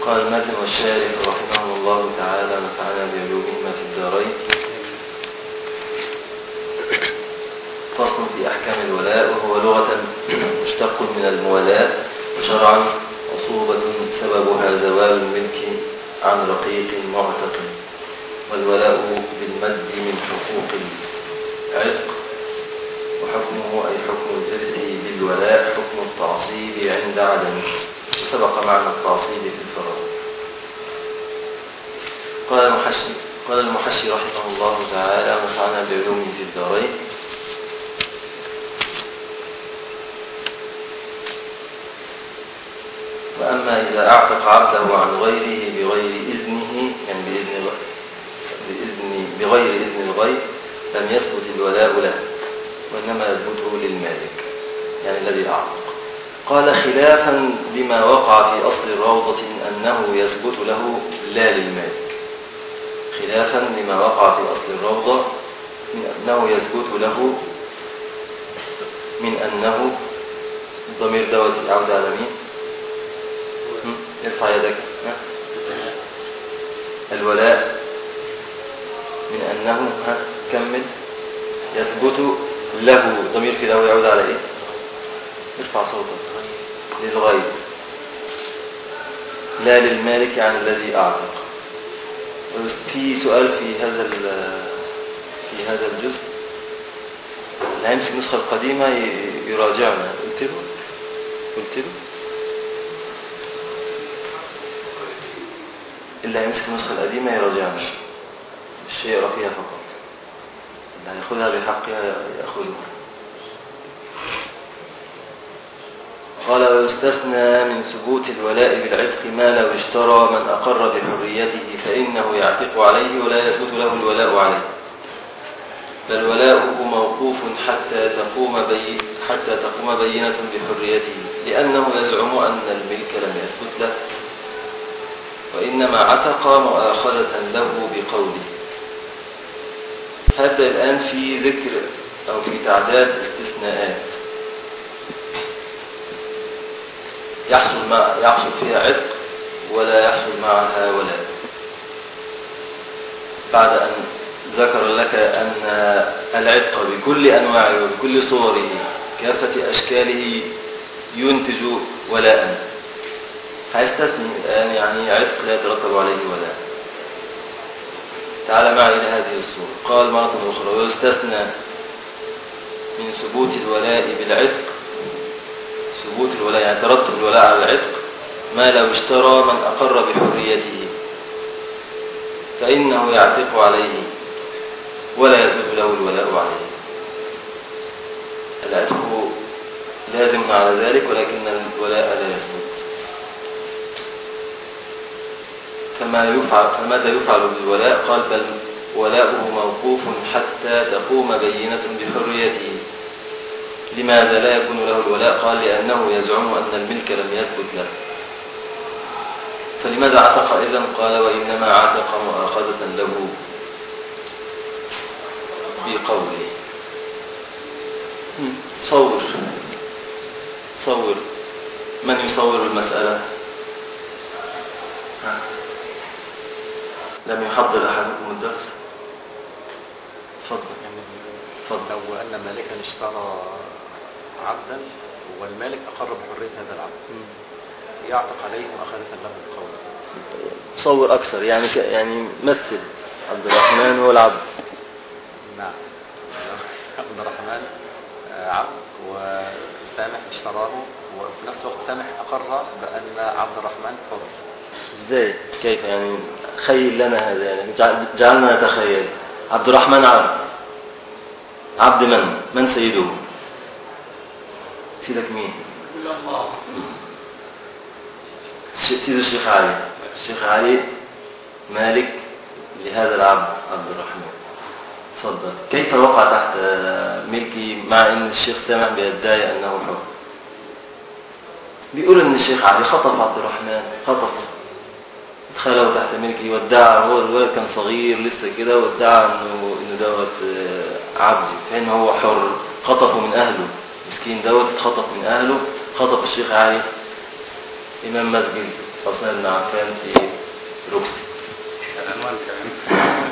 قال المتن والشارح رحمه الله تعالى نفعنا بعلومهما في الدارين فصل في أحكام الولاء وهو لغة مشتق من المولاة وشرعا عصوبة سببها زوال الملك عن رقيق معتق والولاء بالمد من حقوق العتق وحكمه أي حكم الإرث بالولاء حكم التعصيب عند عدمه وسبق معنى التعصيب في الفرائض قال المحشي قال المحشي رحمه الله تعالى نفعنا بعلوم في الدارين وأما إذا أعتق عبده عن غيره بغير إذنه يعني بإذن بإذن بغير إذن الغير لم يثبت الولاء له وإنما يثبته للمالك يعني الذي أعتق قال خلافا لما وقع في أصل الروضة أنه يثبت له لا للمالك خلافا لما وقع في أصل الروضة من أنه يثبت له من أنه الضمير دوت يعود على مين؟ ارفع يدك الولاء من أنه ها كمل يثبت له ضمير في له يعود على إيه ارفع صوتك للغير لا للمالك عن الذي أعتق في سؤال في هذا في هذا الجزء اللي هيمسك النسخة القديمة يراجعنا قلت له قلت له اللي هيمسك النسخة القديمة يراجعنا مش يقرأ فيها فقط اللي هياخدها بحقها يأخذها قال ويستثنى من ثبوت الولاء بالعتق ما لو اشترى من أقر بحريته فإنه يعتق عليه ولا يثبت له الولاء عليه بل ولاؤه موقوف حتى تقوم بي حتى تقوم بينة بحريته لأنه يزعم أن الملك لم يثبت له وإنما عتق مؤاخذة له بقوله هبدأ الآن في ذكر أو في تعداد استثناءات يحصل مع يحصل فيها عتق ولا يحصل معها ولاء بعد أن ذكر لك أن العتق بكل أنواعه وبكل صوره كافة أشكاله ينتج ولاء هيستثني الآن يعني عتق لا يترتب عليه ولاء تعال معي إلى هذه الصورة قال مرة أخرى ويستثنى من ثبوت الولاء بالعتق ثبوت الولاء يعني ترتب الولاء على العتق ما لو اشترى من أقر بحريته فإنه يعتق عليه ولا يثبت له الولاء عليه العتق لازم على ذلك ولكن الولاء لا يثبت فما يفعل فماذا يفعل بالولاء قال بل ولاؤه موقوف حتى تقوم بينة بحريته لماذا لا يكون له الولاء قال لأنه يزعم أن الملك لم يثبت له فلماذا عتق إذن قال وإنما عتق مؤاخذة له بقوله صور صور من يصور المسألة لم يحضر أحدكم الدرس تفضل تفضل لو أن مالكا اشترى عبدا والمالك أقر بحرية هذا العبد يعتق عليه مؤاخذة له بقوله صور أكثر يعني ك... يعني مثل عبد الرحمن هو العبد نعم عبد الرحمن عبد وسامح اشتراه وفي نفس الوقت سامح أقر بأن عبد الرحمن حر ازاي كيف يعني خيل لنا هذا يعني جعلنا نتخيل عبد الرحمن عبد عبد من من سيده سيدك مين سيد الشيخ علي الشيخ علي مالك لهذا العبد عبد الرحمن تفضل كيف وقع تحت ملكي مع ان الشيخ سامح بيدعي انه حر بيقول ان الشيخ علي خطف عبد الرحمن خطفه ادخله تحت ملكه وادعى هو الولد كان صغير لسه كده وادعى انه انه دوت عبدي فان هو حر خطفه من اهله مسكين دوت اتخطف من اهله خطف الشيخ علي إمام مسجد عثمان بن عفان في روكسي العنوان كمان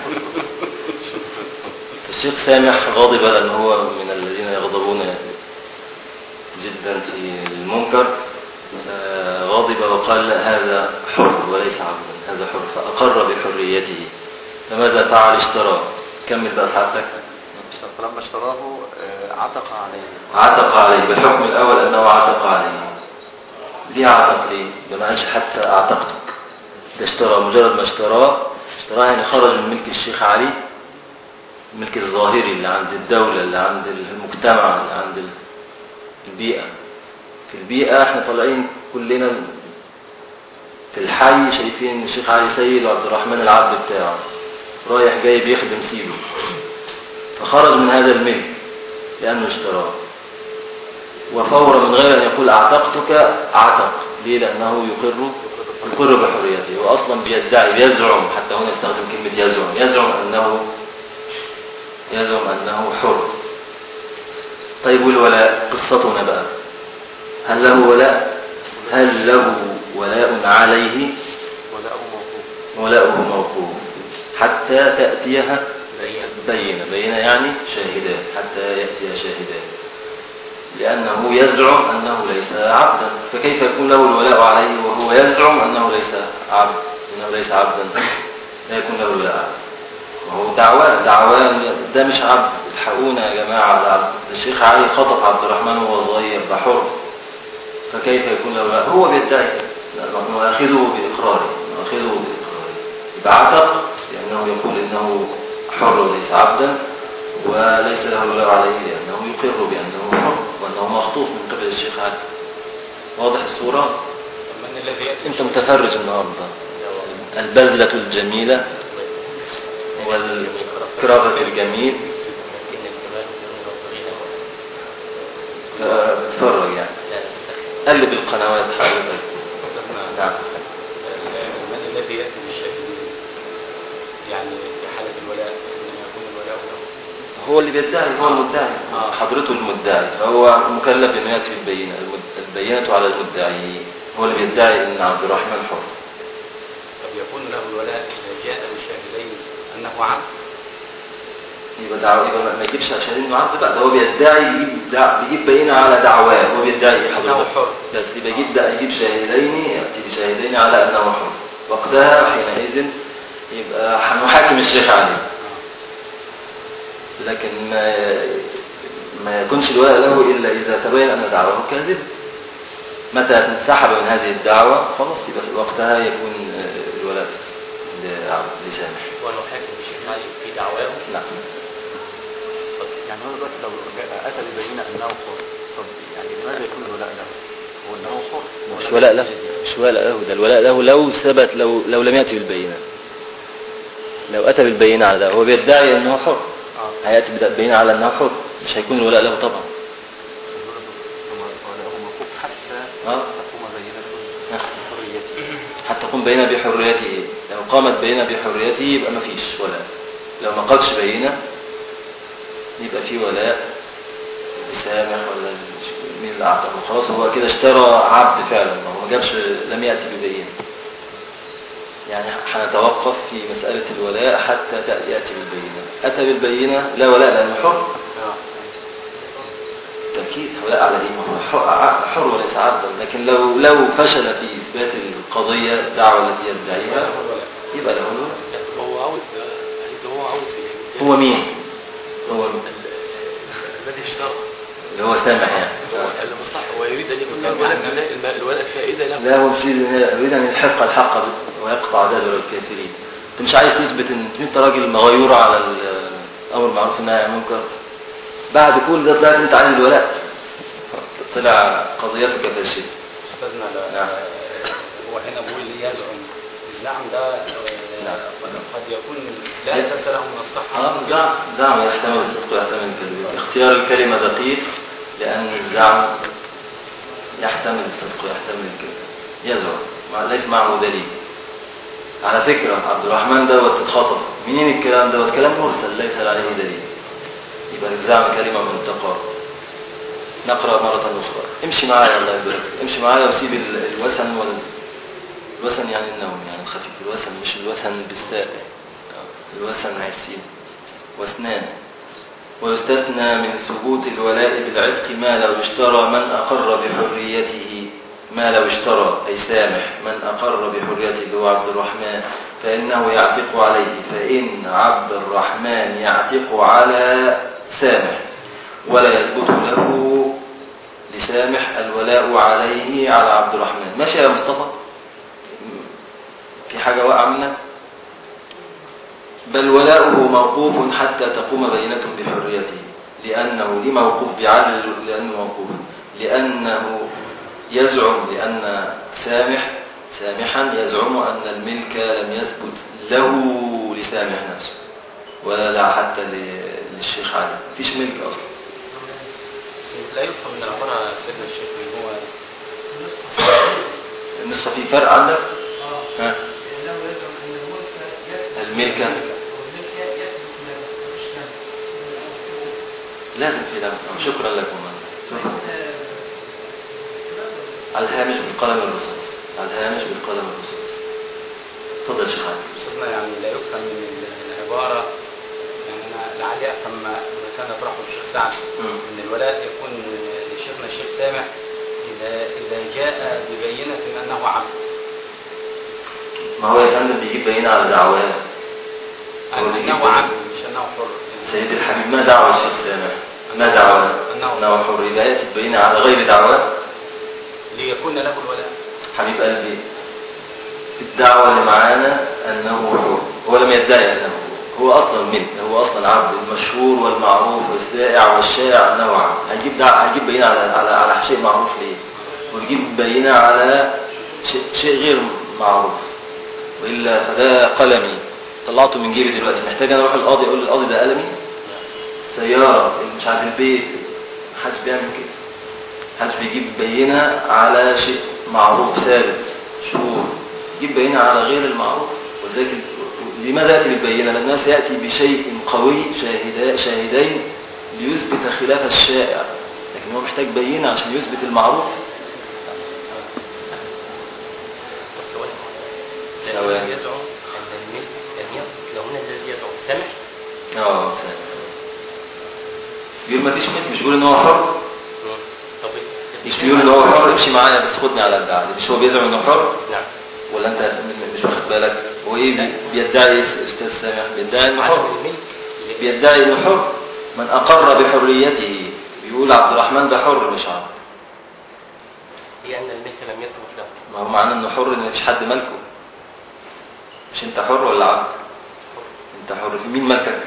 الشيخ سامح غاضب لأن هو من الذين يغضبون جدا في المنكر غاضب وقال هذا حر وليس عبدا هذا حر فأقر بحريته فماذا فعل اشتراه كمل بقى حضرتك فلما اشتراه آه، عتق عليه عتق عليه بالحكم الأول أنه عتق عليه ليه عتق ليه؟ ده ما قالش حتى أعتقتك ده اشترى مجرد ما اشتراه اشتراه يعني خرج من ملك الشيخ علي الملك الظاهري اللي عند الدولة اللي عند المجتمع اللي عند البيئة في البيئة احنا طالعين كلنا في الحي شايفين الشيخ علي سيد وعبد الرحمن العبد بتاعه رايح جاي بيخدم سيده فخرج من هذا الملك لأنه اشتراه وفورا من غير أن يقول أعتقتك أعتق ليه لأنه يقر يقر بحريته هو أصلا بيدعي بيزعم حتى هنا يستخدم كلمة يزعم يزعم أنه يزعم أنه حر طيب والولاء قصتنا بقى هل له ولاء هل له ولاء عليه ولاءه موقوف ولاؤه موقوف حتى تأتيها بينة بينة بينة يعني شاهدان حتى يأتي شاهدان لأنه يزعم أنه ليس عبدا فكيف يكون له الولاء عليه وهو يزعم أنه ليس عبد أنه ليس عبدا لا يكون له الولاء وهو دعوة دعوة ده مش عبد الحقونا يا جماعة ده عبد ده الشيخ علي خطب عبد الرحمن وهو صغير ده حر فكيف يكون له الولاء هو بيدعي نؤاخذه بإقراره نؤاخذه بإقراره يبقى عتق لأنه يقول إنه حر وليس عبدا وليس له الولاء عليه لأنه يقر بأنه حر وأنه مخطوف من قبل الشيخ علي واضح الصورة من الذي يأتي أنت متفرج النهاردة البذلة الجميلة والكرافة الجميل اتفرج يعني قلب القنوات حضرتك نعم من الذي يأتي بالشاهدين يعني في حالة الولاء إنما يكون الولاء له هو اللي بيدعي هو المدعي آه. حضرته المدعي فهو مكلف انه ياتي بالبينه المد- البينه على المدعي هو اللي بيدعي ان عبد الرحمن حر طب يكون له الولاء إذا جاء بشاهدين أنه عبد يبقى دعوة يبقى ما- ما يجيبش عشان انه عبد بقى ده هو بيدعي يجيب دع... بيجيب بينه على دعواه هو بيدعي إيه أنه حضرتك حر بس يبقى يجيب ده يجيب شاهدين ياتي بشاهدين على انه حر وقتها حينئذ يبقى هنحاكم الشيخ عليه لكن ما ما يكونش الولاء له الا اذا تبين ان دعواه كاذب متى انسحب من هذه الدعوه خلاص يبقى وقتها يكون آه، الولاء ل- لسامح ونحاكم الشيخ علي في دعواه نعم يعني هو دلوقتي لو جاء أتى ببينة أنه حر طب يعني لماذا يكون الولاء له؟ هو أنه حر مش ولاء له مش ولاء له ده الولاء له لو ثبت لو لو لم ياتي بالبينه لو اتى بالبينه على ده هو بيدعي انه حر آه. هياتي بالبينه على انه حر مش هيكون الولاء له طبعا ولاءه موقوف حتى آه. تقوم بينة حريته حتى تقوم بينه بحريته لو قامت بينه بحريته يبقى ما فيش ولاء لو ما قامتش بينه يبقى في ولاء لسامح ولا مين اللي اعتقه خلاص هو كده اشترى عبد فعلا ما هو ما جابش لم ياتي ببينه يعني هنتوقف في مسألة الولاء حتى تأتي- يأتي بالبينة أتى بالبينة لا ولاء لأنه حر آه. تأكيد ولاء على إيه ما هو حر, حر وليس عبدا لكن لو لو فشل في إثبات القضية الدعوة التي يدعيها يبقى له الولاء هو عاوز هو عاوز يعني هو مين؟ هو الذي اشترى اللي هو سامح يعني المصلحة ويريد أن يكون له الولاء الولاء فائدة له لا هو في يريد أن يحق الحق ويقطع دابر الكافرين أنت مش عايز تثبت أن أنت راجل مغيور على الأمر بالمعروف والنهي عن المنكر بعد كل ده طلعت أنت عايز الولاء طلع قضيتك فاشلة أستاذنا لا- نعم. هو هنا بيقول لي يزعم الزعم ده آه، نعم. قد يكون لا أساس له من الصحة آه، زعم زعم يحتمل الصدق ويحتمل الكذب اختيار الكلمة دقيق لأن الزعم يحتمل الصدق ويحتمل الكذب يزعم مع- ليس معه دليل على فكرة عبد الرحمن دوت اتخطف منين الكلام دوت كلام مرسل ليس عليه دليل يبقى الزعم كلمة من التقارب نقرأ مرة أخرى امشي معايا الله يبارك فيك. امشي معايا وسيب ال- الوسن وال الوسن يعني النوم يعني الخفيف الوسن مش الوسن بالساء الوسن عسين واسنان ويستثنى من ثبوت الولاء بالعتق ما لو اشترى من أقر بحريته ما لو اشترى أي سامح من أقر بحريته اللي هو عبد الرحمن فإنه يعتق عليه فإن عبد الرحمن يعتق على سامح ولا يثبت له لسامح الولاء عليه على عبد الرحمن ماشي يا مصطفى في حاجة واقعة منك بل ولاؤه موقوف حتى تقوم بينة بحريته لأنه ليه موقوف بعدل لأنه موقوف لأنه يزعم لأن سامح سامحا يزعم أن الملك لم يثبت له لسامح نفسه ولا لا حتى ل- للشيخ علي مفيش ملك أصلا لا يفهم من العبارة سيدنا الشيخ اللي هو النسخة في فرق عندك ها لأنه يزعم أن الملك يثبت الملك والملك يثبت له مفيش له. لازم في لم شكرا لكم على الهامش بالقلم الرصاص على الهامش بالقلم الرصاص تفضل يا شيخ علي أستاذنا يعني لا يفهم من العبارة يعني أنا لعلي أفهم ما ما كان يطرحه الشيخ سعد مم. أن الولاء يكون لشيخنا الشيخ سامح إذا إذا جاء ببينة أنه عبد ما هو يا فندم بيجيب بينة على دعواه هو بيجيب أنه بينة. عبد مش أنه حر سيد الحبيب ما دعوى الشيخ سامح ما دعوى انه حر يبقى ياتي بينة على غير دعواه ليكون له الولاء حبيب قلبي الدعوة اللي معانا أنه حر هو لم يدعي أنه حر. هو أصلا ملك هو أصلا عبد المشهور والمعروف والشائع والشائع أنه عبد هيجيب دع... هيجيب بينة على على على شيء معروف ليه؟ ويجيب بينة على شيء, شيء غير معروف وإلا فده قلمي طلعته من جيبي دلوقتي محتاج أنا أروح القاضي أقول للقاضي ده قلمي السيارة اللي مش عارف البيت محدش بيعمل كده محدش بيجيب بينة على شيء معروف ثابت شهور يجيب بينة على غير المعروف ولذلك ال- لماذا يأتي بالبينة؟ لأنه سيأتي بشيء قوي شاهدا شاهدين ليثبت خلاف الشائع لكن هو محتاج بينة عشان يثبت المعروف ثواني. الذي يدعو أن الملك لم يثبت له هنا الذي يدعو سامح اه سامع بيقول ما فيش ملك مش بيقول ان هو حر طب مش بيقول ان هو حر امشي معايا بس خدني على الدعاء مش هو بيزعم انه حر نعم ولا انت م- مش واخد بالك هو ايه بي- بيدعي استاذ سامح بيدعي انه عدم حر الملك بيدعي انه حر من اقر بحريته بيقول عبد الرحمن ده حر مش عبد لأن الملك لم يثبت له ما هو معناه انه حر ان مفيش حد ملكه مش انت حر ولا عبد انت حر في مين ملكك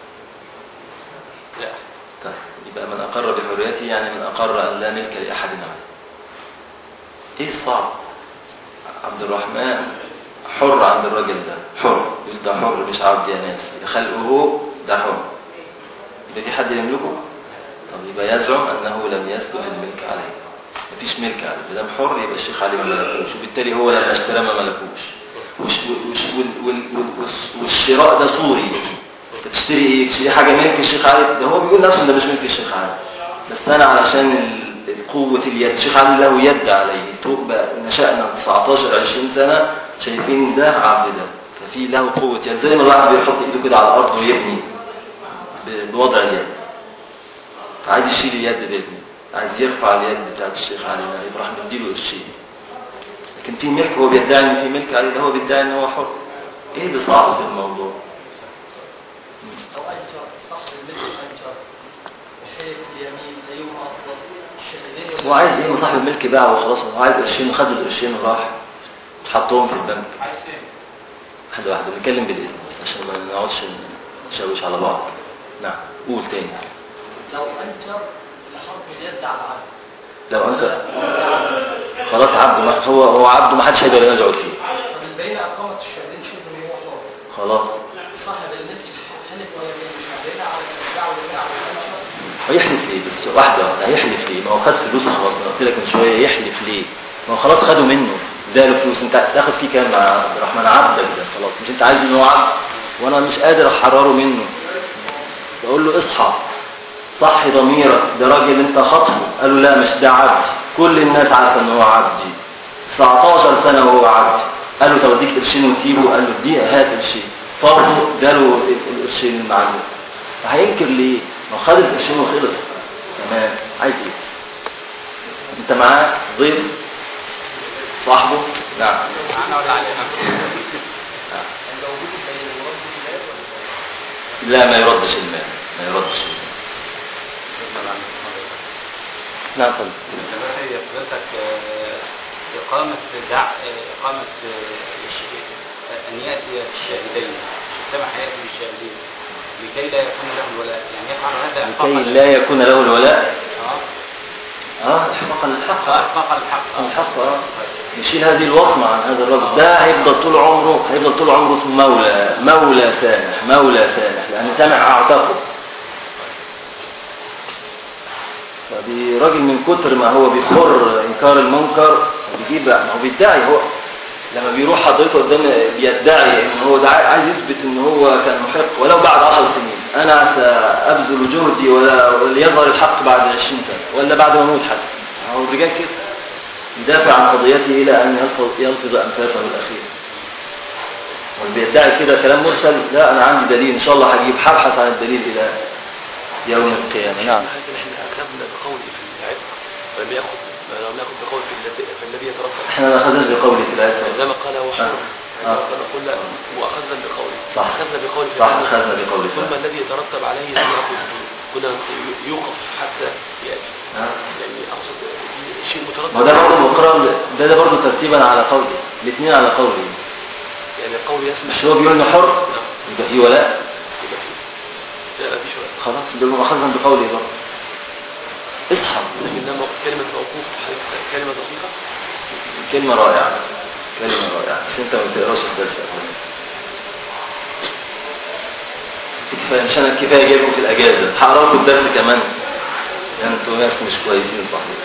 لا طيب يبقى من اقر بحريته يعني من اقر ان لا ملك لاحد عنه ايه الصعب عبد الرحمن حر عند الراجل ده حر يقول ده حر مش عبد يا ناس خلقه ده حر يبقى في حد يملكه طب يبقى يزعم انه لم يثبت الملك عليه مفيش ملك عليه ما دام حر يبقى الشيخ عليه ما ملكوش وبالتالي هو لما اشترى ما ملكوش وش وش وال وال وال والشراء ده صوري انت تشتري ايه تشتري حاجه ملك الشيخ علي ده هو بيقول نفسه ده مش ملك الشيخ علي بس انا علشان ال- قوة اليد الشيخ علي له يد عليه تبقى نشأنا 19 20 سنة شايفين ده عبد ده ففي له قوة يد زي ما الواحد بيحط ايده كده على الارض ويبني ب- بوضع اليد عايز يشيل اليد دي عايز يرفع اليد بتاعت الشيخ علي يبقى راح مديله قرشين لكن في ملك هو بيدعي ان في ملك عليه ده هو بيدعي ان هو حر ايه اللي صعب في الموضوع أو أنكر صاحب الملك أنكر وحلف اليمين أيهما أفضل الشهادين هو عايز ايه ما صاحب الملك باع وخلاص هو عايز قرشين خد القرشين وراح حطهم في البنك عايز تاني واحده واحده بنتكلم بالاذن بس عشان ما نقعدش نشوش على بعض نعم قول تاني لو أنكر لحرف اليد على العبد لو انت خلاص عبده ما هو هو عبده ما حدش هيقدر ينازعه فيه طب البينة أقامت الشهادين شبه هو حر خلاص صاحب الملك حلف ولا الشهادين على الدعوة على أنكر هيحلف ليه بس واحده واحده هيحلف ليه ما هو خد فلوسه خلاص ما أنا قلت لك من شويه يحلف ليه ما هو خلاص خدوا منه ده له فلوس انت تاخد فيه كام مع عبد الرحمن عبدك ده خلاص مش انت عايز ان هو عبد وانا مش قادر احرره منه بقول له اصحى صح ضميرك ده راجل انت خطبه قالوا لا مش ده عبدي كل الناس عارفه ان هو عبدي 19 سنه وهو عبدي قالوا طب اديك قرشين وتسيبه قال له دي هات قرشين فرضه اداله القرشين المعلوم فهينكر ليه؟ ما هو خد القرشين وخلص تمام عايز ايه؟ انت معاه ضيف صاحبه نعم معانا ولا علينا لا ما يردش المال ما يردش المال نعم طبعا دلوقتي حضرتك آه، إقامة دع آه، إقامة آه، الش- آه، أن يأتي الشاهدين سمح يأتي بالشاهدين لكي لا يكون له الولاء يعني يفعل هذا لكي إحقاقا لا يكون له الولاء آه. اه احقاقا للحق آه، إحقاقا الحق آه. الحق اه يشيل هذه الوصمة عن هذا الرجل ده هيفضل طول عمره هيفضل طول عمره اسمه مولى مولى سامح مولى سامح لأن سامح أعتقه فدي راجل من كتر ما هو بيصر إنكار المنكر بيجيب ما هو بيدعي هو لما بيروح حضرته قدام بيدعي ان هو ده عايز يثبت ان هو كان محق ولو بعد عشر سنين انا سابذل جهدي ولا وليظهر الحق بعد عشرين سنه ولا بعد ما اموت حتى هو الرجال كده يدافع عن قضيته الى ان يلفظ يلفظ انفاسه الاخيره واللي بيدعي كده كلام مرسل لا انا عندي دليل ان شاء الله هجيب هبحث عن الدليل الى يوم القيامه نعم لكن احنا اخذنا بقوله في العتق ولم ياخذ لم ناخذ بقوله في النبي فالنبي يترتب احنا ما اخذناش بقولي في الايه انما قال هو حر آه. نقول لا واخذنا بقوله صح. اخذنا بقوله في صح النبي. اخذنا بقولي ثم الذي يترتب عليه أن يأخذ كنا يوقف حتى ياتي ها؟ يعني اقصد شيء مترتب ما ده برضه مقرر ده ده برضه ترتيبا على قولي الاثنين على قولي يعني القول يسمح مش هو بيقول انه حر نعم يبقى في ولاء يبقى فيه. لا ما فيش ولا خلاص يبقى اخذنا بقولي برضه اصحى لكن لما كلمه موقوف حضرتك كلمه دقيقه كلمة رائعة كلمة رائعة بس انت ما بتقراش الدرس قبل ما تنزل. كفاية مش انا كفاية جايبكم في الاجازة هقرا لكم الدرس كمان يعني انتوا ناس مش كويسين صحيح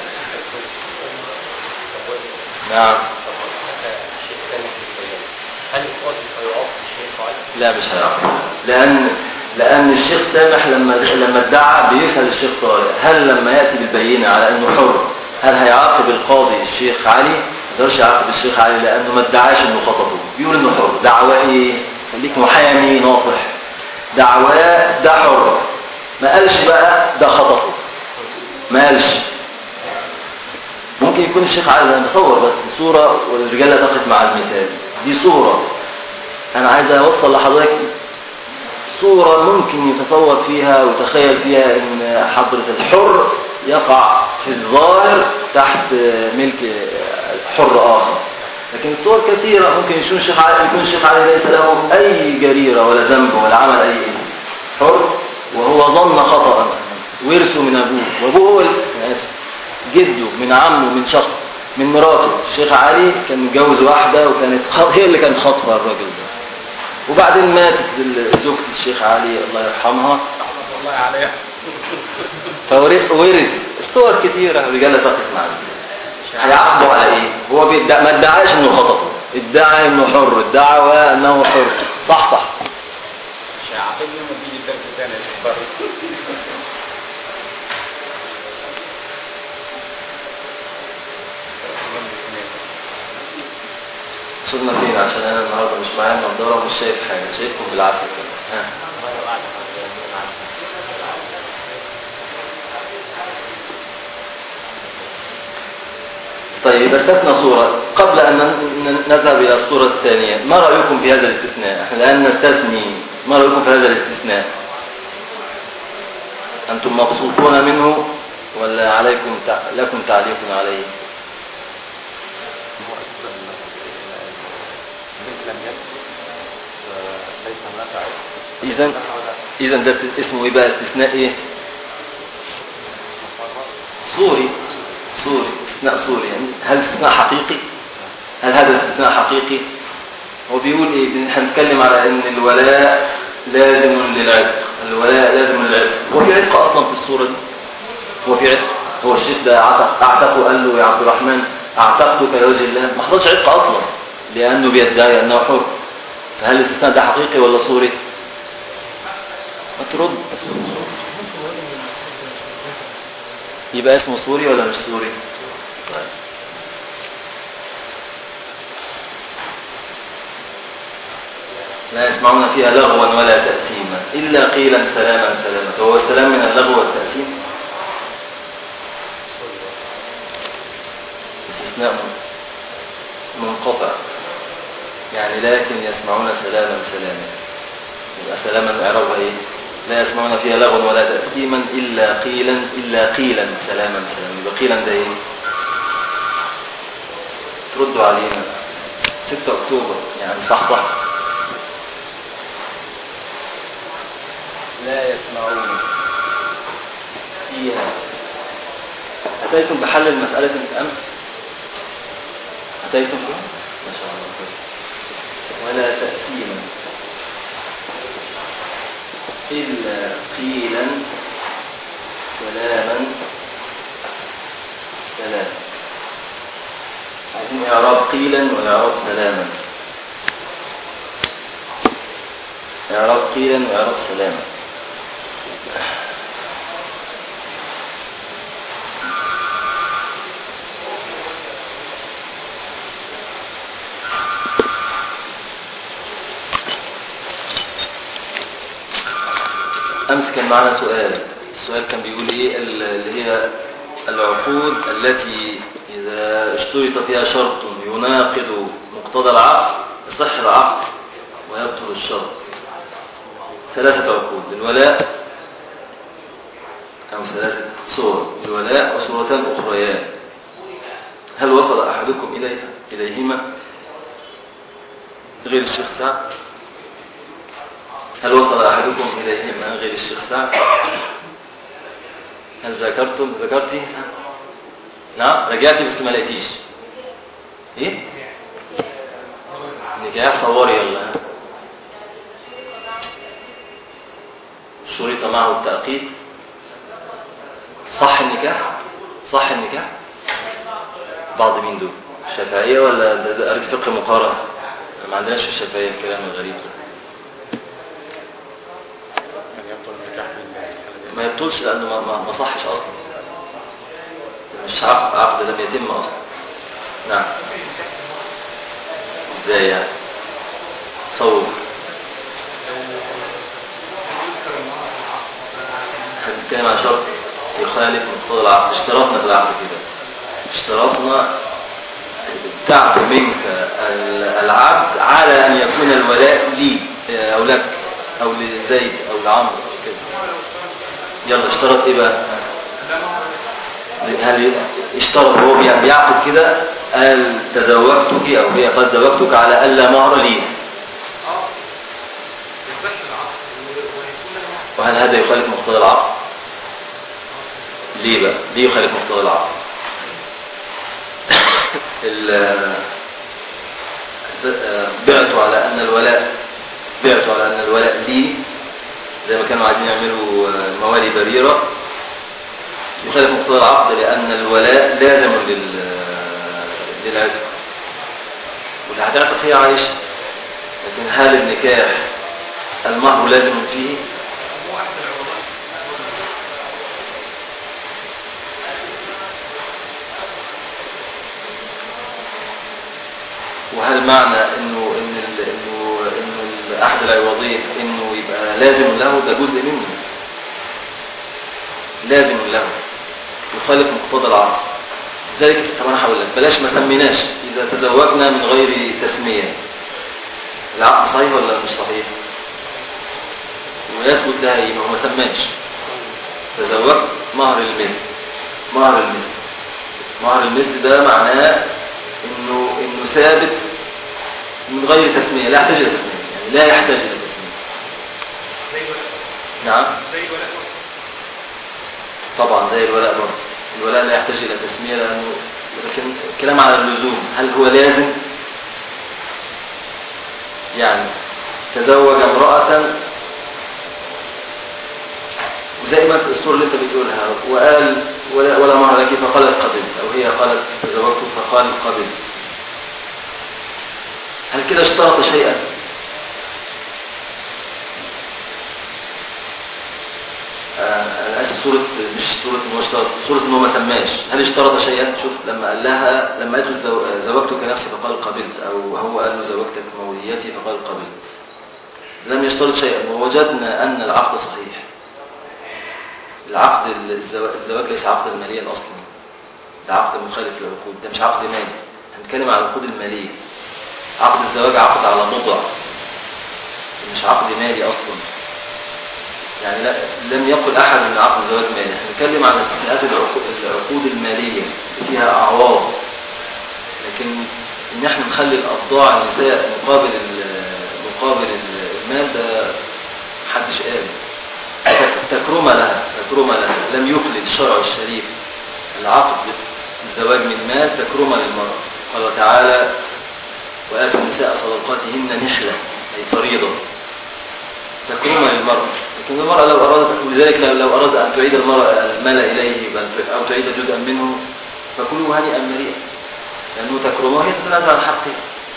نعم الشيخ سامح في البيان هل القاضي سيعاقب الشيخ فعل؟ لا مش هيعرف لان لان الشيخ سامح لما لما ادعى بيسال الشيخ طارق هل لما ياتي بالبينه على انه حر هل هيعاقب القاضي الشيخ علي ما يقدرش يعاقب الشيخ علي لانه ما ادعاش انه خطفه بيقول انه حر دعواه ايه خليك محامي ناصح دعواه ده حر ما قالش بقى ده خطفه ما قالش ممكن يكون الشيخ علي انا بصور بس دي صوره والرجال لا تقف مع المثال دي صوره انا عايز اوصل لحضرتك صورة ممكن يتصور فيها ويتخيل فيها ان حضرة الحر يقع في الظاهر تحت ملك حر اخر لكن صور كثيرة ممكن يكون الشيخ علي يكون الشيخ علي ليس له اي جريرة ولا ذنب ولا عمل اي اسم حر وهو ظن خطأ ورثه من ابوه وابوه هو ال- أنا آسف، جده من عمه من شخص من مراته الشيخ علي كان متجوز واحدة وكانت خ- هي اللي كانت خاطفة الراجل ده وبعدين ماتت ال- زوجة الشيخ علي الله يرحمها رحمة الله عليه فورث ورث الصور كثيرة الرجالة تقف مع الإنسان هيعاقبوا على ايه؟ هو بيدع... ما ادعاش انه خطفه ادعى انه حر ادعى انه حر صح صح مش هيعاقبني لما تيجي الدرس تاني يا شيخ طارق وصلنا فين عشان انا النهارده مش معايا النضاره ومش شايف حاجه شايفكم بالعافيه كده ها طيب استثنى صورة قبل أن ن- نذهب إلى الصورة الثانية ما رأيكم في هذا الاستثناء احنا الآن نستثني ما رأيكم في هذا الاستثناء أنتم مبسوطون منه ولا عليكم تع... لكم تعليق عليه هو أساسا البنت لم يكن فليس هناك عذر إذا إذا ده است- اسمه إيه بقى استثناء إيه صوري صوري استثناء صوري يعني هل استثناء حقيقي هل هذا استثناء حقيقي هو بيقول ايه بن- هنتكلم على ان الولاء لازم للعتق الولاء لازم للعتق هو في عتق اصلا في الصوره دي هو في عتق هو الشيخ ده اعتق اعتقه قال له يا عبد الرحمن اعتقتك لوجه الله ما حصلش عتق اصلا لانه بيدعي انه حر فهل الاستثناء ده حقيقي ولا صوري ما ترد يبقى اسمه سوري ولا مش سوري طيب لا يسمعون فيها لغوا ولا تأثيما إلا قيلا سلاما سلاما فهو السلام من اللغو والتأثيم استثناء منقطع يعني لكن يسمعون سلاما سلاما يبقى سلاما إعرابها إيه لا يسمعون فيها لغوا ولا تأثيما إلا قيلا إلا قيلا سلاما سلاما يبقى قيلا ده إيه تردوا علينا 6 أكتوبر يعني صح صح لا يسمعون فيها أتيتم بحل المسألة أمس أتيتم بها ما شاء الله خير. ولا تأثيما إلا قيلا سلاما سلام عايزين إعراب قيلا وإعراب سلاما إعراب قيلا وإعراب سلاما أمس كان معنا سؤال السؤال كان بيقول إيه ال- اللي هي العقود التي إذا اشترط فيها شرط يناقض مقتضى العقد يصح العقد ويبطل الشرط ثلاثة عقود الولاء أو ثلاثة صور الولاء وصورتان أخريان هل وصل أحدكم إليها إليهما غير الشيخ سعد هل وصل أحدكم إليهما غير الشيخ سعد هل ذكرتم ذكرتي نعم رجعتي بس ما لقيتيش ايه نكاح صوري يلا شرط معه التأقيد صح النكاح صح النكاح بعض مين دول الشافعية ولا ده- ده قريت فقه مقارن ما عندناش في الشافعية الكلام الغريب ده كان يبطل النكاح بالحالة ما يبطلش لأنه ما, ما, ما صحش أصلا مش عقد عقد لم يتم أصلا نعم ازاي يعني صور هنتكلم عن شرط يخالف مقتضى العقد اشترطنا في العقد كده اشترطنا تعب منك ال- العبد على أن يكون الولاء لي اه، أو لك أو لزيد أو لعمرو أو كده يلا اشترط ايه بقى هل اشترط هو بي- بيعقد كده قال تزوجتك او هي قد زوجتك على الا مهر لي وهل هذا يخالف مقتضى العقد ليه بقى ليه يخالف مقتضى العقد ال- بعتوا على ان الولاء بعتوا على ان الولاء لي زي ما كانوا عايزين يعملوا موالي بريرة يخالف مقتضى العقد لأن الولاء لازم لل للعتق واللي هتعتق هي عائشة لكن هل النكاح المهر لازم فيه وهل معنى انه ان ال- انه انه ال- احد العوضين انه يبقى لازم له ده جزء منه لازم له يخالف مقتضى العقد لذلك طب انا هقول لك بلاش ما سميناش اذا تزوجنا من غير تسميه العقد صحيح ولا مش صحيح ويثبت لها ايه ما هو ما سماش تزوجت مهر المثل مهر المثل مهر المثل ده معناه انه انه ثابت من غير تسميه لا يحتاج الى تسميه يعني لا يحتاج الى تسميه نعم طبعا زي الولاء برضه الولاء لا يحتاج الى تسميه لانه لكن الكلام على اللزوم هل هو لازم يعني تزوج امرأة وزي ما انت الصورة اللي انت بتقولها وقال ولا, ولا مهر لك فقالت قبلت او هي قالت تزوجت فقال قبلت هل كده اشترط شيئا آه، انا اسف بس صورة مش صورة إن هو اشترط صورة إن هو ما سماش هل اشترط شيئا شوف لما قال لها لما قالت له زو- زوجتك نفسي فقال قبلت أو هو قال له زوجتك موليتي فقال قبلت لم يشترط شيئا ووجدنا أن العقد صحيح العقد الزواج, الزواج ليس عقدا ماليا أصلا ده عقد مخالف للعقود ده مش عقد مالي هنتكلم عن العقود المالية عقد الزواج عقد على بضع مش عقد مالي أصلا يعني لا لم يقل أحد أن عقد الزواج مالي احنا بنتكلم عن استثناءات العقود, العقود المالية اللي فيها أعواض لكن إن احنا نخلي الأبضاع النساء مقابل ال- مقابل المال ده محدش قال تكرمة لها تكرمة لها لم يخلد الشرع الشريف العقد الزواج من مال تكرمة للمرأة قال تعالى وآتوا النساء صدقاتهن نحلة أي فريضة تكرمة للمرأة لكن المرأة لو أرادت ولذلك لو, لو أراد أن تعيد المرأة المال إليه بل- أو تعيد جزءا منه فكله هنيئا مريئا لأنه تكرمه هي تتنازع عن حقه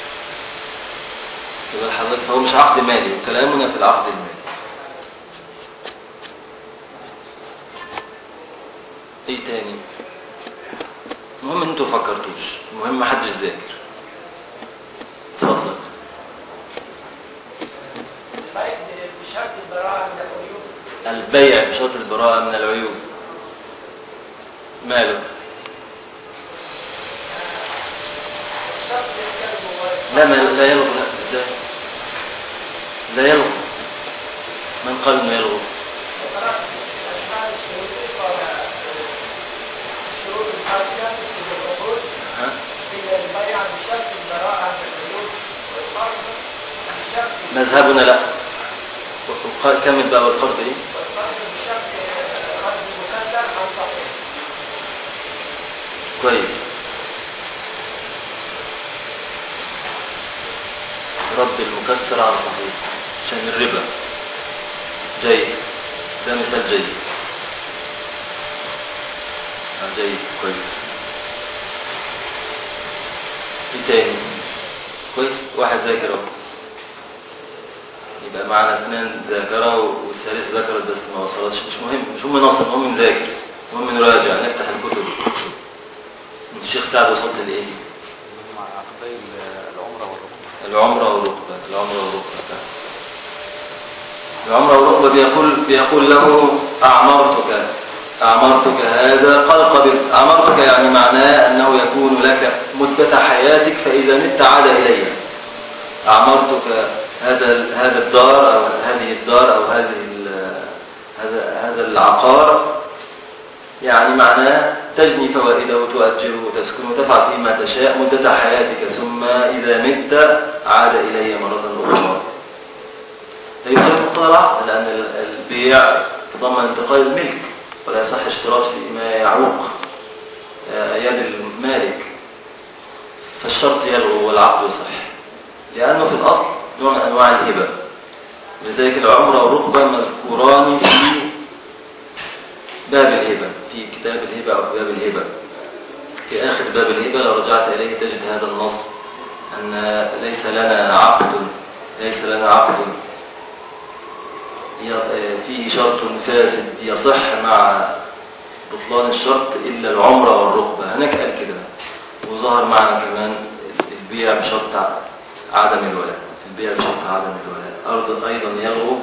يبقى حضرتك فهو مش عقد مالي وكلامنا في العقد المالي ايه تاني المهم ان انتوا فكرتوش المهم ما حدش ذاكر اتفضل البيع بشرط البراءة من العيوب البيع بشرط البراءة من العيوب ماله الشرط يتكلم هو لا ما لا يلغو لا ازاي لا يلغو من قال انه يلغو فترات أشمال الشروط قال الشروط الحاكمة في العقود ها هي البيع بشرط البراءة من العيوب والقرض بشرط مذهبنا لا وقال- كمل بقى والقرض ايه والقرض بشرط رد المكلف أو صحيح كويس رد المكسر على صحيح عشان الربا جيد ده مثال جيد آه، جيد كويس ايه تاني كويس واحد ذاكر اهو يبقى معنا اثنين ذاكرة والثالث ذاكرة بس ما وصلتش مش مهم مش مهم نصل المهم نذاكر المهم نراجع نفتح الكتب الشيخ سعد وصلت لايه؟ هم عقدي العمرة والركوب العمرة والركبة العمرة والركبة العمرة والركبة بيقول بيقول له أعمرتك أعمرتك هذا قال قبلت أعمرتك يعني معناه أنه يكون لك مدة حياتك فإذا مت عاد إلي أعمرتك هذا هذا الدار أو هذه الدار أو هذه ال- هذا هذا العقار يعني معناه تجني فوائده وتؤجره وتسكن وتفعل فيه ما تشاء مدة حياتك ثم إذا مت عاد إلي مرة أخرى لا يخالف مقتضى العقد لأن ال- البيع تضمن انتقال الملك ولا يصح اشتراط في ما يعوق آه، يد المالك فالشرط يلغو والعقد يصح لأنه في الأصل نوع من أنواع الهبة لذلك العمرة والركبة مذكوران في باب الهبة في كتاب الهبة أو باب الهبة في آخر باب الهبة لو رجعت إليه تجد هذا النص أن ليس لنا عقد ليس لنا عقد ي- فيه شرط فاسد يصح مع بطلان الشرط إلا العمرة والركبة هناك قال كده وظهر معنا كمان البيع بشرط ع- عدم الولاء البيع بشرط عدم الولاء أرض أيضا يلغو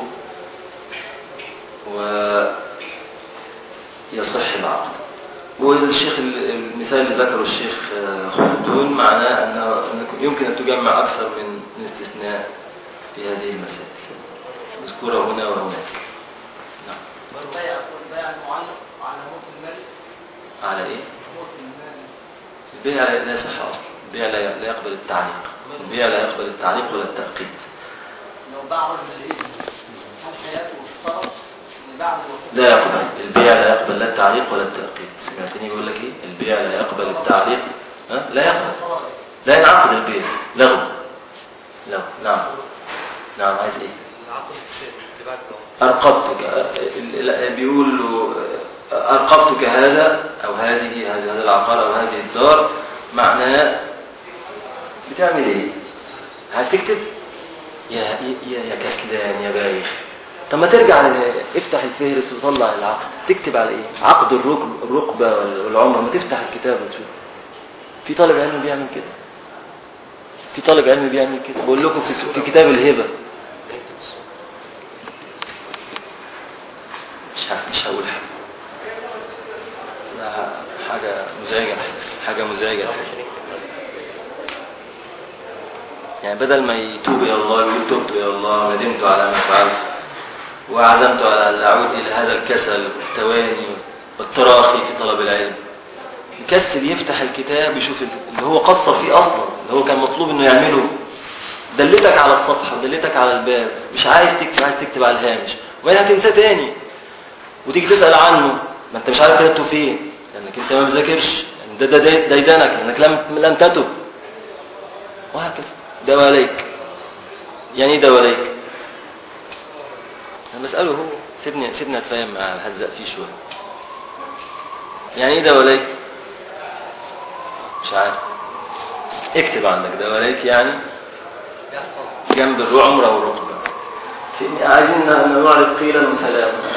ويصح العقد والشيخ ال- المثال اللي ذكره الشيخ آه، خلدون معناه أنه أنك- يمكن أن تجمع أكثر من من استثناء في هذه المسائل مذكورة هنا وهناك نعم والبيع والبيع المعلق على موت الملك على إيه؟ موت المال البيع لا لا يصح أصلا البيع لا لا يقبل التعليق البيع لا يقبل التعليق ولا التأقيت لو باع رجل الإذن هل حياته اشترط ان بعد الوقوف لا يقبل البيع لا يقبل لا التعليق ولا التأقيت سمعتني بيقول لك ايه البيع لا يقبل التعليق ها؟ لا يقبل لا ينعقد البيع لغو لغو نعم نعم عايز ايه العقد في اتباع الدار أرقبتك ال- ال- بيقول له أرقبتك هذا أو هذه هذا هذا العقار أو هذه الدار معناه بتعمل إيه؟ عايز تكتب؟ يا يا يا كسلان يا بايخ طب ما ترجع ل- افتح الفهرس وطلع العقد تكتب على ايه عقد الركب الركبه والعمره ما تفتح الكتاب وتشوف في طالب علم بيعمل كده في طالب علم بيعمل كده بقول لكم في, في كتاب الهبه مش ه- مش هقول حاجه لا، حاجه مزعجه حاجه مزعجه يعني بدل ما يتوب الى الله ويقول تبت الى الله وندمت على ما فعلت وعزمت على ان اعود الى هذا الكسل والتواني والتراخي في طلب العلم يكسل يفتح الكتاب يشوف اللي هو قصر فيه اصلا اللي هو كان مطلوب انه يعمله دلتك على الصفحه ودلتك على الباب مش عايز تكتب عايز تكتب على الهامش وبعدين هتنساه تاني وتيجي تسال عنه ما انت مش عارف كتبته فين لانك انت ما بتذاكرش يعني ده ده ده- ديدنك لانك لم لم تتب وهكذا دواليك يعني ايه دواليك انا بساله هو سيبني سيبني اتفاهم معاه هزق فيه شويه يعني ايه دواليك مش عارف اكتب عندك دواليك يعني جنب الرعمرة والركبة في- عايزين ن- نعرف قيلا وسلاما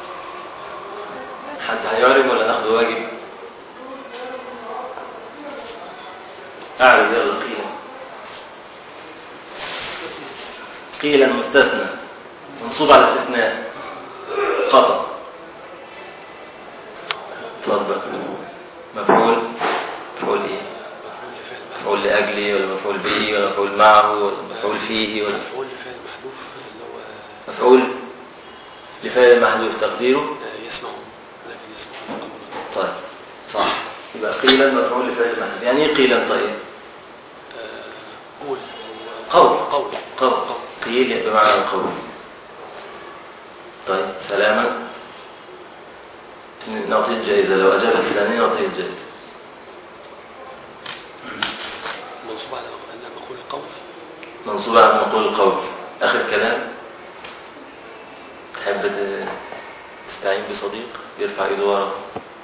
حد هيعرف ولا ناخد واجب اعرف يلا قيلا قيلا مستثنى منصوب على الاستثناء خطأ اتفضل مفعول مفعول ايه مفعول لأجلي ولا مفعول به ولا مفعول معه ولا مفعول فيه ولا مفعول لفعل محذوف اللي هو مفعول لفعل محذوف تقديره آه، يسمعون لكن يسمعون قولا طيب صح يبقى قيلا مفعول لفعل محذوف يعني ايه قيلا طيب آه، قول قول قول قول قيل بمعنى القول طيب سلاما نعطيه الجائزة لو أجاب الثاني نعطيه الجائزة منصوب على أن مقول قول منصوب على مقول القول آخر كلام تحب ت- تستعين بصديق يرفع ايده ورا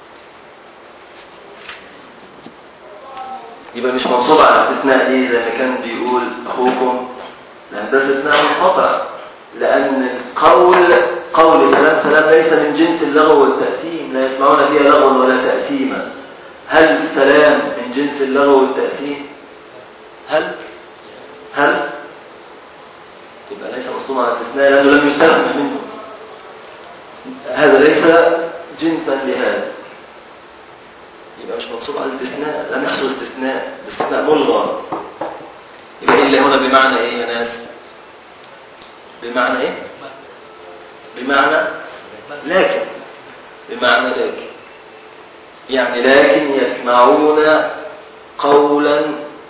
يبقى مش منصوب على استثناء ايه زي ما كان بيقول اخوكم لان ده استثناء منقطع لان القول قول كلام سلام ليس من جنس اللغو والتأثيم لا يسمعون فيها لغوا ولا تأثيما هل السلام من جنس اللغو والتأثيم هل هل يبقى ليس مصطوم على الاستثناء لأنه لم يستثنى منه هذا ليس جنسا لهذا يبقى مش منصوب على الاستثناء لم يحصل استثناء الاستثناء ملغى يبقى إيه اللي هنا بمعنى ايه يا ناس بمعنى ايه بمعنى لكن بمعنى لكن يعني لكن يسمعون قولا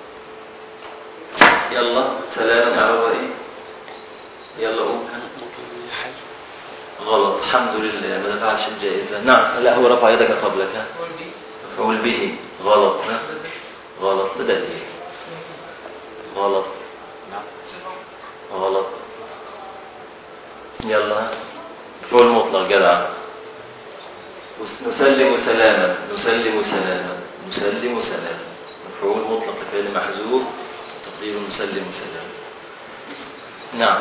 يلا سلام على ايه يلا قول ممكن يحل غلط الحمد لله ما دفعتش الجائزة نعم لا هو رفع يدك قبلك ها مفعول به غلط ها غلط بدل غلط نعم غلط يلا ها مفعول مطلق جدع وس- نسلم سلاما نسلم سلاما نسلم سلاما مفعول مطلق لفعل محذوف تقدير نسلم سلاما نعم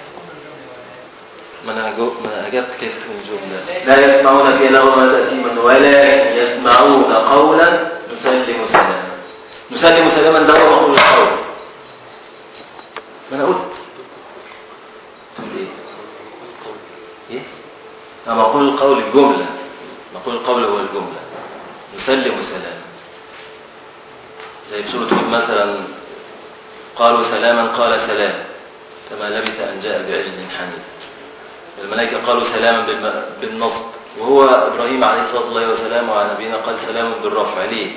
ما انا جو... ما أنا اجبت كيف تكون الجمله لا يسمعون فيها لغوا ولا تاثيما ولكن يسمعون قولا نسلم سلاما نسلم سلاما ده هو مقول القول ما انا قلت تقول ايه قول ايه أنا مقول القول الجمله مقول القول هو الجمله نسلم سلاما زي في سوره هود مثلا قالوا سلاما قال سلام كما لبث ان جاء بعجل حنيذ الملائكة قالوا سلاما بالم- بالنصب وهو إبراهيم عليه الصلاة الله وسلامه وعلى نبينا قال سلام بالرفع ليه؟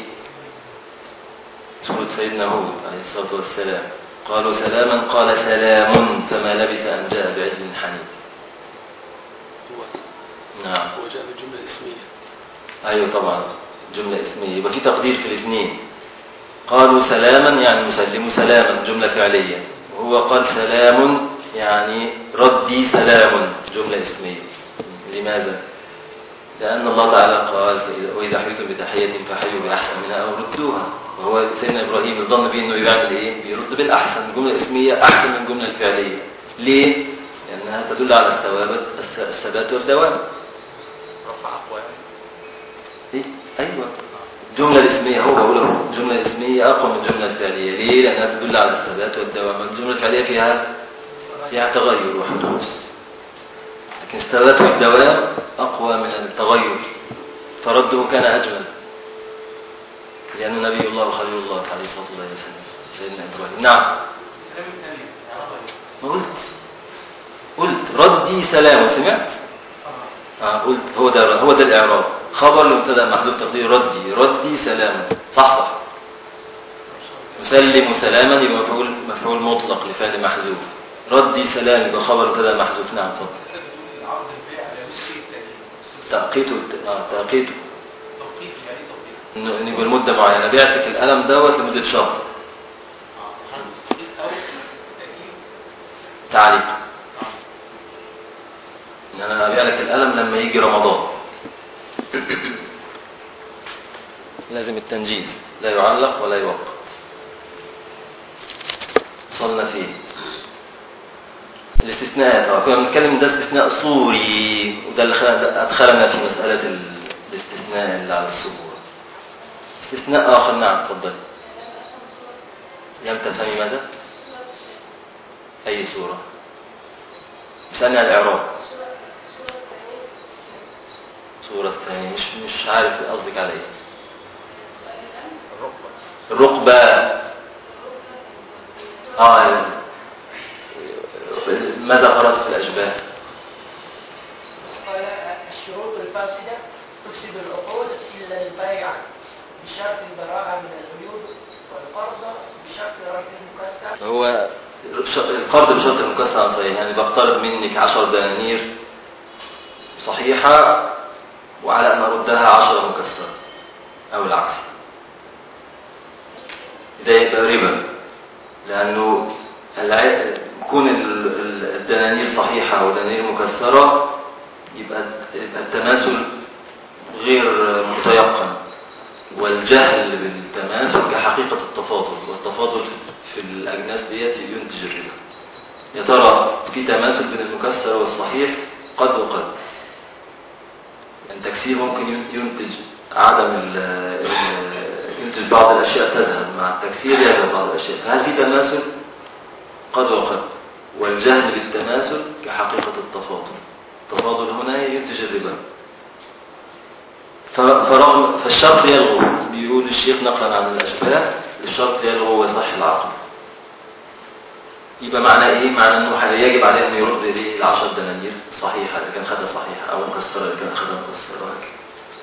سورة سيدنا هود عليه الصلاة والسلام قالوا سلاما قال سلام فما لبث أن جاء بعجل حنيذ هو نعم هو جاء بالجملة الاسمية أيوة طبعا جملة اسمية يبقى في تقدير في الاثنين قالوا سلاما يعني نسلم سلاما جملة فعلية وهو قال سلام يعني ردي سلام جملة اسمية لماذا؟ لأن الله تعالى قال فإذا وإذا حييتم بتحية فحيوا بأحسن منها أو ردوها وهو سيدنا إبراهيم الظن به إنه بيعمل إيه؟ بيرد بالأحسن الجملة الاسمية أحسن من الجملة الفعلية ليه؟ لأن لأنها تدل على الثوابت الثبات والدوام رفع أقوى يعني إيه؟ أيوة الجملة الاسمية هو بقول لكم الجملة الاسمية أقوى من الجملة الفعلية ليه؟ لأنها تدل على الثبات والدوام الجملة الفعلية فيها فيها تغير وحدوث لكن الثبات والدوام أقوى من التغير فرده كان أجمل لأن نبي الله وخليل الله عليه الصلاة والسلام سيدنا إبراهيم نعم ما قلت قلت ردي سلام سمعت آه قلت هو ده هو ده الإعراب خبر لمبتدا محذوف تقدير ردي ردي سلام صح صح مسلم سلاما يبقى مفعول مفعول مطلق لفعل محذوف ردي سلام يبقى خبر مبتدا محذوف نعم اتفضل عرض البيع لا يسكت تأقيته اه تأقيته توقيت يعني توقيت انه إنه يبقى لمده معينه بعتك القلم دوت لمده شهر او تأكيد تعليق ان انا ابيع لك القلم لما يجي رمضان لازم التنجيز لا يعلق ولا يوقت وصلنا فيه الاستثناء طبعا كنا بنتكلم ده استثناء صوري وده اللي خلق- ده ادخلنا في مساله ال- الاستثناء اللي على الصبور استثناء اخر نعم اتفضل لم تفهمي ماذا اي صوره بسألني عن الإعراب الصورة الثانية مش مش عارف قصدك على ايه الرقبة اه ماذا قرأت في الأشباه قال الشروط الفاسدة تفسد العقود إلا البيع بشرط البراءة من العيوب والقرض بشرط رد المكسر هو ش- القرض بشرط المكسر عن صحيح يعني بقترض منك عشر دنانير صحيحة وعلى أن أردها عشرة مكسرة أو العكس ده يبقى ربا لأنه الع- كون ال- ال- الدنانير صحيحة والدنانير مكسرة يبقى يبقى التماثل غير متيقن والجهل بالتماثل كحقيقة التفاضل والتفاضل في الأجناس ديت ينتج الربا يا ترى في تماثل بين المكسر والصحيح قد وقد التكسير ممكن ينتج عدم ال ال- ينتج بعض الأشياء تذهب مع التكسير يذهب بعض الأشياء فهل في تماثل قد وقد والجهل بالتماثل كحقيقة التفاضل التفاضل هنا ينتج الربا ف- فرغم فالشرط يلغو بيقول الشيخ نقلا عن الأشباه الشرط يلغو ويصح العقد يبقى معنى ايه؟ معنى انه حد- يجب عليه ان يرد اليه العشر دنانير صحيحه اذا كان خدها صحيحه او مكسره اذا كان خدها مكسره وهكذا.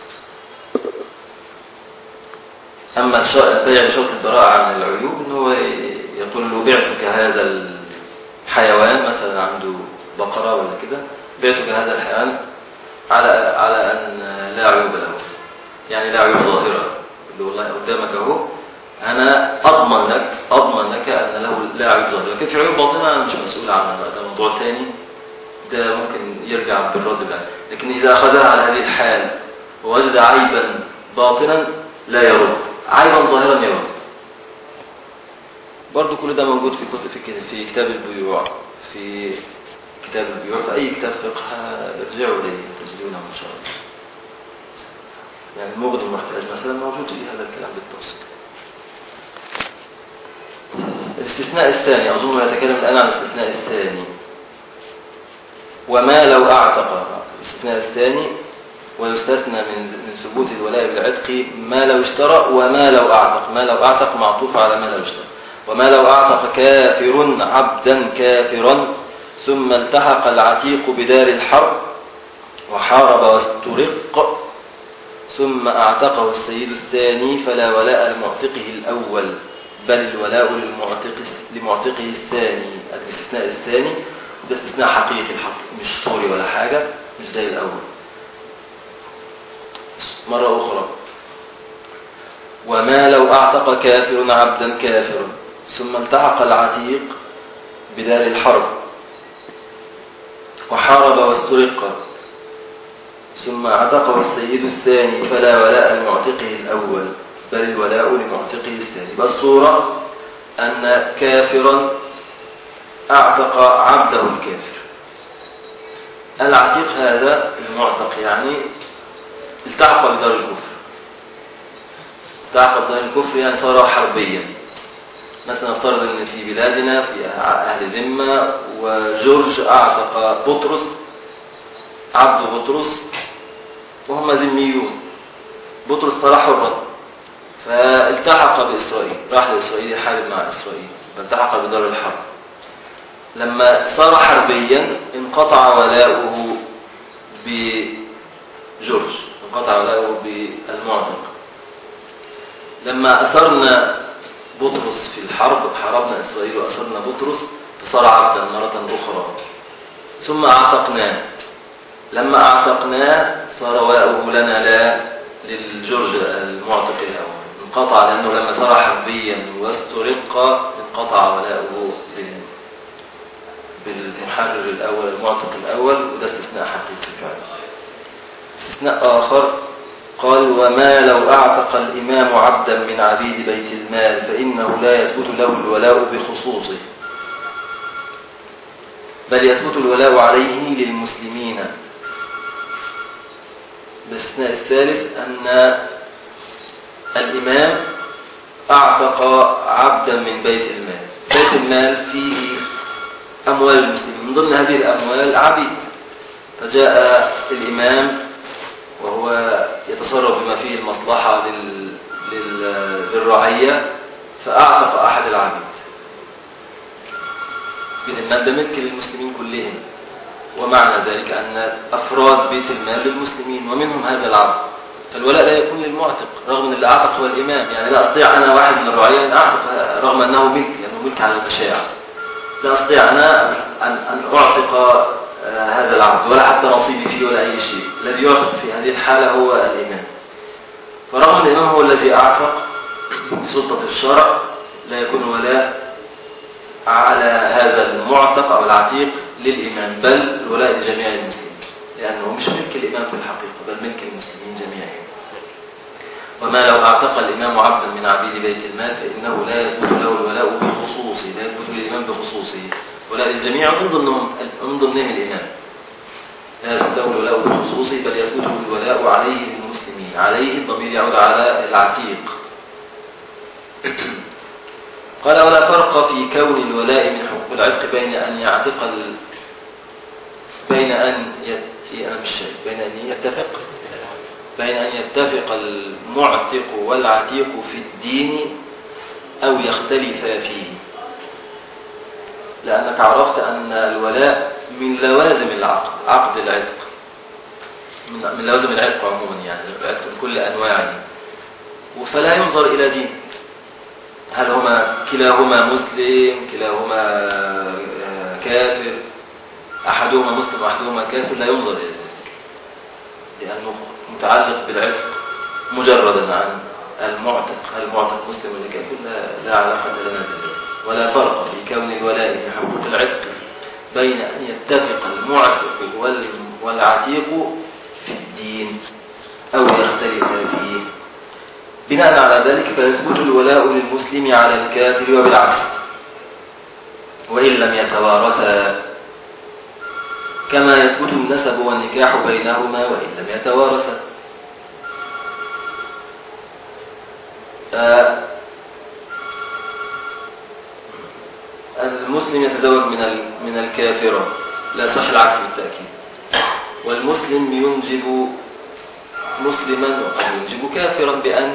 اما الش- بيع شرط البراءه عن العيوب انه هو يقول له بعتك هذا الحيوان مثلا عنده بقره ولا كده بعتك هذا الحيوان على على ان لا عيوب له يعني لا عيوب ظاهره اللي والله قدامك اهو انا اضمن لك اضمن لك ان له لا عيوب ظاهره لكن في عيوب باطنه انا مش مسؤول عنها بقى، ده موضوع تاني ده ممكن يرجع بالرد بعد لكن اذا اخذها على هذه الحال ووجد عيبا باطنا لا يرد عيبا ظاهرا يرد برضو كل ده موجود في كتب في كده- في كتاب البيوع في كتاب البيوع في اي كتاب فقه ارجعوا اليه تجدونه ان شاء الله يعني المغني المحتاج مثلا موجود فيه هذا الكلام بالتفصيل الاستثناء الثاني أظن يتكلم الآن عن الاستثناء الثاني وما لو أعتق الاستثناء الثاني ويستثنى من من ثبوت الولاء بالعتق ما لو اشترى وما لو أعتق ما لو أعتق معطوف على ما لو اشترى وما لو أعتق كافر عبدا كافرا ثم التحق العتيق بدار الحرب وحارب واسترق ثم أعتقه السيد الثاني فلا ولاء لمعتقه الأول بل الولاء للمعتق لمعتقه الثاني الاستثناء الثاني ده استثناء حقيقي الحق مش صوري ولا حاجة مش زي الأول مرة أخرى وما لو أعتق كافر عبدا كافرا ثم التحق العتيق بدار الحرب وحارب واسترق ثم اعتقه السيد الثاني فلا ولاء لمعتقه الأول بل الولاء لمعتقه الثاني بل الصورة أن كافرا أعتق عبده الكافر العتيق هذا المعتق يعني التحق بدار الكفر التحق بدار الكفر يعني صار حربيا مثلا افترض ان في بلادنا في اهل ذمه وجورج اعتق بطرس عبد بطرس وهم ذميون بطرس صار حرا فالتحق باسرائيل راح لاسرائيل يحارب مع اسرائيل فالتحق بدار الحرب لما صار حربيا انقطع ولاؤه بجورج انقطع ولاؤه بالمعتق لما أسرنا بطرس في الحرب حاربنا إسرائيل وأسرنا بطرس فصار عبدا مرة أخرى ثم أعتقناه لما أعتقناه صار ولاؤه لنا لا للجرج المعتق الأول انقطع لأنه لما صار حربيا واسترق انقطع ولاؤه بال- بالمحرر الأول المعتق الأول وده استثناء حقيقي فعلا استثناء آخر قال وما لو أعتق الإمام عبدا من عبيد بيت المال فإنه لا يثبت له الولاء بخصوصه بل يثبت الولاء عليه للمسلمين بالاستثناء الثالث أن الإمام أعتق عبدا من بيت المال بيت المال فيه أموال المسلمين من ضمن هذه الأموال عبيد فجاء الإمام وهو يتصرف بما فيه المصلحة لل... لل... للرعية فأعتق أحد العبيد بيت المال ده ملك للمسلمين كلهم ومعنى ذلك أن أفراد بيت المال للمسلمين ومنهم هذا العبد فالولاء لا يكون للمعتق رغم أن اللي أعتق هو الإمام يعني لا أستطيع أنا واحد من الرعية أن أعتق رغم أنه ملك لأنه ملك على المشاع لا أستطيع أنا أن, أن أعتق آه، هذا العبد ولا حتى نصيبي فيه ولا أي شيء الذي يعتق في هذه الحالة هو الإمام فرغم الإمام هو الذي أعتق بسلطة الشرع لا يكون ولاء على هذا المعتق أو العتيق للإمام بل الولاء لجميع المسلمين لأنه مش ملك الإمام في الحقيقة بل ملك المسلمين جميعهم وما لو أعتق الإمام عبدا من عبيد بيت المال فإنه لا يثبت له الولاء بخصوصه لا يثبت للإمام بخصوصه ولاء للجميع من ضمنهم من ضمنهم الإمام لا يثبت له الولاء بخصوصه بل يثبت الولاء عليه للمسلمين عليه الضمير يعود على العتيق قال ولا فرق في كون الولاء من حقوق العتق بين أن يعتق ال... بين أن يت... إيه أنا مش شايف بين أن يتفق بين أن يتفق المعتق والعتيق في الدين أو يختلفا فيه لأنك عرفت أن الولاء من لوازم العقد عقد العتق من من لوازم العتق عموما يعني العتق بكل أنواعه فلا ينظر إلى دين هل هما كلاهما مسلم كلاهما آه، كافر أحدهما مسلم وأحدهما كافر لا ينظر إلى ذلك لأنه متعلق بالعتق مجردا عن المعتق هل المعتق مسلم ولا كافر لا, لا علاقة لنا بذلك ولا فرق في كون الولاء من حقوق العتق بين أن يتفق المعتق وال- والعتيق في الدين أو يختلف فيه بناء على ذلك فيثبت الولاء للمسلم على الكافر وبالعكس وإن لم يتوارثا كما يثبت النسب والنكاح بينهما وإن لم يتوارثا آه، المسلم يتزوج من ال- من الكافرة لا صح العكس بالتأكيد والمسلم ينجب مسلما وقد ينجب كافرا بأن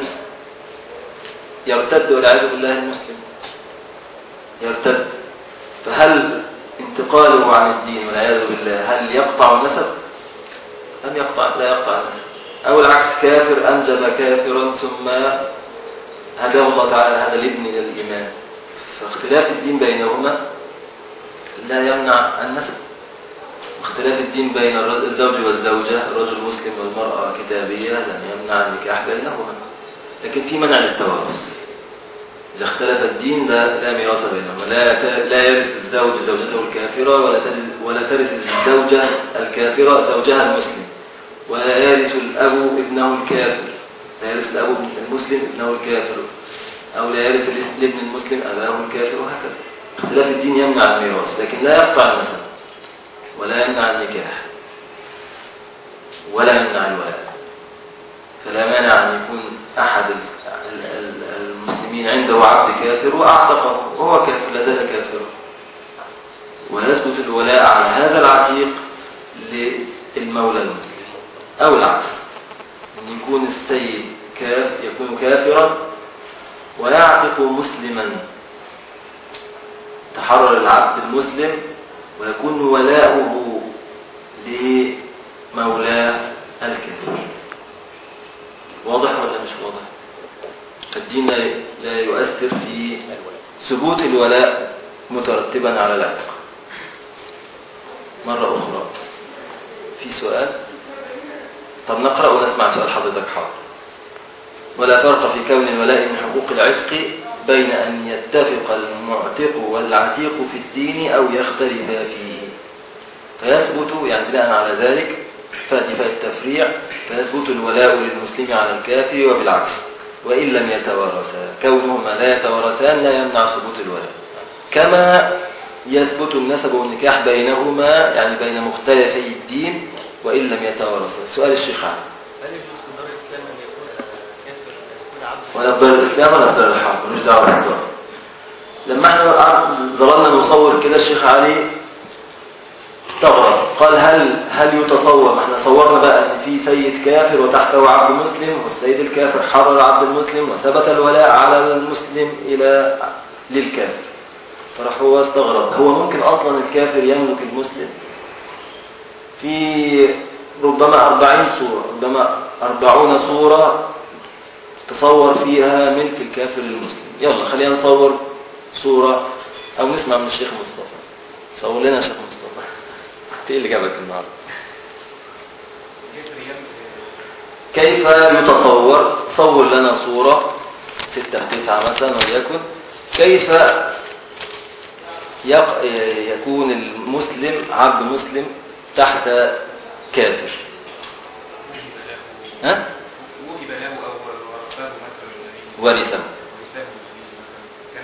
يرتد والعياذ بالله المسلم يرتد فهل انتقاله عن الدين والعياذ بالله هل يقطع النسب؟ لم يقطع لا يقطع النسب أو العكس كافر أنجب كافرا ثم هداه الله تعالى هذا الابن إلى الإيمان فاختلاف الدين بينهما لا يمنع النسب واختلاف الدين بين الرجل- الزوج والزوجة الرجل مسلم والمرأة كتابية لم يمنع النكاح بينهما لكن في منع للتوارث إذا اختلف الدين لا لا ميراث بينهما لا ت- لا يرث الزوج زوجته الكافرة ولا تجد ولا ترث الزوجة الكافرة زوجها المسلم ولا يرث الأب ابنه الكافر لا يرث الأب المسلم ابنه الكافر أو لا يرث الابن المسلم أباه الكافر وهكذا اختلاف الدين يمنع الميراث لكن لا يقطع النسب ولا يمنع النكاح ولا يمنع الولاء فلا مانع أن يكون أحد ال- ال- ال- المسلمين عنده عبد كافر وأعتقه وهو كافر لا زال كافرا ويثبت الولاء على هذا العتيق للمولى المسلم أو العكس أن يكون السيد كاف يكون كافرا ويعتق مسلما تحرر العبد المسلم ويكون ولاؤه لمولاه الكافر واضح ولا مش واضح الدين لا لا يؤثر في ثبوت الولاء مترتبا على العتق مرة أخرى في سؤال طب نقرأ ونسمع سؤال حضرتك حاضر ولا فرق في كون الولاء من حقوق العتق بين أن يتفق المعتق والعتيق في الدين أو يختلفا فيه فيثبت يعني بناء على ذلك فدفاع التفريع فيثبت الولاء للمسلم على الكافر وبالعكس وإن لم يتوارثا كونهما لا يتوارثان لا يمنع ثبوت الولاء كما يثبت النسب والنكاح بينهما يعني بين مختلفي الدين وإن لم يتوارثا سؤال الشيخ علي هل يجوز في دار الاسلام ان يكون كافر يكون عبد ولا بدار الإسلام ولا بدار الحرب ملوش دعوة بالدار لما احنا ظللنا نصور كده الشيخ علي استغرب قال هل هل يتصور ما احنا صورنا بقى ان في سيد كافر وتحته عبد مسلم والسيد الكافر حرر عبد المسلم وثبت الولاء على المسلم الى للكافر فراح هو استغرب هو ممكن اصلا الكافر يملك المسلم في ربما أربعين صورة ربما أربعون صورة تصور فيها ملك الكافر للمسلم يلا خلينا نصور صورة أو نسمع من الشيخ مصطفى صور لنا يا شيخ مصطفى في اللي جابك النهارده كيف يتصور صور لنا صورة ستة تسعة مثلا وليكن كيف يق... يكون المسلم عبد مسلم تحت كافر ها؟ وهب له او ورثه مثلا ورثه ورثه كان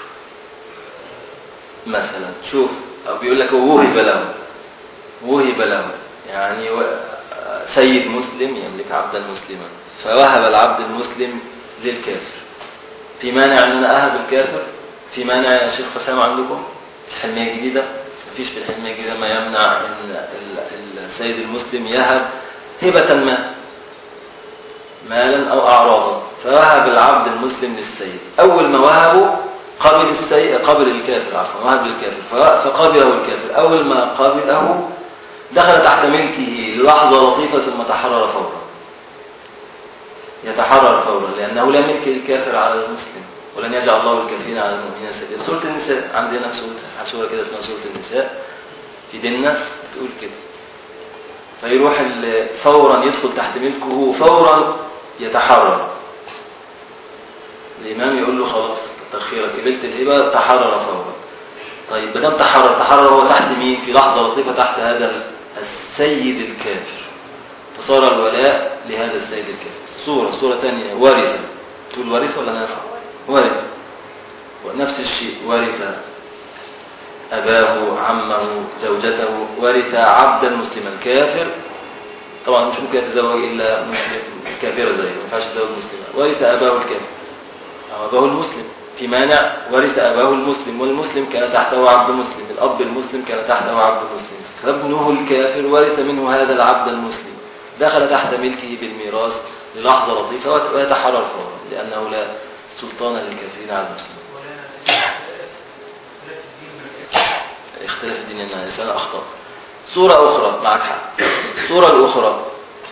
مثلا شوف أو بيقول لك وهب له وهب له يعني و- سيد مسلم يملك عبدا مسلما فوهب العبد المسلم للكافر في مانع ان انا اهب الكافر في مانع يا شيخ حسام عندكم في الحلميه الجديده مفيش في الحلميه الجديده ما يمنع ان ال- السيد المسلم يهب هبه ما مالا او اعراضا فوهب العبد المسلم للسيد اول ما وهبه قبل السيد قبل الكافر عفوا وهب للكافر ف- فقبله الكافر اول ما قبله دخل تحت ملكه لحظه لطيفه ثم تحرر فورا يتحرر فورا لانه لا ملك للكافر على المسلم ولن يجعل الله الكافرين على المؤمنين سبيلا سوره النساء عندنا سوره سوره كده اسمها سوره النساء في ديننا بتقول كده فيروح ال- فورا يدخل تحت ملكه فورا يتحرر الإمام يقول له خلاص كتر خيرك قبلت الهبة تحرر فورا طيب ما دام تحرر تحرر هو تحت مين في لحظة لطيفة تحت هذا السيد الكافر فصار الولاء لهذا السيد الكافر صورة صورة ثانية وارثة تقول وارث ولا ناس وارث ونفس الشيء ورث أباه عمه زوجته ورث عبدا مسلما كافر طبعا مش ممكن يتزوج إلا مسلم كافر زيه ما ينفعش يتزوج مسلما ورث أباه الكافر أو أباه المسلم في مانع ورث أباه المسلم والمسلم كان تحته عبد مسلم الأب المسلم كان تحته عبد مسلم فابنه الكافر ورث منه هذا العبد المسلم دخل تحت ملكه بالميراث للحظة لطيفة ويتحرر فورا لأنه لا سلطان للكافرين على المسلمين اختلاف الدين ان الانسان اخطا صوره اخرى معك حق الصوره الاخرى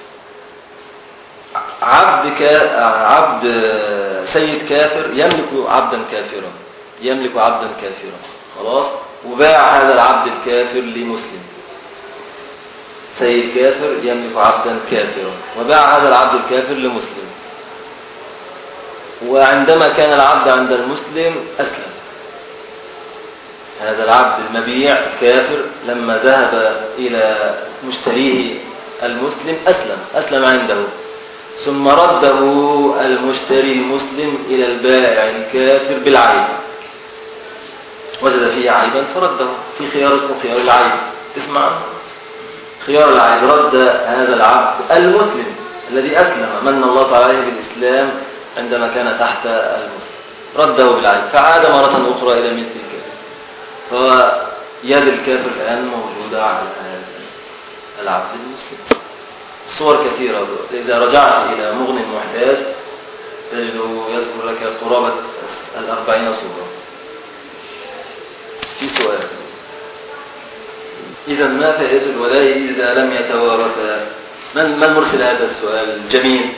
عبد كا... عبد سيد كافر يملك عبدا كافرا يملك عبدا كافرا خلاص وباع هذا العبد الكافر لمسلم سيد كافر يملك عبدا كافرا وباع هذا العبد الكافر لمسلم وعندما كان العبد عند المسلم أسلم هذا العبد المبيع الكافر لما ذهب إلى مشتريه المسلم أسلم أسلم عنده ثم رده المشتري المسلم إلى البائع الكافر بالعيب وجد فيه عيبا فرده في خيار اسمه خيار العيب تسمع عنه؟ اختيار العبد رد هذا العبد المسلم الذي أسلم من الله تعالى عليه بالإسلام عندما كان تحت المسلم رده بالعين فعاد مرة أخرى إلى مثل الكافر فهو يد الكافر الآن موجودة على هذا العبد المسلم صور كثيرة إذا رجعت إلى مغني المحتاج تجده يذكر لك قرابة الأربعين صورة في سؤال إذا ما فائدة الولاء إذا لم يتوارثا من من مرسل هذا السؤال الجميل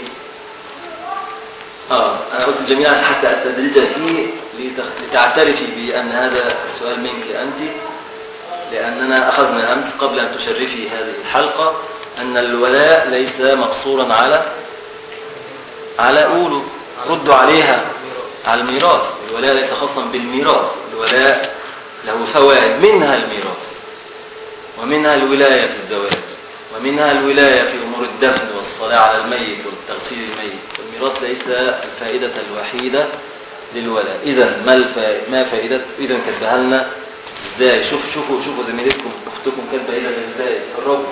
اه انا قلت الجميل عشان حتى استدرجك فيه لتخ- لتعترفي بان هذا السؤال منك انت لاننا اخذنا امس قبل ان تشرفي هذه الحلقه ان الولاء ليس مقصورا على على قولوا ردوا عليها على الميراث الولاء ليس خاصا بالميراث الولاء له فوائد منها الميراث ومنها الولاية في الزواج ومنها الولاية في أمور الدفن والصلاة على الميت والتغسيل الميت والميراث ليس الفائدة الوحيدة للولاء إذا ما الفا... ما فائدة إذا كتبها لنا إزاي شوف شوفوا شوفوا زميلتكم أختكم كاتبة إذا إزاي اتفرجوا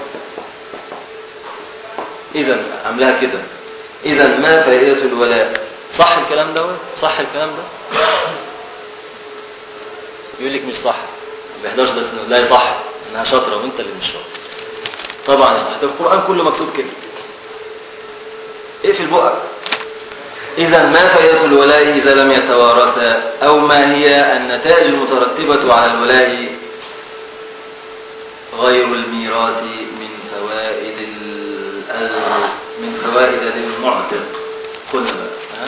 إذا عاملاها كده إذا ما فائدة الولاء صح الكلام ده صح الكلام ده يقول لك مش صح ما بيحضرش درس لا يصح انها شاطره وانت اللي مش شاطر طبعا صح ده القران كله مكتوب كده اقفل بقك اذا ما فائده الولاء اذا لم يتوارثا او ما هي النتائج المترتبه على الولاء غير الميراث من فوائد ال- ال- من فوائد للمعتق قلنا بقى ها؟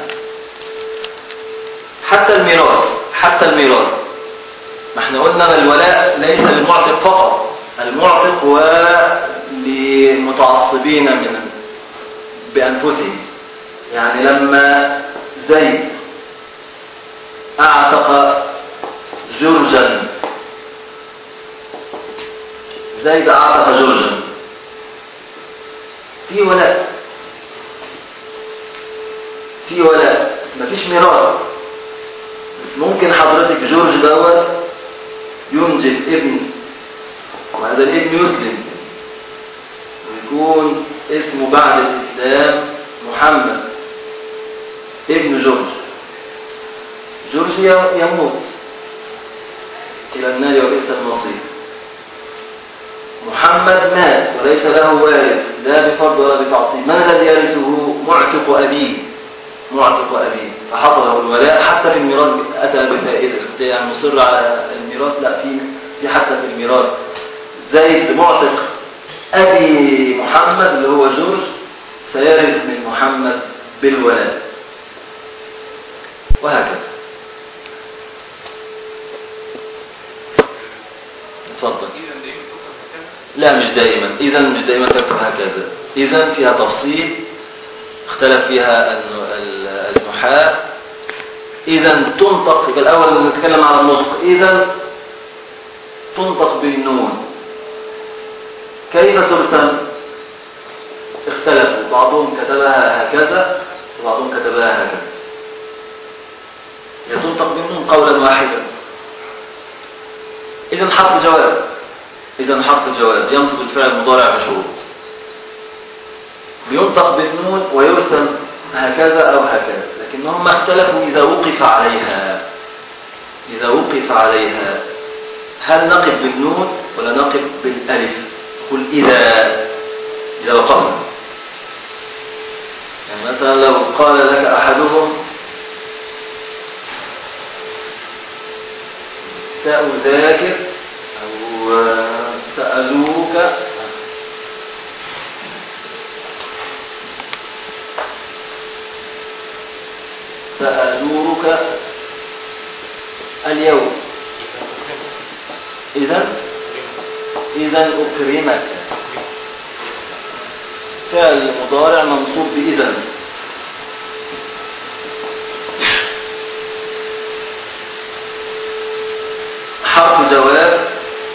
حتى الميراث حتى الميراث ما احنا قلنا الولاء ليس للمعتق فقط المعتق ولمتعصبين من بأنفسهم يعني لما زيد أعتق جرجا زيد أعتق جرجا في ولاء في ولاء بس مفيش ميراث بس ممكن حضرتك جورج دوت ينجب ابن وهذا الابن يسلم ويكون اسمه بعد الإسلام محمد ابن جورج جورج ي- يموت إلى النار وبئس المصير محمد مات وليس له وارث لا بفرض ولا بتعصيب من الذي يرثه معتق أبيه معتق أبيه فحصل له الولاء حتى في الميراث أتى بفائدة كنت يعني مصر على الميراث لا في في حتى في الميراث زيد معتق أبي محمد اللي هو جورج سيرث من محمد بالولاء وهكذا اتفضل إذا دائما تكتب هكذا لا مش دائما اذا مش دائما تكتب هكذا اذا فيها تفصيل اختلف فيها الن- ال- النحاة اذا تنطق يبقى الاول نتكلم على النطق اذا تنطق بالنون كيف ترسم اختلفوا بعضهم كتبها هكذا وبعضهم كتبها هكذا هي تنطق بالنون قولا واحدا اذا حرف جواب إذا حرف الجواب ينصب الفعل المضارع بشروط بينطق بالنون ويرسم هكذا أو هكذا لكنهم اختلفوا إذا وقف عليها إذا وقف عليها هل نقف بالنون ولا نقف بالألف قل إذا إذا وقفنا يعني مثلا لو قال لك أحدهم سأذاكر أو آه، سأزورك سأزورك اليوم إذا إذا أكرمك فعل مضارع منصوب بإذا حرف جواب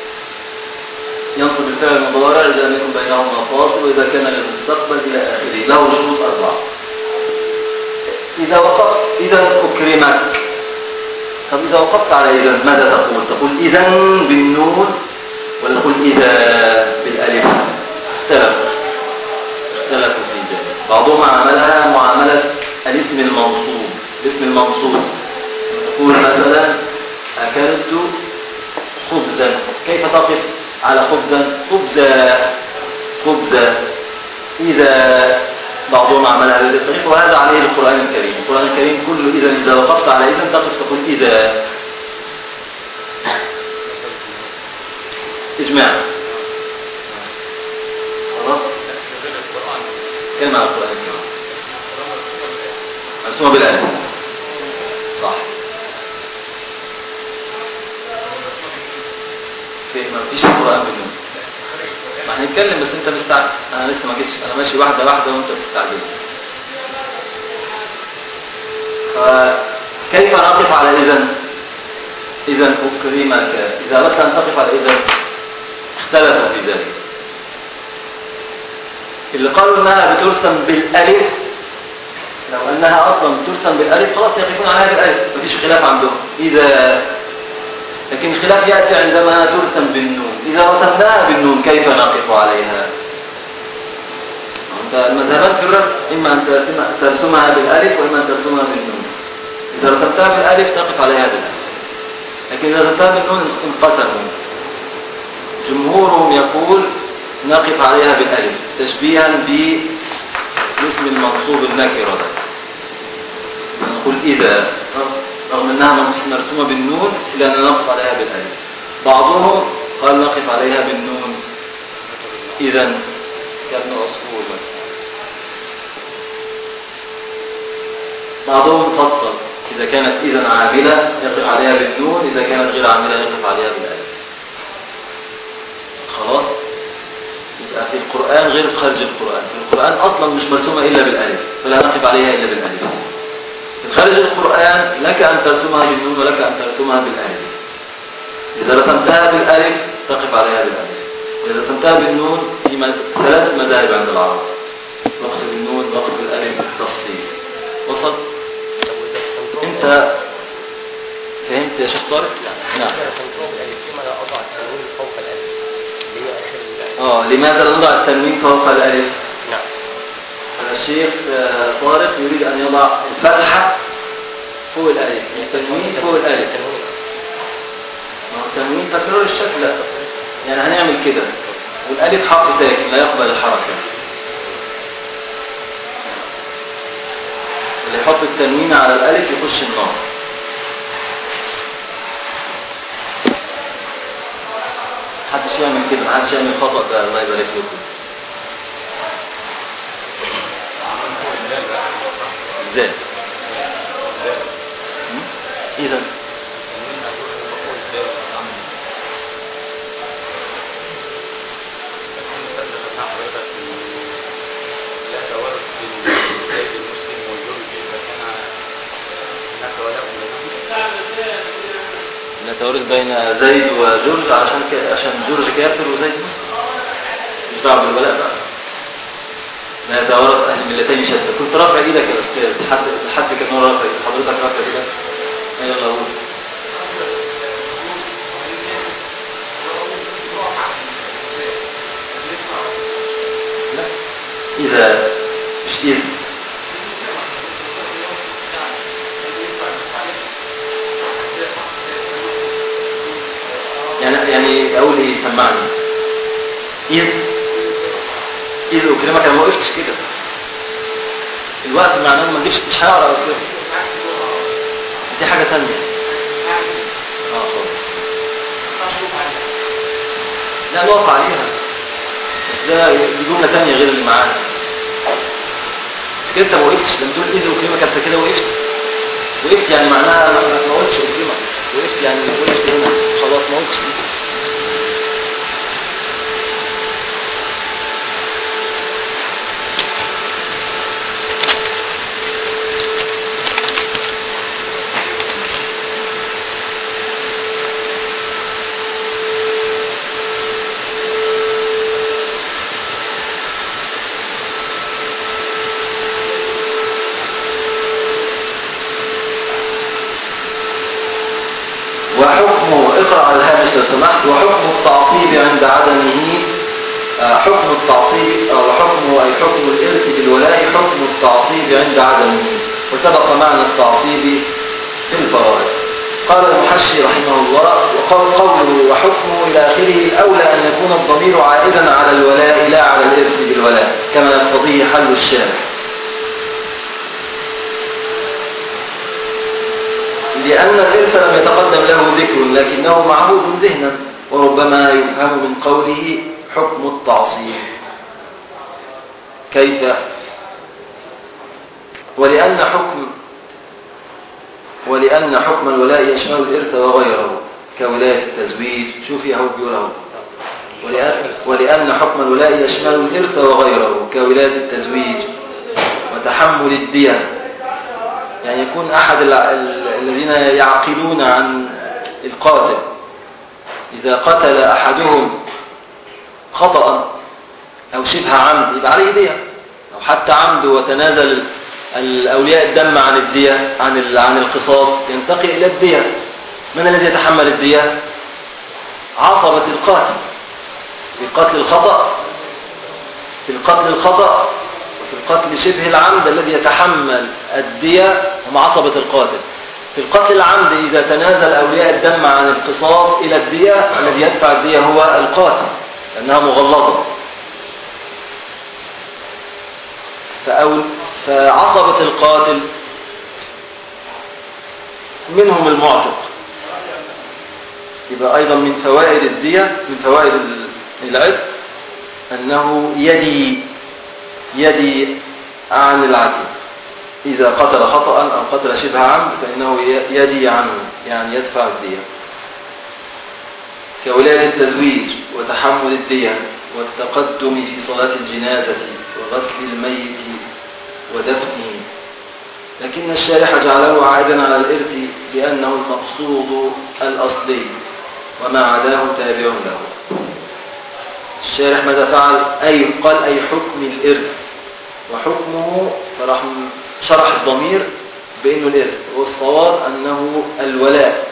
ينصب الفعل المضارع إذا لم يكن بينهما فاصل وإذا كان للمستقبل إلى آخره له شروط أربعة إذا وقفت إذا أكرمك طب إذا وقفت على إذا ماذا تقول؟ تقول إذا بالنون ولا تقول إذا بالألف؟ اختلفوا اختلفوا في ذلك بعضهم عملها معاملة الاسم المنصوب الاسم المنصوب تقول مثلا أكلت خبزا كيف تقف على خبزا خبزا خبزا إذا بعضهم عمل هذا الطريق وهذا عليه القرآن الكريم القرآن الكريم كله إذا إذا وقفت على إذا تقف تقول إذا إجماع خلاص كلمة على القرآن الكريم مرسومة بالألف صح في ما فيش القرآن بالنون ما هنتكلم بس انت مستعجل انا لسه ما جيتش انا ماشي واحده واحده وانت بتستعجل فكيف نقف على اذا اذا اكرمك اذا اردت ان تقف على اذا اختلفوا في ذلك اللي قالوا انها بترسم بالالف لو انها اصلا ترسم بالالف خلاص يقفون عليها بالالف مفيش خلاف عندهم اذا لكن الخلاف يأتي عندما ترسم بالنون إذا رسمناها بالنون كيف نقف عليها أنت المذهبات في الرسم إما أن ترسمها, ترسمها بالألف وإما أن ترسمها بالنون إذا رسمتها بالألف تقف عليها بالألف لكن إذا رسمتها بالنون انقسموا جمهورهم يقول نقف عليها بالألف تشبيها باسم المنصوب النكرة ده نقول إذا رغم أنها مرسومة بالنون إلا أن نقف عليها بالألف بعضهم قال نقف عليها بالنون إذا كابن عصفور مثلا بعضهم فصل إذا كانت إذا عاملة يقف عليها بالنون إذا كانت غير عاملة يقف عليها بالألف خلاص يبقى في القرآن غير في خارج القرآن في القرآن أصلا مش مرسومة إلا بالألف فلا نقف عليها إلا بالألف في خارج القرآن لك أن ترسمها بالنون ولك أن ترسمها بالألف إذا رسمتها بالألف تقف عليها بالألف وإذا رسمتها بالنون في مز- ثلاث مذاهب عند العرب وقف بالنون وقف بالألف بالتفصيل وصل أنت فهمت يا شيخ طارق؟ نعم رسمتهم بالالف ثم لا اضع التنوين فوق الالف اللي هي اخر الالف اه لماذا لا نضع التنوين فوق الألف؟ نعم الشيخ آه، طارق يريد أن يضع الفتحة فوق الألف التنوين فوق الألف التنوين ما هو التنوين تكرار الشكل لا. يعني هنعمل كده والألف حرف ساكن لا يقبل الحركة اللي يحط التنوين على الألف يخش النار محدش يعمل كده محدش يعمل خطأ ده الله يبارك لكم ازاي اذا لا توارث بين زيد المسلم وجورج فكان هناك ولاء بينهم نتورث بين زيد وجورج عشان ك... عشان جورج كافر وزيد مسلم مش دعوه بالولاء بقى لا يتوارث اهل الملتين شتى كنت رافع ايدك يا استاذ حد حد كان هو رافع حضرتك رافع ايدك ايوه يلا قول لا اذا مش اذ يعني يعني اقول ايه سمعني اذ اذ اكرمك انا ما وقفتش كده الوقت معناه ما نجيبش مش هقرا كده دي حاجه ثانيه اه خالص لا نقف عليها بس ده دي جمله ثانيه غير اللي معانا بس كده انت ما وقفتش لما تقول اذ اكرمك انت كده وقفت وقفت يعني معناها ما ما قلتش اكرمك وقفت يعني وقفت هنا خلاص ما قلتش دي وحكم الإرث بالولاء حكم التعصيب عند عدمه وسبق معنى التعصيب في الفرائض قال المحشي رحمه الله وقول قوله وحكمه إلى آخره الأولى أن يكون الضمير عائدا على الولاء لا على الإرث بالولاء كما يقتضيه حل الشارع لأن الإرث لم يتقدم له ذكر لكنه معهود ذهنا وربما يفهم من قوله حكم التعصيب كيف ولأن حكم ولأن حكم الولاء يشمل الإرث وغيره كولاية التزويج شوفي أهو بيقول أهو ولأن, ولأن حكم الولاء يشمل الإرث وغيره كولاية التزويج وتحمل الدية يعني يكون أحد ال- ال- الذين يعقلون عن القاتل إذا قتل أحدهم خطأ أو شبه عمد يبقى عليه دية أو حتى عمد وتنازل الأولياء الدم عن الدية عن ال- عن القصاص ينتقي إلى الدية من الذي يتحمل الدية؟ عصبة القاتل في قتل الخطأ في القتل الخطأ وفي القتل شبه العمد الذي يتحمل الدية هم عصبة القاتل في القتل العمد إذا تنازل أولياء الدم عن القصاص إلى الدية الذي يدفع الدية هو القاتل لأنها مغلظة فأول فعصبة القاتل منهم المعتق يبقى أيضا من فوائد الدية من فوائد ال- العتق أنه يدي يدي عن العتيق إذا قتل خطأ أو قتل شبه عمد فإنه ي- يدي عنه يعني يدفع الدية كولاية التزويج وتحمل الدية والتقدم في صلاة الجنازة وغسل الميت ودفنه لكن الشارح جعله عائدا على الإرث لأنه المقصود الأصلي وما عداه تابع له الشارح ماذا فعل أي قال أي حكم الإرث وحكمه فراح شرح الضمير بأنه الإرث والصواب أنه الولاء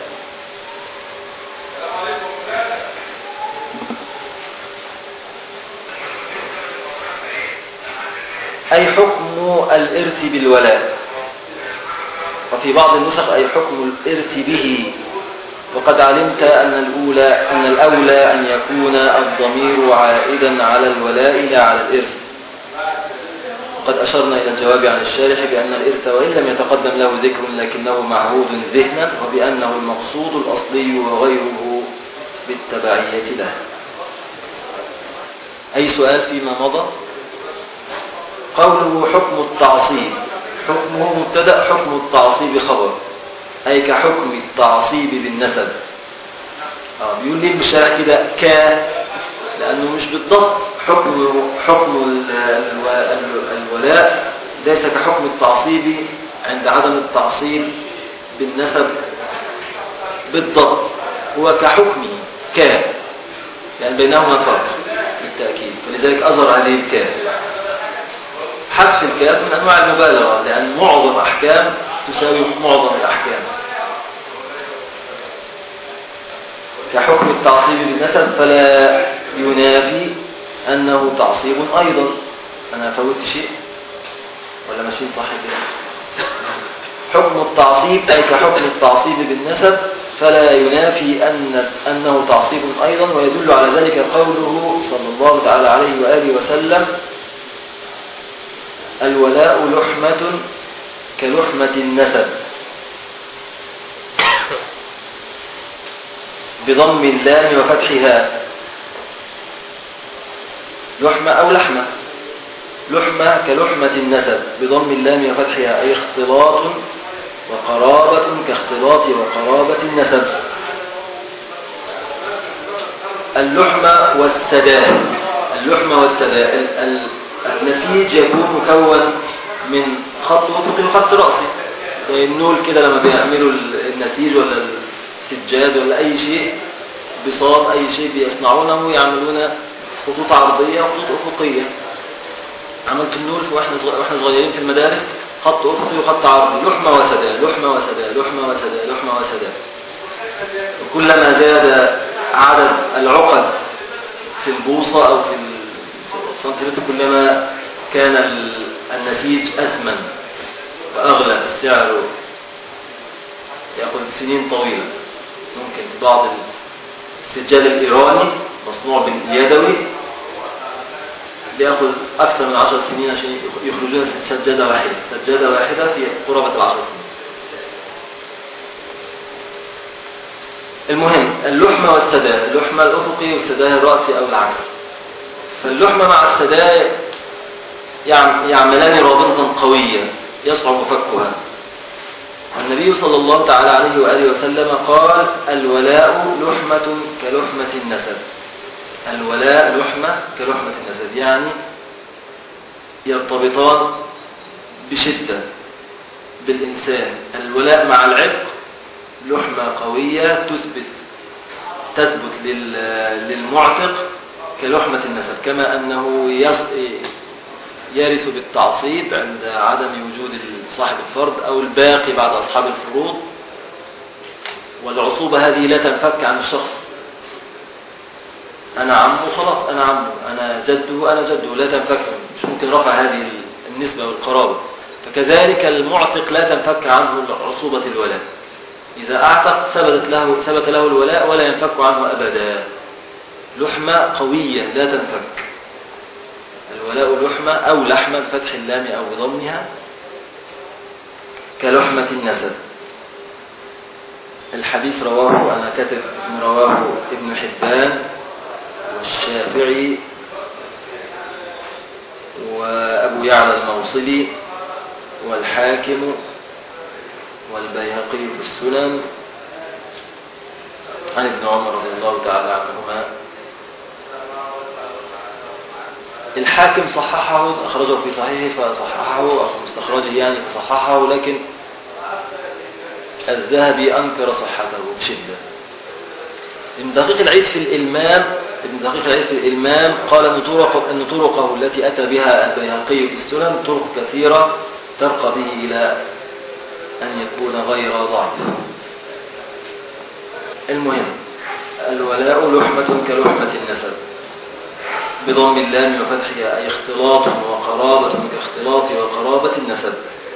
أي حكم الإرث بالولاء وفي بعض النسخ أي حكم الإرث به وقد علمت أن الأولى أن الأولى أن يكون الضمير عائدا على الولاء لا على الإرث وقد أشرنا إلى الجواب عن الشارح بأن الإرث وإن لم يتقدم له ذكر لكنه معهود ذهنا وبأنه المقصود الأصلي وغيره بالتبعية له أي سؤال فيما مضى قوله حكم التعصيب حكمه مبتدا حكم التعصيب خبر أي كحكم التعصيب بالنسب آه بيقول ليه بالشارع كده ك لأنه مش بالضبط حكم حكم ال- الو- ال- الولاء ليس كحكم التعصيب عند عدم التعصيب بالنسب بالضبط هو كحكمه ك يعني بينهما فرق بالتأكيد ولذلك أظهر هذه الكاف حذف الكاف من أنواع المبالغة لأن معظم أحكام تساوي معظم الأحكام كحكم التعصيب بالنسب فلا ينافي أنه تعصيب أيضا أنا فوت شيء ولا ماشيين صح كده حكم التعصيب أي كحكم التعصيب بالنسب فلا ينافي أن أنه تعصيب أيضا ويدل على ذلك قوله صلى الله تعالى عليه وآله وسلم الولاء لحمة كلحمة النسب بضم اللام وفتحها لحمة أو لحمة لحمة كلحمة النسب بضم اللام وفتحها أي اختلاط وقرابة كاختلاط وقرابة النسب اللحمة والسداء اللحمة والسداء ال- ال- النسيج يكون مكون من خط أفقي وخط رأسي زي النول كده لما بيعملوا ال- النسيج ولا السجاد ولا أي شيء بساط أي شيء بيصنعونه يعملون خطوط عرضية وخطوط أفقية عملت النور واحنا صغ- واحنا صغيرين في المدارس خط افقي وخط عرضي لحمه وسداء لحمه وسداء لحمه وسداء لحمه وسداء وكلما زاد عدد العقد في البوصه او في السنتيمتر كلما كان ال- النسيج أثمن وأغلى في السعر يأخذ سنين طويلة ممكن بعض السجاد الإيراني مصنوع باليدوي بياخذ أكثر من عشر سنين عشان يخرجون سجادة واحدة سجادة واحدة في قرابة العشر سنين المهم اللحمة والسداء اللحمة الأفقي والسداء الرأسي أو العكس فاللحمة مع السداء يعم- يعملان رابطة قوية يصعب فكها النبي صلى الله تعالى عليه وآله وسلم قال الولاء لحمة كلحمة النسب الولاء لحمة كلحمة النسب يعني يرتبطان بشدة بالإنسان الولاء مع العتق لحمة قوية تثبت تثبت لل- للمعتق كلحمة النسب كما أنه يص... يرث بالتعصيب عند عدم وجود صاحب الفرد أو الباقي بعد أصحاب الفروض والعصوبة هذه لا تنفك عن الشخص أنا عمه خلاص أنا عمه أنا جده أنا جده لا تنفك مش ممكن رفع هذه النسبة والقرابة فكذلك المعتق لا تنفك عنه عصوبة الولاء إذا أعتق ثبتت له ثبت له الولاء ولا ينفك عنه أبدا لحمة قوية لا تنفك الولاء لحمة أو لحمة بفتح اللام أو بضمها كلحمة النسب الحديث رواه أنا كاتب إن رواه ابن حبان والشافعي وأبو يعلى الموصلي والحاكم والبيهقي في السنن عن ابن عمر رضي الله تعالى عنهما الحاكم صححه أخرجه في صحيحه فصححه أو في مستخرجه يعني صححه لكن الذهبي أنكر صحته بشدة ابن دقيق العيد في الإلمام ابن دقيق العيد في الإلمام قال أن طرق أن طرقه التي أتى بها البيهقي في السنن طرق كثيرة ترقى به إلى أن يكون غير ضعف المهم الولاء لحمة كلحمة النسب بضم اللام وفتحها أي اختلاط وقرابة كاختلاط وقرابة النسب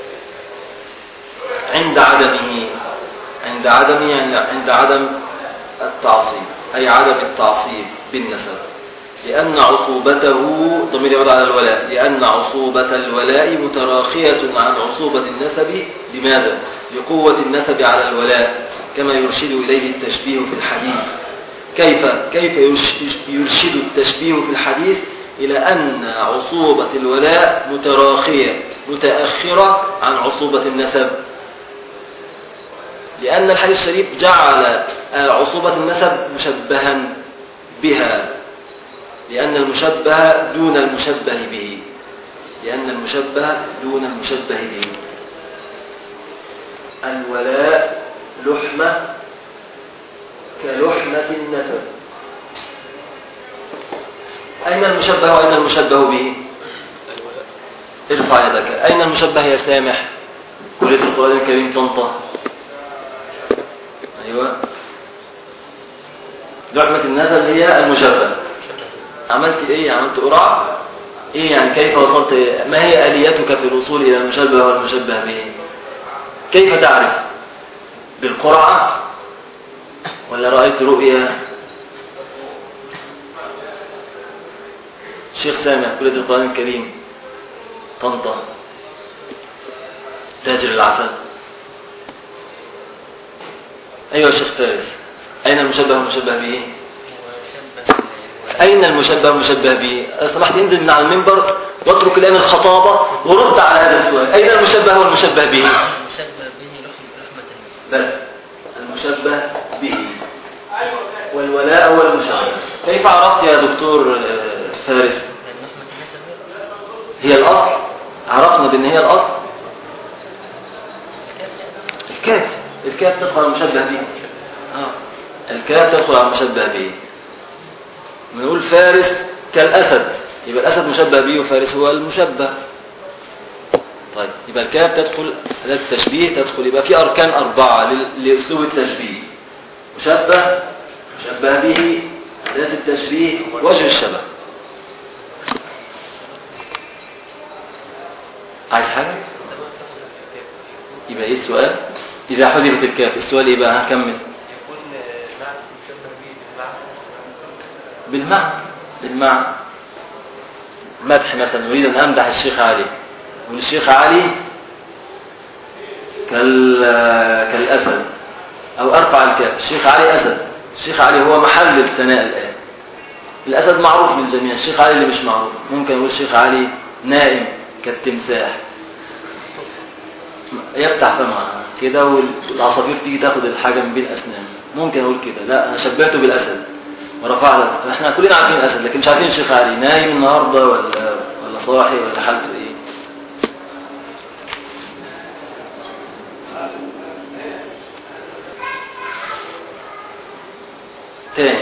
عند عدمه عند عدمه يعني عند عدم التعصيب أي عدم التعصيب بالنسب لأن عصوبته ضمير يعود على الولاء لأن عصوبة الولاء متراخية عن عصوبة النسب لماذا؟ لقوة النسب على الولاء كما يرشد إليه التشبيه في الحديث كيف كيف يرش- يرشد التشبيه في الحديث إلى أن عصوبة الولاء متراخية متأخرة عن عصوبة النسب لأن الحديث الشريف جعل عصوبة النسب مشبها بها لأن المشبه دون المشبه به لأن المشبه دون المشبه به الولاء لحمة كلحمة النسب أين المشبه وأين المشبه به ارفع يدك أين المشبه يا سامح كلية القرآن الكريم طنطا أيوة لحمة النسب هي المشبه عملت إيه عملت قرعة إيه يعني كيف وصلت ما هي آليتك في الوصول إلى المشبه والمشبه به كيف تعرف بالقرعة ولا رأيت رؤيا شيخ سامع كلية القرآن الكريم طنطا تاجر العسل أيها الشيخ فارس أين المشبه والمشبه به أين المشبه والمشبه به لو سمحت انزل من على المنبر واترك الآن الخطابة ورد على هذا السؤال أين المشبه والمشبه به المشبه به لحم- لحمة النسب بس المشبه به والولاء والمشبه كيف عرفت يا دكتور آه، فارس لأن لحمة النسب هي الأصل عرفنا بأن هي الأصل الكاف الكاف تدخل على المشبه به آه. الكاف تدخل على المشبه به بنقول فارس كالأسد يبقى الأسد مشبه به وفارس هو المشبه طيب يبقى الكاف تدخل أداة التشبيه تدخل يبقى في أركان أربعة لل- لأسلوب التشبيه مشبه مشبه به أداة التشبيه وجه الشبه عايز حاجة يبقى ايه السؤال اذا حذفت الكاف السؤال ايه بقى هكمل يكون معنى مشبه به بالمعنى بالمعنى بالمعنى مدح مثلا أريد أن أمدح الشيخ علي والشيخ علي كال... كالأسد أو أرفع الكاف الشيخ علي أسد الشيخ علي هو محل الثناء الآن الأسد معروف للجميع الشيخ علي اللي مش معروف ممكن يقول الشيخ علي نائم كالتمساح يفتح فمها كده والعصافير تيجي تاخد الحاجة من بين أسنانه ممكن أقول كده لا أنا شبهته بالأسد ورفع له فاحنا كلنا عارفين الاسد لكن مش عارفين الشيخ علي نايم النهارده ولا ولا صاحي ولا حالته ايه تاني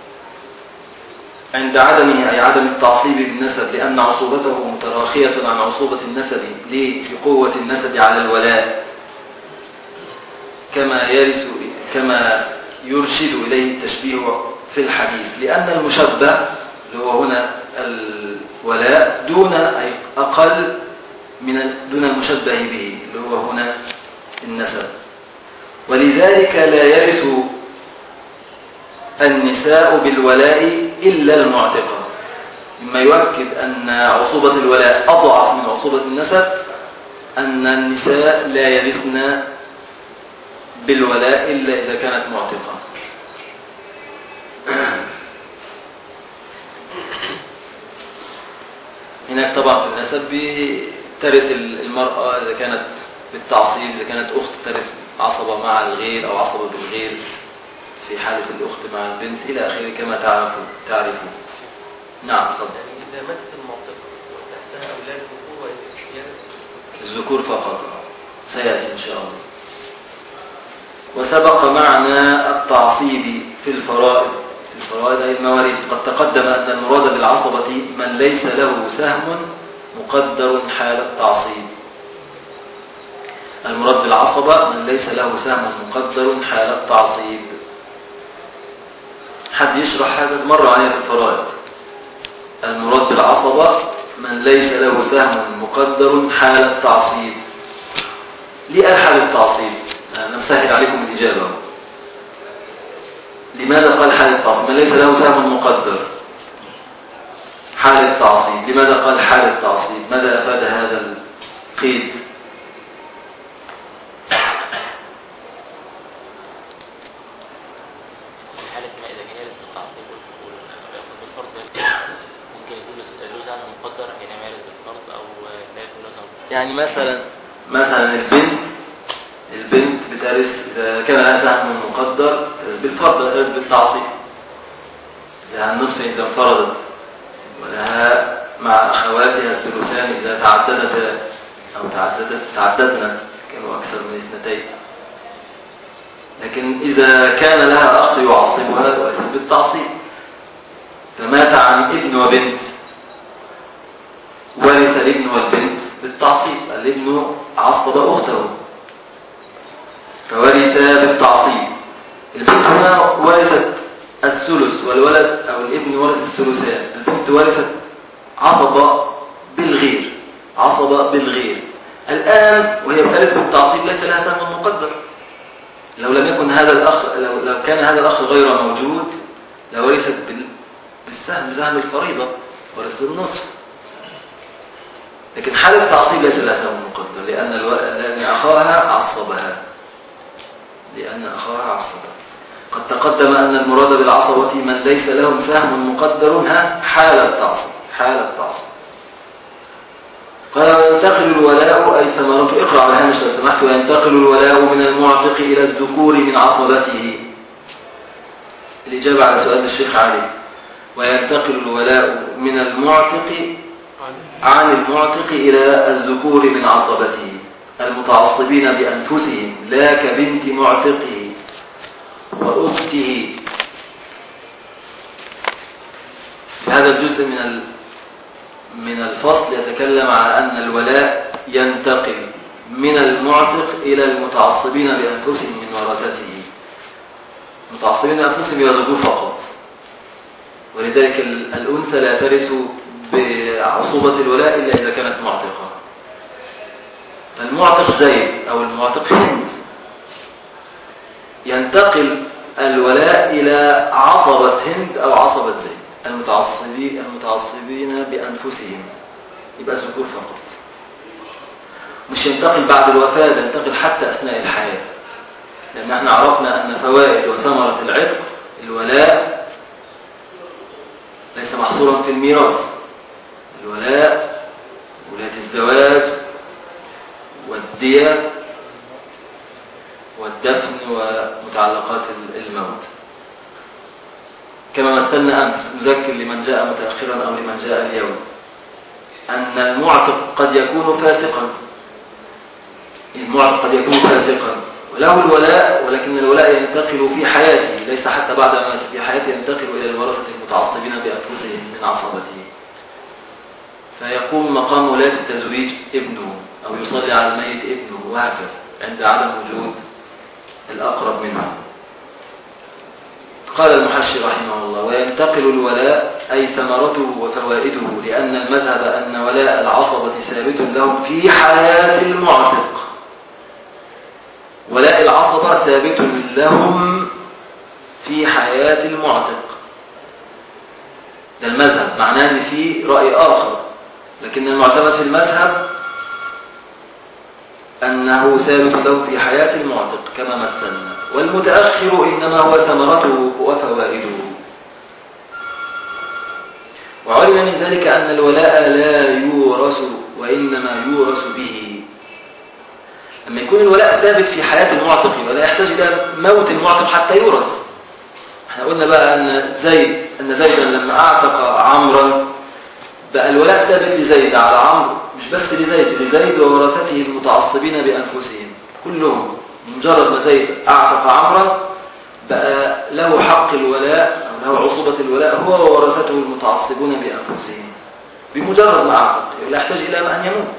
عند عدمه أي عدم التعصيب بالنسب لأن عصوبته متراخية عن عصوبة النسب ليه؟ لقوة النسب على الولاء كما يرث كما يرشد إليه التشبيه في الحديث لأن المشبه اللي هو هنا الولاء دون أي أقل من دون المشبه به اللي هو هنا النسب ولذلك لا يرث النساء بالولاء إلا المعتقة مما يؤكد أن عصوبة الولاء أضعف من عصوبة النسب أن النساء لا يرثن بالولاء إلا إذا كانت معتقة هناك طبعا في النسب ترث المرأة إذا كانت بالتعصيب إذا كانت أخت ترث عصبة مع الغير أو عصبة بالغير في حالة الأخت مع البنت إلى آخره كما تعرفوا تعرفوا نعم تفضل يعني إذا ماتت المعتقة وتحتها أولاد ذكور وإناث الذكور فقط سيأتي إن شاء الله وسبق معنا التعصيب في الفرائض في الفرائض أي المواريث قد تقدم أن المراد بالعصبة من ليس له سهم مقدر حال التعصيب المراد بالعصبة من ليس له سهم مقدر حال التعصيب حد يشرح هذا مرة عليها في الفرائض المراد بالعصبة من ليس له سهم مقدر حال التعصيب ليه قال حال التعصيب أنا مسهل عليكم الإجابة لماذا قال حال التعصيب من ليس له سهم مقدر حال التعصيب لماذا قال حال التعصيب ماذا أفاد هذا القيد في حالة ما إذا كان يرث بالتعصيب ويأخذ بالفرض ممكن يكون له سهم مقدر حينما يرث بالفرض أو لا يكون له سهم يعني مثلا مثلا البنت البنت بترث إذا كان لها سهم مقدر ترث بالفرض ترث بالتعصيب لها النصف إذا انفردت ولها مع أخواتها الثلثان إذا تعددتا أو تعددت تعددنا كانوا أكثر من اثنتين لكن إذا كان لها أخ يعصبها ترث بالتعصيب فمات عن ابن وبنت ورث الابن والبنت بالتعصيب الابن عصب أخته فورث بالتعصيب البنت هنا ورثت الثلث والولد أو الابن ورث الثلثان البنت ورثت عصب بالغير عصب بالغير الآن وهي ترث بالتعصيب ليس لها سهم مقدر لو لم يكن هذا الأخ لو, لو كان هذا الأخ غير موجود لورثت بال... بالسهم سهم الفريضة ورثت النصف لكن حال التعصيب ليس لها سبب مقدر لأن, الو... لأن أخاها عصبها لأن أخاها عصبها قد تقدم أن المراد بالعصبة من ليس لهم سهم مقدر ها حال التعصيب حال التعصيب قال وينتقل الولاء أي ثمرة اقرأ على هامش لو سمحت وينتقل الولاء من المعتق إلى الذكور من عصبته الإجابة على سؤال الشيخ علي وينتقل الولاء من المعتق عن المعتق إلى الذكور من عصبته المتعصبين بأنفسهم لا كبنت معتقه وأخته هذا الجزء من ال... من الفصل يتكلم على أن الولاء ينتقل من المعتق إلى المتعصبين بأنفسهم من ورثته المتعصبين بأنفسهم يرزقون فقط ولذلك الأنثى لا ترث بعصوبة الولاء إلا إذا كانت معتقة فالمعتق زيد أو المعتق هند ينتقل الولاء إلى عصبة هند أو عصبة زيد المتعصبين المتعصبين بأنفسهم يبقى ذكور فقط مش ينتقل بعد الوفاة ده ينتقل حتى أثناء الحياة لأن احنا عرفنا أن فوائد وثمرة العتق الولاء ليس محصورا في الميراث الولاء ولاية الزواج والدية والدفن ومتعلقات الموت كما مثلنا أمس نذكر لمن جاء متأخرا أو لمن جاء اليوم أن المعتق قد يكون فاسقا المعتق قد يكون فاسقا وله الولاء ولكن الولاء ينتقل في حياته ليس حتى بعد ما في حياته ينتقل إلى الورثة المتعصبين بأنفسهم من عصبته فيقوم مقام ولاية التزويج ابنه أو يصلي على الميت ابنه وهكذا عند عدم وجود الأقرب منه قال المحشي رحمه الله وينتقل الولاء أي ثمرته وفوائده لأن المذهب أن ولاء العصبة ثابت لهم في حياة المعتق ولاء العصبة ثابت لهم في حياة المعتق ده المذهب معناه ان في رأي آخر لكن المعتمد في المذهب أنه ثابت له في حياة المعتق كما مثلنا والمتأخر إنما هو ثمرته وفوائده وعلم من ذلك أن الولاء لا يورث وإنما يورث به لما يكون الولاء ثابت في حياة المعتق ولا يحتاج إلى موت المعتق حتى يورث احنا قلنا بقى أن زيد أن زيدا لما أعتق عمرا بقى الولاء ثابت لزيد على عمرو مش بس لزيد لزيد وورثته المتعصبين بأنفسهم كلهم مجرد ما زيد أعتق عمرا بقى له حق الولاء أو له عصوبة الولاء هو وورثته المتعصبون بأنفسهم بمجرد ما أعتق لا يحتاج إلى أن يموت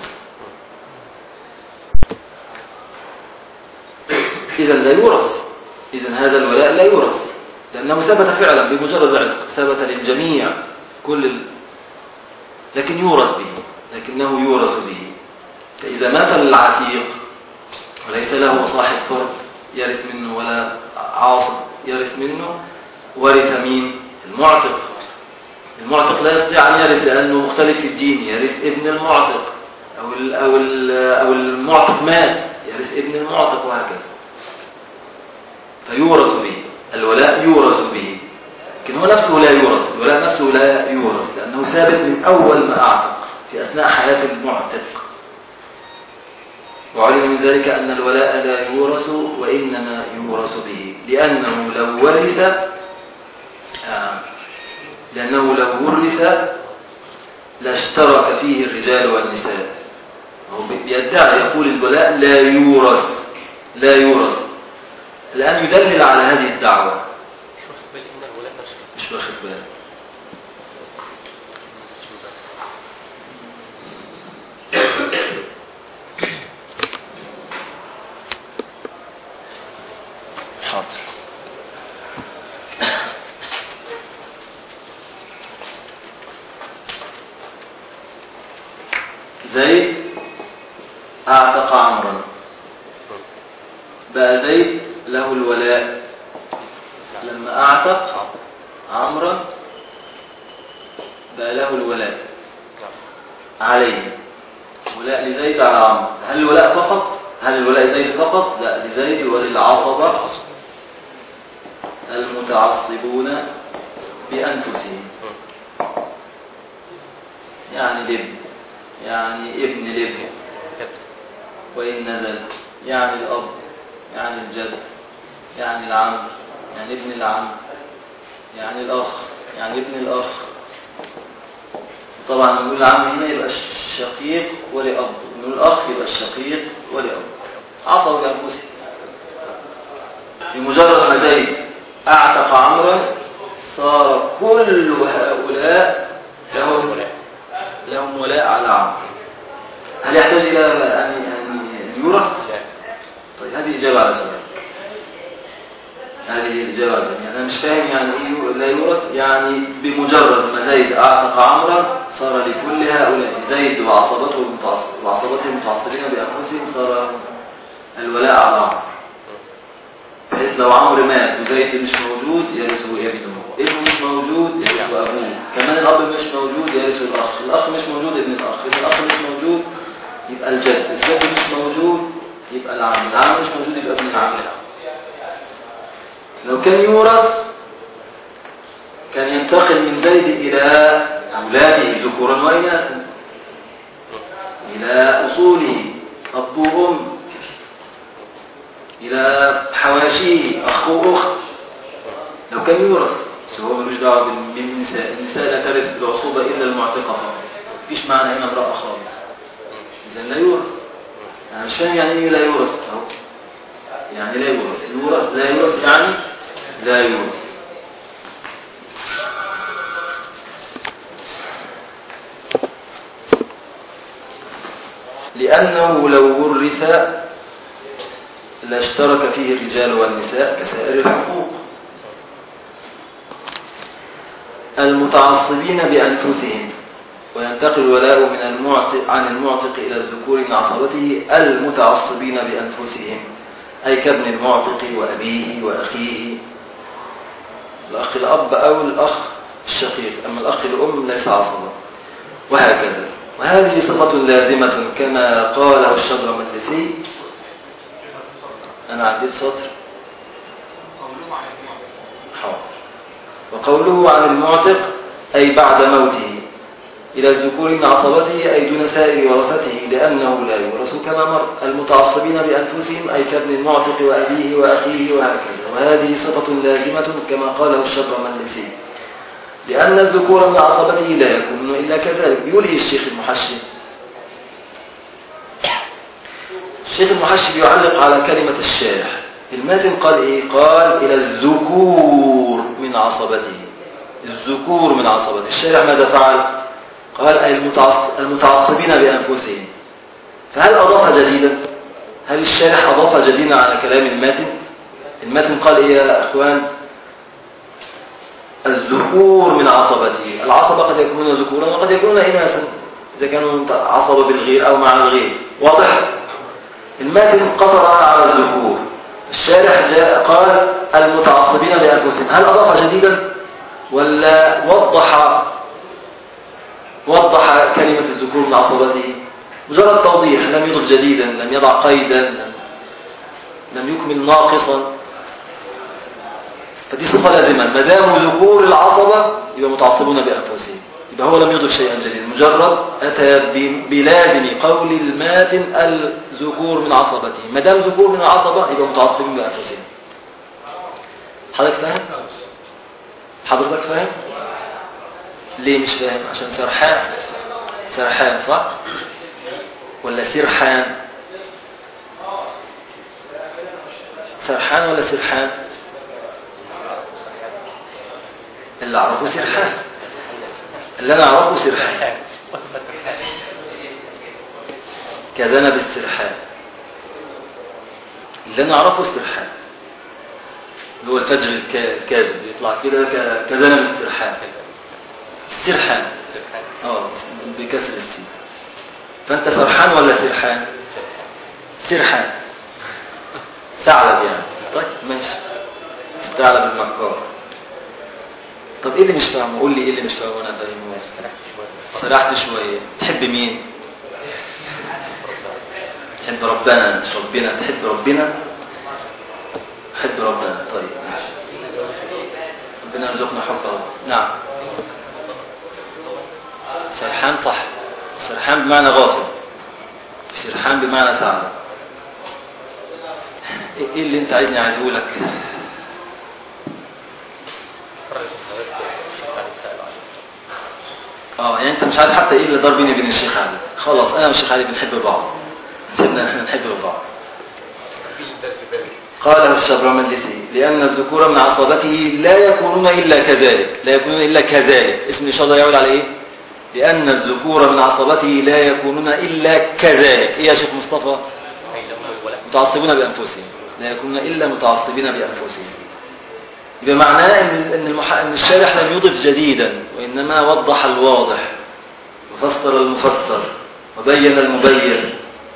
إذا لا يورث إذا هذا الولاء لا يورث لأنه ثبت فعلا بمجرد العتق ثبت للجميع كل ال... لكن يورث به لكنه يورث به فإذا مات العتيق وليس له صاحب فرد يرث منه ولا عاصب يرث منه ورث مين المعتق المعتق لا يستطيع أن يرث لأنه مختلف في الدين يرث ابن المعتق أو ال أو ال أو المعتق مات يرث ابن المعتق وهكذا فيورث به الولاء يورث به لكن هو نفسه لا يورث الولاء نفسه لا يورث لأنه ثابت من أول ما أعتق في أثناء حياة المعتق وعلم من ذلك أن الولاء لا يورث وإنما يورث به لأنه لو ورث آه لأنه لو ورث لاشترك فيه الرجال والنساء هو بيدعي يقول الولاء لا يورث لا يورث الآن يدلل على هذه الدعوة مش واخد بالي ان الولاء نفسه مش واخد بالك حاضر زيد أعتق عمرا بقى زيد له الولاء لما أعتق عمرا بقى له الولاء عليه ولاء لزيد على عمرو هل الولاء فقط هل الولاء زيد فقط لا لزيد وللعصبة المتعصبون بأنفسهم يعني الابن يعني ابن الابن وإن نزل يعني الأب يعني الجد يعني العم يعني ابن العم يعني الأخ يعني ابن الأخ طبعا نقول العم هنا يبقى الشقيق ولأب نقول الأخ يبقى الشقيق ولأب عصوا بأنفسهم بمجرد ما زيد أعتق عمرا صار كل هؤلاء لهم ولاء لهم ولاء على عمرو هل يحتاج إلى أن أن يورث؟ طيب هذه إجابة على سؤال هذه الإجابة يعني أنا مش فاهم يعني إيه لا يورث يعني بمجرد ما زيد أعتق عمرا صار لكل هؤلاء زيد وعصبته المتعصب وعصبته المتعصبين بأنفسهم صار الولاء على عمرو بحيث لو عمرو مات وزيد مش موجود يرثه ابنه ابنه مش موجود يرثه أبوه كمان الأب مش موجود يرثه الأخ الأخ مش موجود ابن الأخ ابن الأخ مش موجود يبقى الجد الجد مش موجود يبقى العم العم مش موجود يبقى ابن العم لو كان يورث كان ينتقل من زيد إلى أولاده ذكورا وإناثا إلى أصوله أب وأم إلى حواشيه أخ وأخت لو كان يورث بس هو ملوش دعوة بال- بالنساء النساء لا ترث بالعصوبة إلا المعتقة فقط مفيش معنى هنا امرأة خالص إذا لا يورث أنا مش فاهم يعني إيه لا يورث أهو يعني لا يورث يورث لا يورث يعني لا يورث لأنه لو ورث لاشترك فيه الرجال والنساء كسائر الحقوق المتعصبين بأنفسهم وينتقل الولاء من المعتق عن المعتق إلى الذكور من عصبته المتعصبين بأنفسهم أي كابن المعتق وأبيه وأخيه الأخ الأب أو الأخ الشقيق أما الأخ الأم ليس عصبا وهكذا وهذه صفة لازمة كما قاله الشجر المجلسي أنا عديت سطر حاضر وقوله عن المعتق أي بعد موته إلى الذكور من عصبته أي دون سائر ورثته لأنه لا يورث كما مر المتعصبين بأنفسهم أي كابن المعتق وأبيه وأخيه وهكذا وهذه صفة لازمة كما قاله الشبر المجلسي لأن الذكور من عصبته لا يكونون إلا كذلك بيقول إيه الشيخ المحشي الشيخ المحشي بيعلق على كلمة الشارح الماتن قال إيه قال إلى الذكور من عصبته الذكور من عصبته الشارح ماذا فعل قال أي المتعص- المتعصبين بأنفسهم فهل أضاف جديدا هل الشارح أضاف جديدا على كلام الماتن الماتن قال إيه يا أخوان الذكور من عصبته العصبة قد يكونون ذكورا وقد يكونون إناثا إذا كانوا عصبة بالغير أو مع الغير واضح الماتن قصر على الذكور الشارح جاء قال المتعصبين بأنفسهم هل أضاف جديدا ولا وضح وضح كلمة الذكور من عصبته مجرد توضيح لم يضف جديدا لم يضع قيدا لم, لم يكمل ناقصا فدي صفة لازمة ما داموا ذكور العصبة يبقى متعصبون بأنفسهم يبقى هو لم يضف شيئا جديدا مجرد أتى ب- بلازم قول الماتن الذكور من عصبته ما دام ذكور من العصبة يبقى متعصبين بأنفسهم حضرتك فاهم؟ حضرتك فاهم؟ ليه مش فاهم؟ عشان سرحان سرحان صح؟ ولا سرحان؟ سرحان ولا سرحان؟ اللي أعرفه سرحان اللي أنا أعرفه سرحان كذنب السرحان اللي أنا أعرفه السرحان اللي هو الفجر الكا- الكاذب يطلع كده ك- كذنب السرحان السرحان اه بكسر السين فأنت سرحان ولا سرحان سرحان ثعلب يعني طيب ماشي الثعلب المكار طب ايه اللي مش فاهمه قول لي ايه اللي مش فاهمه انا فاهمه سرحت شويه تحب مين تحب ربنا مش ربنا تحب ربنا تحب ربنا طيب ماشي ربنا يرزقنا حبه نعم سرحان صح سرحان بمعنى غافل سرحان بمعنى ثعلب ايه اللي انت عايزني اعيده لك اه يعني انت مش عارف حتى ايه اللي دار بيني وبين الشيخ علي خلاص انا والشيخ علي بنحب بعض سيبنا احنا نحب بعض قاله الشبرملسي لأن الذكور من عصبته لا يكونون إلا كذلك لا يكونون إلا كذلك اسم الإشارة يعود على إيه؟ لأن الذكور من عصبته لا يكونون إلا كذلك إيه يا شيخ مصطفى؟ متعصبون بأنفسهم لا يكونون إلا متعصبين بأنفسهم يبقى معناه ان ان, المح... إن الشارح لم يضف جديدا وانما وضح الواضح وفسر المفسر وبين المبين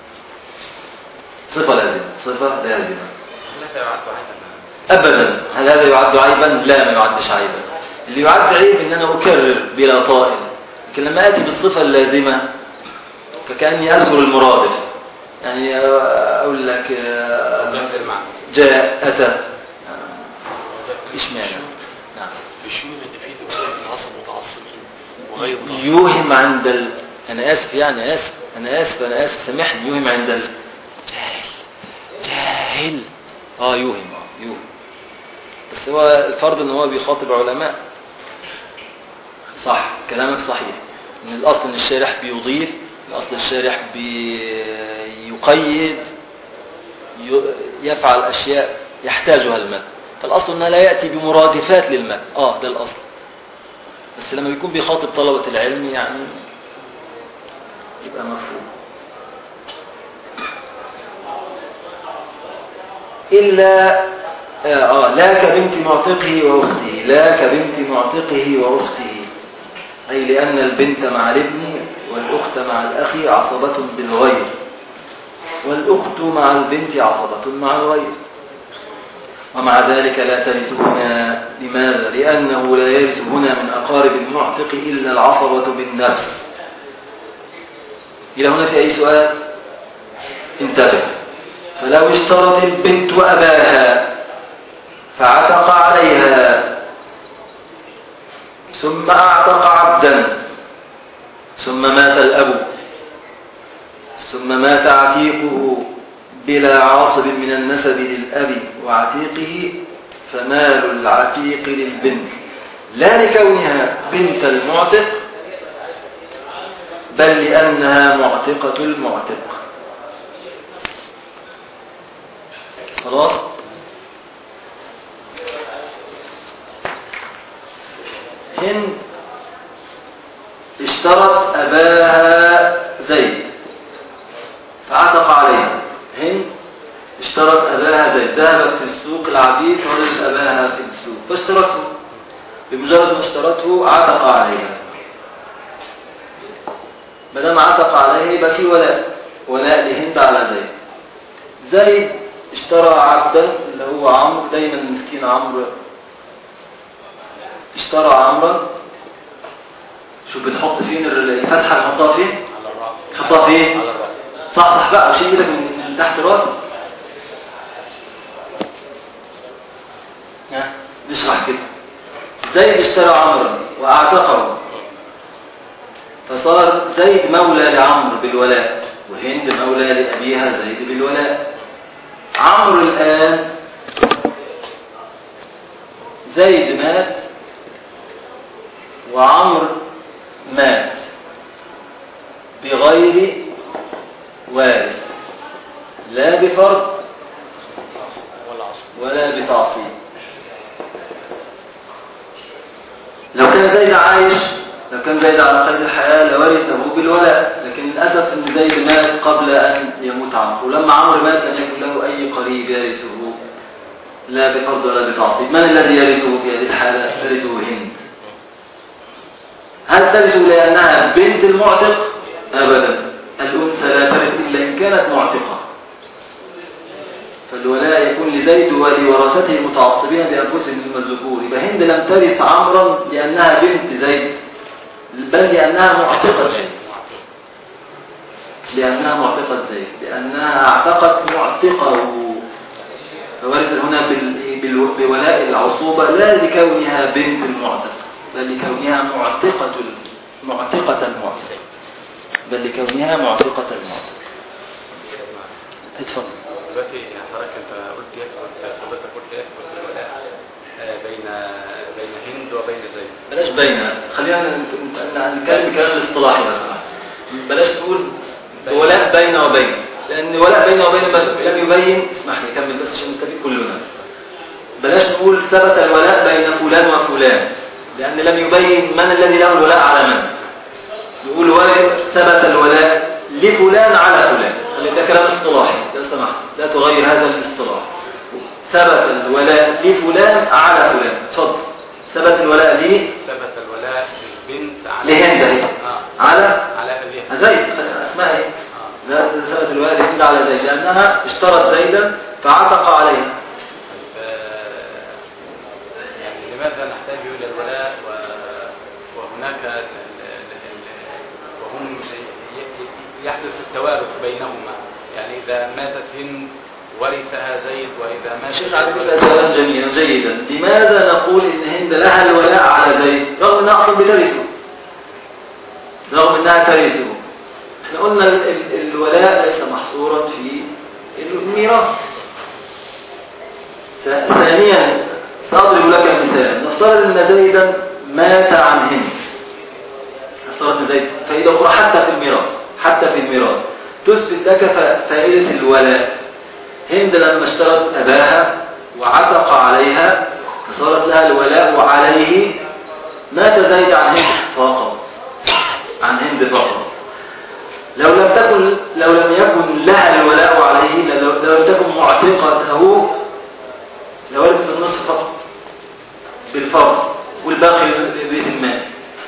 صفه لازمه صفه لازمه لا يعد عيبا ابدا هل هذا يعد عيبا لا ما يعدش عيبا اللي يعد عيب ان انا اكرر بلا طائل لكن لما اتي بالصفه اللازمه فكاني اذكر المرادف يعني اقول لك آه، ينزل معنا جاء اتى آه، ايش معنى نعم بيشوف ان في ذكور العصر متعصبين وغير متعصبين يوهم عند ال... انا اسف يعني اسف انا اسف انا اسف سامحني يوهم عند ال... جاهل جاهل اه يوهم اه يوهم بس هو الفرض ان هو بيخاطب علماء صح كلامك صحيح ان الاصل ان الشارح بيضيف الاصل الشارح بيقيد ي- يفعل اشياء يحتاجها المتن فالاصل انه لا ياتي بمرادفات للمتن اه ده الاصل بس لما بيكون بيخاطب طلبة العلم يعني يبقى مفهوم إلا آه, آه لا كبنت معتقه وأخته لا كبنت معتقه وأخته أي لأن البنت مع الابن والأخت مع الأخ عصبة بالغير والأخت مع البنت عصبة مع الغير ومع ذلك لا ترث هنا لماذا؟ لأنه لا يرث هنا من أقارب المعتق إلا العصبة بالنفس إلى هنا في أي سؤال؟ انتبه فلو اشترت البنت أباها فعتق عليها ثم أعتق عبدا ثم مات الأب ثم مات عتيقه بلا عاصب من النسب للأب وعتيقه فمال العتيق للبنت لا لكونها بنت المعتق بل لأنها معتقة المعتق خلاص هند اشترت أباها زيد فعتق عليها هند اشترت أباها زيد ذهبت في السوق العبيد وجدت أباها في السوق فاشترته بمجرد ما اشترته عتق عليها ما دام عتق عليه يبقى في ولاء ولاء لهند على زيد زيد اشترى عبدا اللي هو عمرو دايما مسكين عمرو اشترى عمرا شو بنحط فين الفتحه نحطها فين على الرأس نحطها فين على الرأس صح صح بقى وشيل ايدك من من تحت راسك ها نشرح كده زيد اشترى عمرا واعتقه فصار زيد مولى لعمرو بالولاء وهند مولى لأبيها زيد بالولاء عمرو الآن زيد مات وعمرو مات بغير وارث لا بفرض ولا عصر ولا بتعصيب لو كان زيد عايش لو كان زيد على قيد الحياة لورثه بالولاء لكن للأسف أن زيد مات قبل أن يموت عمرو ولما عمرو مات لم يكن له أي قريب يرثه لا بفرض ولا بتعصيب من الذي يرثه في هذه الحالة ترثه هند هل ترث لأنها بنت المعتق أبدا الأنثى لا ترث إلا إن كانت معتقة فالولاء يكون لزيد ولورثته متعصبين بأنفسهم من الذكور يبقى هند لم ترث عمرا لأنها بنت زيد بل لأنها معتقة زيد لأنها معتقة زيد لأنها اعتقت معتقه فورث هنا بال- بال- بولاء العصوبة لا لكونها بنت المعتق بل لكونها معتقة ال- معتقة المعتق بل لكونها معتقة المعتق اتفضل دلوقتي حضرتك انت قلت ايه قلت حضرتك قلت ايه في الولاء آه، بين بين هند وبين زيد بلاش بين خلينا نت- نت- نتكلم كلام الاصطلاحي مثلا بلاش تقول ولاء بين وبين لان ولاء بين وبين ما لم يبين اسمح لي كمل بس عشان نستفيد كلنا بلاش نقول ثبت الولاء بين فلان وفلان لان لم يبين من الذي له الولاء على من نقول وارد ثبت الولاء لفلان على فلان خلي ده كلام اصطلاحي لو سمحت لا تغير هذا الاصطلاح ثبت الولاء لفلان على فلان اتفضل ثبت الولاء ليه ثبت الولاء للبنت على لهند اهي آه. على على ابيها زيد اسمها ايه آه. ذات ثبت الولاء لهند على زيد لانها اشترت زيدا فعتق عليها ف- يعني لماذا نحتاج الى الولاء و- وهناك ال- ال- ال- وهم ي- ي- يحدث التوارث بينهما يعني اذا ماتت هند ورثها زيد واذا مات الشيخ علي بيسأل سؤالا جميلا جيدا لماذا نقول ان هند لها الولاء على زيد رغم انها اصلا بترثه رغم انها ترثه احنا قلنا ال- ال- الولاء ليس محصورا في الميراث ث- ثانيا سأضرب لك مثال نفترض ان زيدا مات عن هند نفترض ان زيد فإذا أخرى حتى في الميراث حتى في الميراث تثبت لك ف- فائدة الولاء هند لما اشترت أباها وعتق عليها فصارت لها الولاء عليه مات زيد عن هند فقط عن هند فقط لو لم تكن لو لم يكن لها الولاء عليه لو, لو لم تكن معتقته لورثت النصف فقط بالفرض والباقي بيت المال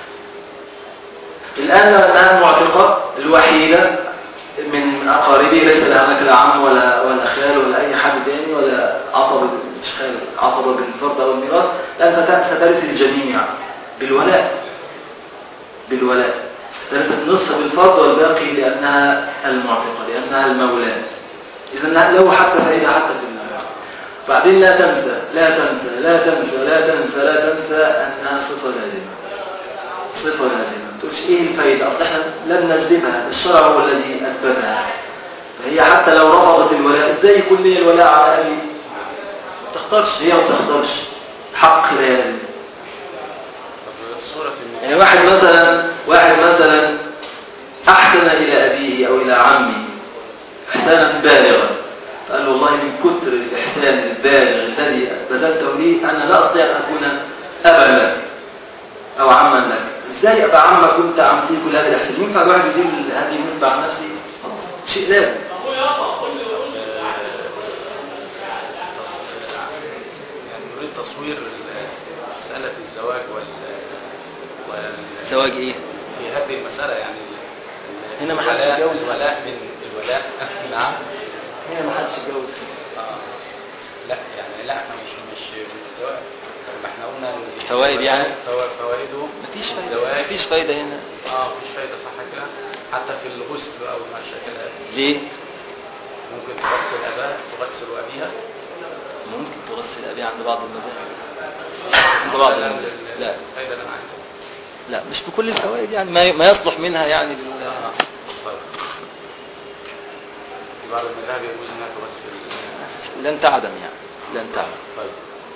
الآن لأنها معتقة الوحيدة من أقاربه ليس لها هناك لا عم ولا ولا خال ولا أي حد تاني ولا عصب مش خال عصبة بالفرض أو الميراث لا ست- سترث الجميع بالولاء بالولاء ترث النصف بالفرض والباقي لأنها المعتقة لأنها المولاة إذا له حتى فائدة حتى في المال بعدين لا تنسى لا تنسى لا تنسى لا تنسى لا تنسى أنها صفة لازمة صفة لازمة ما تقولش ايه الفايدة اصل احنا لم نجلبها الشرع هو الذي اثبتها فهي حتى لو رفضت الولاء ازاي يكون لي الولاء على ابي ما تختارش هي ما تختارش حق لازم طب صورة النبي يعني واحد مثلا واحد مثلا احسن الى ابيه او الى عمه احسانا بالغا فقال له والله من كتر الاحسان البالغ الذي بذلته لي انا لا استطيع ان اكون ابا لك او عما لك ازاي ابقى عمك وانت عملت لي كل هذا الاحسان ينفع الواحد يزيل هذه النسبه عن نفسي خلاص شيء لازم يعني نريد تصوير مسألة الزواج وال وال زواج ايه في هذه المسألة يعني ال- هنا ما حدش الولاء- يتجوز. الولاء من الولاء نعم هنا ما حدش يتجوز آه. لا يعني لا احنا مش مش من الزواج طب ما احنا قلنا إن فوائد يعني؟ فوا- فوائده مفيش في فايده الزواج مفيش فايده هنا اه مفيش فايدة صح كده حتى في الغسل او ما شابه ذلك ليه ممكن تغسل اباه تغسل ابيها ممكن تغسل ابي عند بعض المذاهب عند بعض لا، المذاهب لا، لا الفايدة اللي انا عايزها لا مش في كل الفوائد يعني ما ما يصلح منها يعني لل- آه. طيب في بعض المذاهب يجوز انها تغسل لن تعدم يعني لن تعدم طيب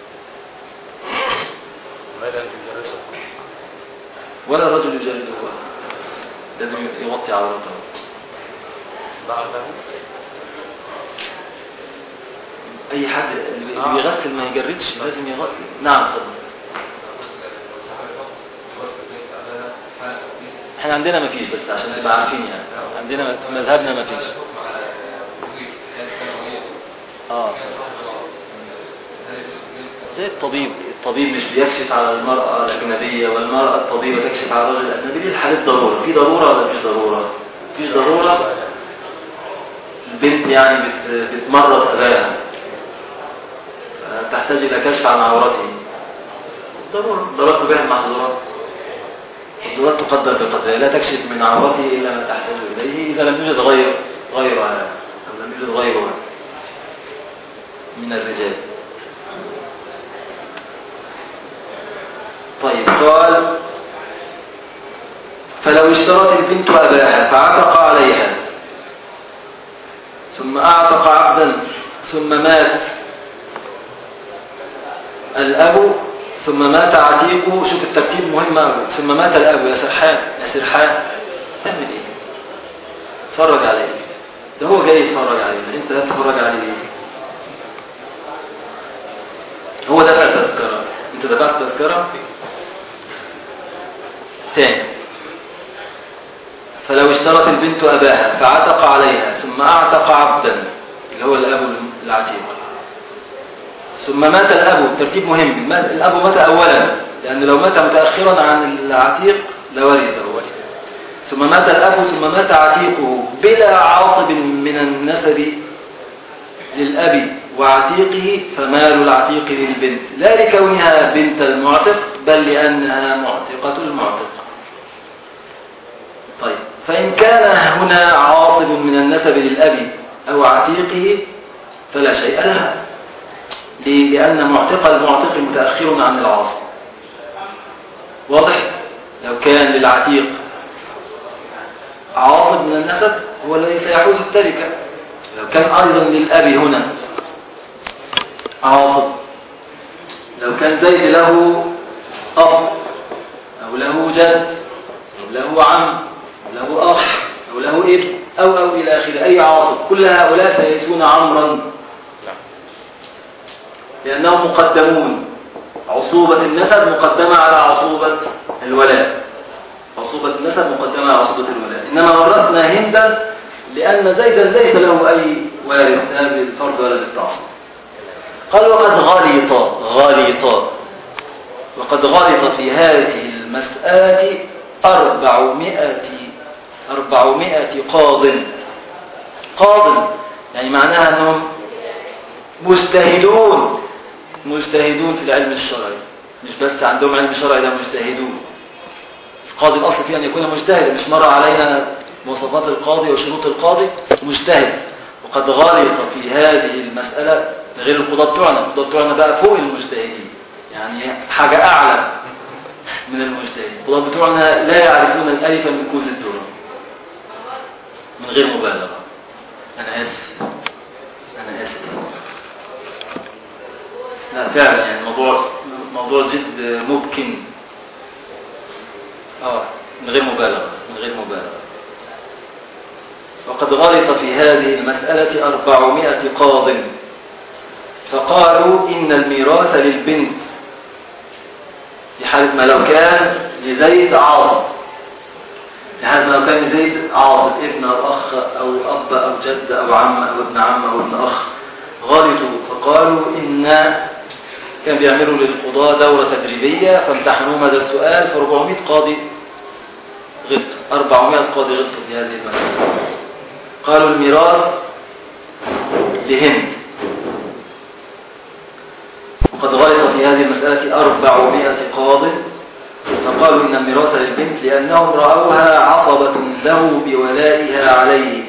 غير ان تجرسه ولا رجل يجاهد اخواته لازم يغطي عورته بعضه اي حد اللي آه. بيغسل ما يجردش لازم يغطي نعم اتفضل احنا عندنا ما فيش بس عشان تبقى عارفين يعني عندنا في مذهبنا ما فيش اه زي الطبيب الطبيب مش بيكشف على المرأة الأجنبية والمرأة الطبيبة تكشف على الرجل الأجنبي دي الحالات ضرورة في ضرورة ولا مفيش ضرورة في ضرورة البنت يعني بت... بتمرض أباها تحتاج إلى كشف عن عورته ضرورة ضرورة تباع المحظورات الضرورات تقدر بقدرها لا تكشف من عورته إلا ما تحتاج إليه إذا لم يوجد غير غيرها أو لم يوجد غيرها من الرجال طيب قال فلو اشترت البنت أباها فعتق عليها ثم أعتق عبدا ثم مات الأب ثم مات عتيقه شوف الترتيب مهم أوي ثم مات الأب يا سرحان يا سرحان تعمل إيه؟ اتفرج عليه ده هو جاي يتفرج عليه انت تتفرج عليه ليه؟ هو دفع تذكرة انت دفعت تذكرة تاني فلو اشترت البنت أباها فعتق عليها ثم أعتق عبدا اللي هو الأب العتيق ثم مات الأب ترتيب مهم مات- الأب مات أولا لأن لو مات متأخرا عن العتيق لورثه ثم مات الأب ثم مات عتيقه بلا عاصب من النسب للأب وعتيقه فمال العتيق للبنت لا لكونها بنت المعتق بل لأنها معتقة المعتق طيب فإن كان هنا عاصب من النسب للأب أو عتيقه فلا شيء لها ليه؟ لأن معتق المعتق متأخر عن العاصب واضح لو كان للعتيق عاصب من النسب هو الذي سيحوز التركة لو كان أيضا للأب هنا عاصب لو كان زيد له أب أو له جد أو له عم أو له أخ أو له ابن أو أو إلى آخره أي عاصب كل هؤلاء سيرثون عمرا لأنهم مقدمون عصوبة النسب مقدمة على عصوبة الولاء عصوبة النسب مقدمة على عصوبة الولاء إنما ورثنا هندا لأن زيدا ليس له أي وارث لا بالفرد ولا بالتعصيب قال وقد غلط غلط وقد غلط في هذه المسألة أربعمائة أربعمائة قاض قاض يعني معناها أنهم مجتهدون مجتهدون في العلم الشرعي مش بس عندهم علم شرعي ده مجتهدون القاضي الأصل فيه أن يكون مجتهد مش مر علينا مواصفات القاضي وشروط القاضي مجتهد وقد غلط في هذه المسألة غير القضاة بتوعنا القضاة بتوعنا بقى فوق المجتهدين يعني حاجة أعلى من المجتهدين القضاة بتوعنا لا يعرفون الألف من كوز الدرة من غير مبالغة أنا آسف أنا آسف لا فعلا يعني موضوع موضوع جد ممكن اه من غير مبالغة من غير مبالغة وقد غلط في هذه المسألة أربعمائة قاض فقالوا إن الميراث للبنت في حالة ما لو كان لزيد عاصب في حالة ما لو كان لزيد عاصب ابن أو أخ أو أب أو جد أو عم أو ابن عم أو ابن أخ غلطوا فقالوا إن كان بيعملوا للقضاة دورة تدريبية فامتحنوهم هذا السؤال ف 400 قاضي غلطوا 400 قاضي غلطوا في هذه المسألة قالوا الميراث لهند وقد غلط في هذه المسألة أربعمائة قاض فقالوا إن الميراث للبنت لأنهم رأوها عصبة له بولائها عليه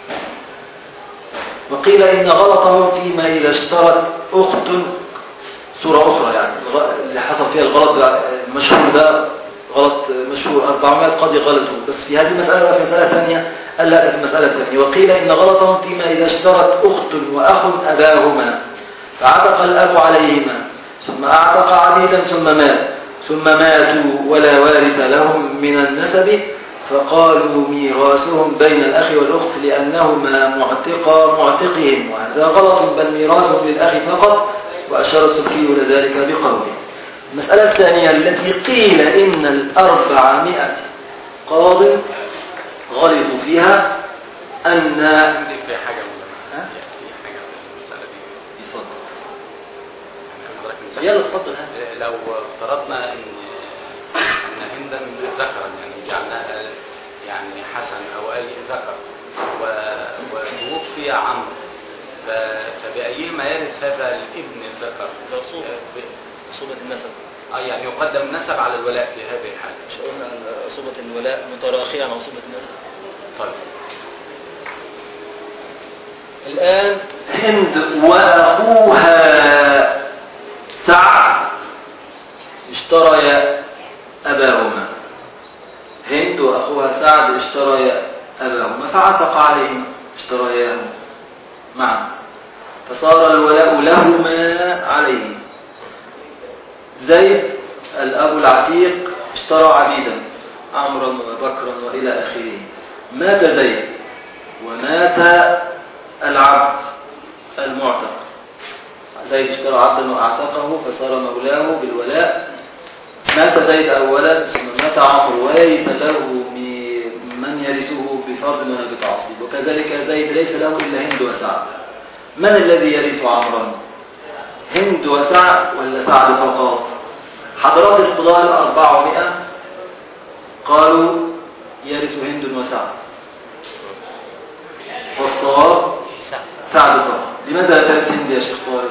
وقيل إن غلطهم فيما إذا اشترت أخت صورة أخرى يعني اللي حصل فيها الغلط ده المشهور ده غلط مشهور 400 قاضي غلطوا بس في هذه المسألة وفي مسألة ثانية قال لا في المسألة الثانية وقيل إن غلطهم فيما إذا اشترت أخت وأخ أباهما فعتق الأب عليهما ثم أعتق عبيدا ثم مات ثم ماتوا ولا وارث لهم من النسب فقالوا ميراثهم بين الأخ والأخت لأنهما معتقا معتقهم وهذا غلط بل ميراثهم للأخ فقط وأشار السبكي لذلك بقوله المسألة الثانية التي قيل إن الأربعمائة قاض غلطوا فيها أن عندي في حاجة من ها؟ في حاجة من المسألة دي اتفضل يعني حضرتك مثال- يلا اتفضل هات. لو افترضنا ان ان هندا ذكرا يعني جعلناها يعني حسن او اي ذكر و- وتوفي عمرو ف- فبأيهما يرث هذا الابن الذكر؟ العصوبة. ب- عصوبة النسب اه يعني يقدم نسب على الولاء في هذه الحالة. مش قلنا عصوبة الولاء متراخية عن عصوبة النسب طيب الآن هند وأخوها سعد اشتريا أباهما هند وأخوها سعد اشتريا أباهما فعتق عليهما اشترياهما معا فصار الولاء لهما عليه زيد الأب العتيق اشترى عبيدا عمرا وبكرا وإلى آخره مات زيد ومات العبد المعتق زيد اشترى عبدا واعتقه فصار مولاه بالولاء مات زيد اولا ثم مات عمرو وليس له م- من يرثه بفرض ولا بتعصيب وكذلك زيد ليس له الا هند وسعد من الذي يرث عمرا هند وسعد ولا سعد فقط حضرات القضاء الأربعمائة قالوا يرث هند وسعد والصواب سعد سعد فقط لماذا لا ترث هند يا شيخ طارق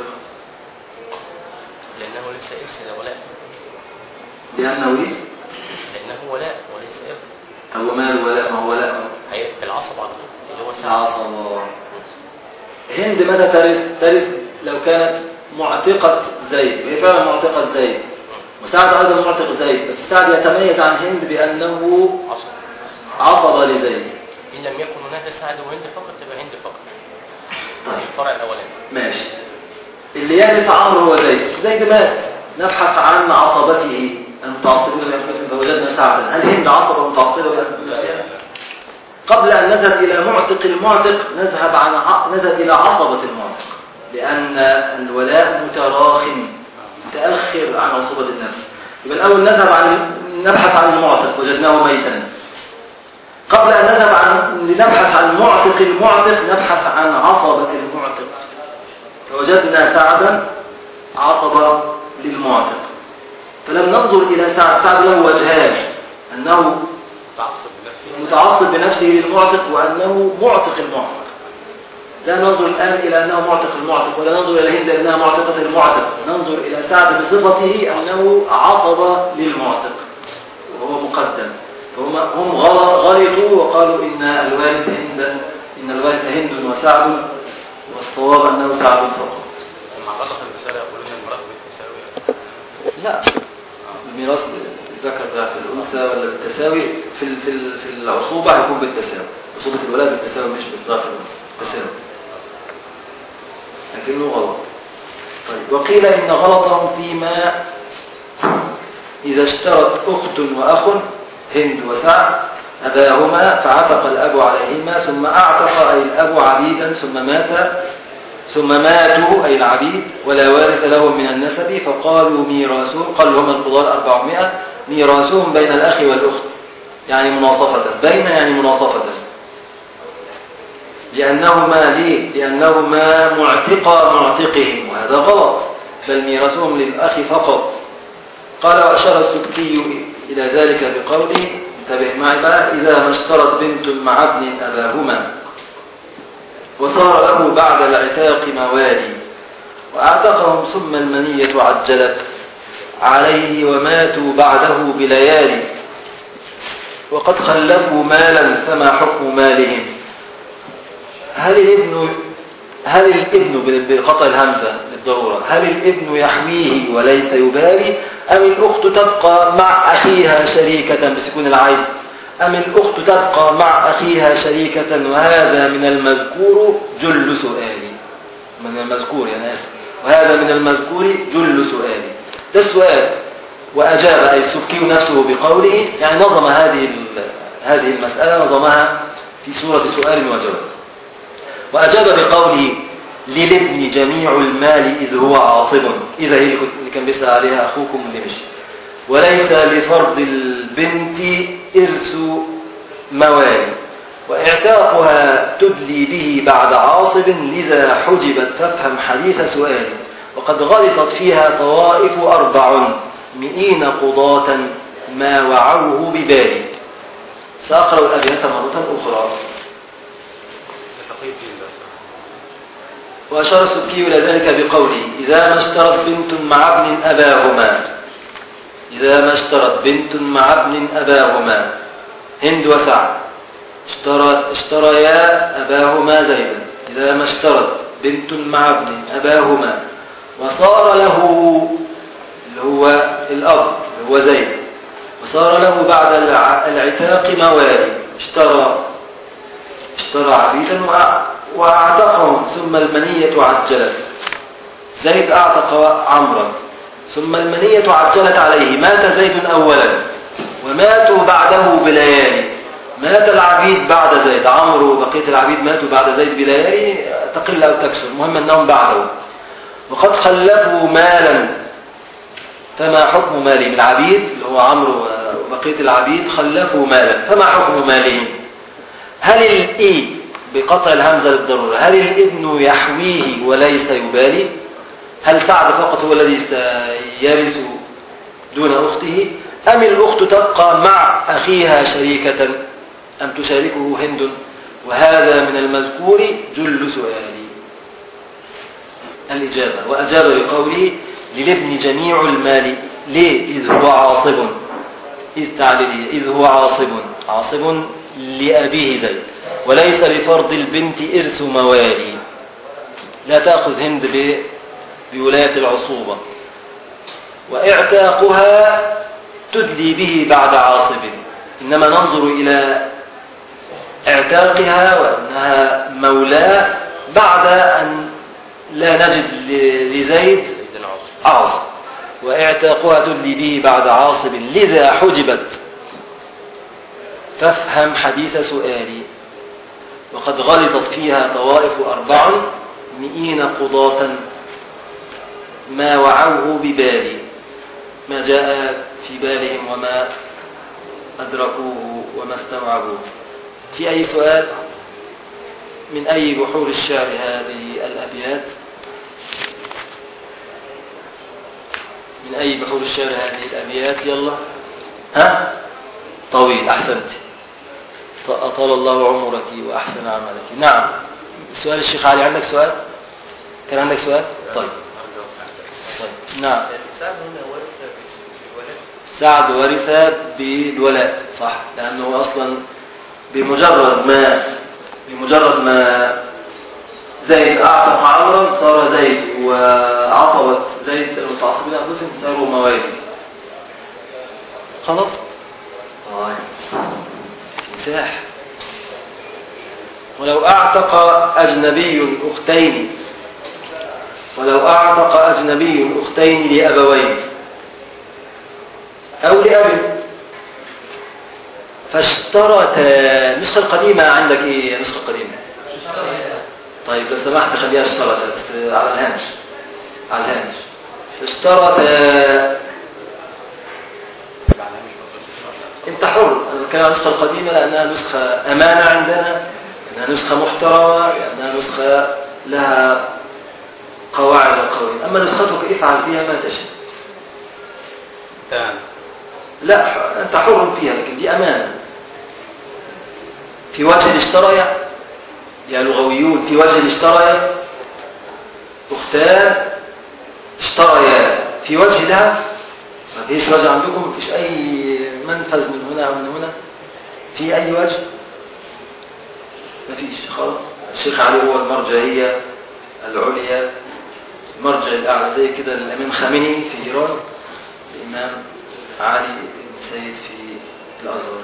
لأنه ليس إرث ده ولاء لأنه ليس لأنه ولاء وليس إرث هو مال ولاء ما هو ولاء هي العصب على طول اللي هو سعد عصى الله هند متى ترث ترث لو كانت معتقة زيد وهي فعلا معتقة زيد وسعد أيضا معتق زيد بس سعد يتميز عن هند بأنه عصب عصب لزيد إن لم يكن هناك سعد وهند فقط تبقى هند فقط طيب الفرع الأولاني ماشي اللي يرث عمرو هو زيد بس زيد مات نبحث عن عصبته المتعصبين لأنفسهم فوجدنا سعدا هل هند عصبة متعصبة لأنفسها؟ قبل أن نذهب إلى معتق المعتق نذهب عن ع- نذهب إلى عصبة المعتق لأن الولاء متراخٍ متأخر عن عصبة النفس يبقى الأول نذهب عن نبحث عن المعتق وجدناه ميتا قبل أن نذهب عن لنبحث عن معتق المعتق نبحث عن عصبة المعتق فوجدنا سعدا عصبة للمعتق فلم ننظر إلى سعد سعد له وجهان أنه تعصب بنفسه متعصب بنفسه للمعتق وأنه معتق المعتق لا ننظر الآن إلى أنه معتق المعتق ولا ننظر إلى هند أنها معتقة المعتق ننظر إلى سعد بصفته أنه عصب للمعتق وهو مقدم فهم هم غل- غلطوا وقالوا إن الوارث هند إن الوارث هند وسعد والصواب أنه سعد فقط لما غلط المسألة يقولون المرأة بالتساوي لا الميراث الذكر ده في الأنثى ولا بالتساوي في ال- في ال- في العصوبة هيكون بالتساوي عصوبة الولاء بالتساوي مش بالضعف الأنثى بالتساوي لكنه غلط طيب وقيل إن غلطهم فيما إذا اشترت أخت وأخ هند وسعد أباهما فعتق الأب عليهما ثم أعتق أي الأب عبيدا ثم مات ثم ماتوا أي العبيد ولا وارث لهم من النسب فقالوا ميراثهم قال هم القضاء الأربعمائة ميراثهم بين الأخ والأخت يعني مناصفة بين يعني مناصفة لأنهما ليه؟ لأنهما معتقى معتقهم وهذا غلط بل ميراثهم للأخ فقط قال وأشار السبكي إلى ذلك بقوله انتبه معي بقى إذا ما اشترت بنت مع ابن أباهما وصار له بعد العتاق موالي وأعتقهم ثم المنية عجلت عليه وماتوا بعده بليالي وقد خلفوا مالا فما حكم مالهم هل الابن هل الابن بقطع الهمزة للضرورة هل الابن يحميه وليس يبالي أم الأخت تبقى مع أخيها شريكة بسكون العين أم الأخت تبقى مع أخيها شريكة وهذا من المذكور جل سؤالي من المذكور أنا آسف وهذا من المذكور جل سؤالي ده السؤال وأجاب أي السبكي نفسه بقوله يعني نظم هذه هذه المسألة نظمها في سورة سؤال وجواب وأجاب بقوله للابن جميع المال إذ هو عاصب إذا هي اللي كان بيسأل عليها أخوكم اللي مشي وليس لفرض البنت إرث موالي وإعتاقها تدلي به بعد عاصب لذا حجبت فافهم حديث سؤالي وقد غلطت فيها طوائف أربع مئين قضاة ما وعوه ببالي سأقرأ الأبيات مرة أخرى تقي الدين ده وأشار السبكي إلى ذلك بقوله إذا ما اشترت بنت مع ابن أباهما إذا ما اشترت بنت مع ابن أباهما هند وسعد اشترى اشتريا أباهما زيدا إذا ما اشترت بنت مع ابن أباهما وصار له اللي هو الأب اللي هو زيد وصار له بعد الع- العتاق موالي اشترى اشترى عبيدا وأع- وأعتقهم ثم المنية عجلت زيد أعتق عمرا ثم المنية عجلت عليه مات زيد أولا وماتوا بعده بليالي مات العبيد بعد زيد عمرو وبقية العبيد ماتوا بعد زيد بليالي تقل أو تكسر المهم أنهم بعده وقد خلفوا مالا فما حكم مالهم العبيد اللي هو عمرو وبقية العبيد خلفوا مالا فما حكم مالهم هل الإي بقطع الهمزة للضرورة هل الابن يحويه وليس يبالي هل سعد فقط هو الذي سيرث دون أخته أم الأخت تبقى مع أخيها شريكة أم تشاركه هند وهذا من المذكور جل سؤالي الإجابة وأجاب بقوله للابن جميع المال ليه إذ هو عاصب إذ تعليلية إذ هو عاصب عاصب لأبيه زيد وليس لفرض البنت إرث موالي لا تأخذ هند ب- بولاية العصوبة وإعتاقها تدلي به بعد عاصب إنما ننظر إلى اعتاقها وأنها مولاة بعد أن لا نجد ل- لزيد عاصب واعتاقها تدلي به بعد عاصب لذا حجبت فافهم حديث سؤالي وقد غلطت فيها طوائف أربع مئين قضاة ما وعوه ببالي ما جاء في بالهم وما أدركوه وما استوعبوه في أي سؤال من أي بحور الشعر هذه الأبيات من أي بحور الشعر هذه الأبيات يلا ها طويل أحسنت أطال الله عمرك وأحسن عملك نعم سؤال الشيخ علي عندك سؤال كان عندك سؤال طيب طيب نعم سعد هنا ورث بالولد سعد ورث بالولاء صح لأنه أصلا بمجرد ما بمجرد ما زيد أعتق عمرا صار زيد وعصبت زيد المتعصبين أنفسهم صاروا موالي خلاص طيب مساح ولو أعتق أجنبي أختين ولو أعتق أجنبي أختين لأبوين أو لأب فاشترتا النسخة القديمة عندك إيه النسخة القديمة طيب لو سمحت خليها اشترتا بس على الهامش على الهامش اشترتا انت حر انا بتكلم عن النسخه القديمه لانها نسخه امانه عندنا لانها نسخه محترمه لانها نسخه لها قواعد وقوانين اما نسختك افعل فيها ما تشاء تمام لا ح- انت حر فيها لكن دي امانه في وجه الاشترايا يا لغويون في وجه الاشترايا اختان اشتريا في وجه لها ما فيش وجه عندكم ما فيش اي منفذ من هنا او من هنا في اي وجه ما فيش خلاص الشيخ علي هو المرجعيه العليا المرجع الاعلى زي كده الامام خامنئي في ايران الامام علي بن سيد في الازهر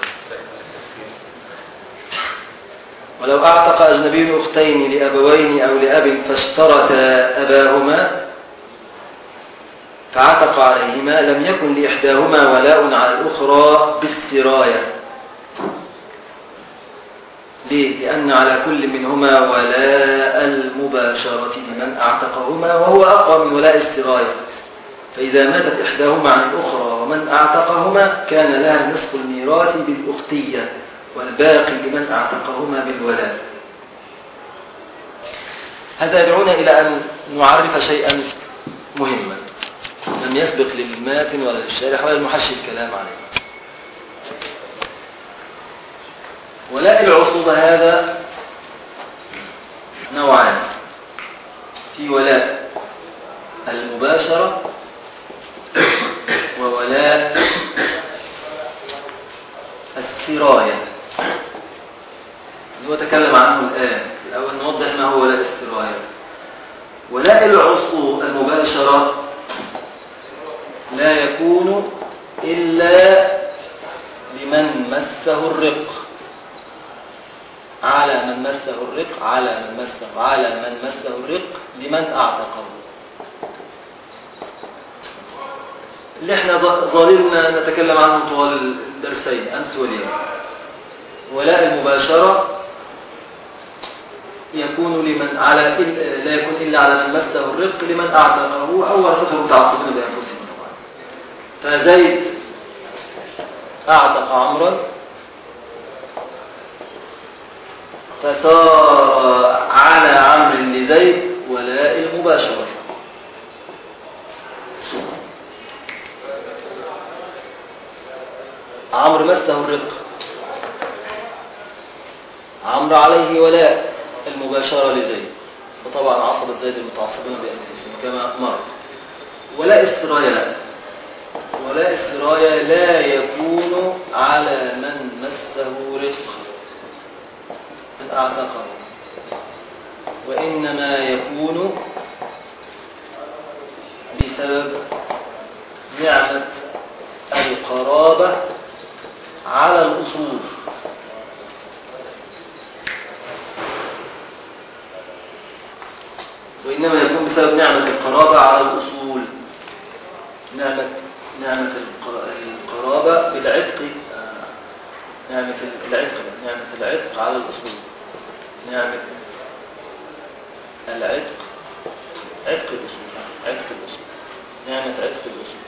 ولو أعتق أجنبي أختين لأبوين أو لأب فاشترتا أباهما فعتق عليهما لم يكن لإحداهما ولاء على الأخرى بالسراية ليه؟ لأن على كل منهما ولاء المباشرة لمن أعتقهما وهو أقوى من ولاء السراية فإذا ماتت إحداهما عن الأخرى ومن أعتقهما كان لها نصف الميراث بالأختية والباقي لمن أعتقهما بالولاء هذا يدعونا إلى أن نعرف شيئا مهما لم يسبق للماتن ولا للشارح ولا المحشي الكلام عليه ولاء العصوبة هذا نوعان في ولاء المباشرة وولاء السراية اللي هو تكلم عنه الآن الأول نوضح ما هو ولاء السراية ولاء العصو المباشرة لا يكون إلا لمن مسه الرق على من مسه الرق على من مسه على من مسه الرق لمن أعتقه اللي احنا ظالمنا نتكلم عنه طوال الدرسين أمس واليوم ولاء المباشرة يكون لمن على لا يكون إلا على من مسه الرق لمن أعتقه أو ورثته المتعصبين بأنفسهم طبعا فزيد أعتق عمرا فصار على عمرو لزيد ولاء المباشرة عمرو مسه الرق عمرو عليه ولاء المباشرة لزيد وطبعا عصبة زيد المتعصبين بأنفسهم كما مر ولاء السراية لا ولاء السراية لا يكون على من مسه رق من أعتقه وإنما يكون بسبب نعمة القرابة على الأصول وإنما يكون بسبب نعمة القرابة على الأصول نعمة نعمة القر- القرابة بالعتق آه، نعمة العتق نعمة العتق على الأصول نعمة العتق عتق الأصول عتق الأصول نعمة عتق الأصول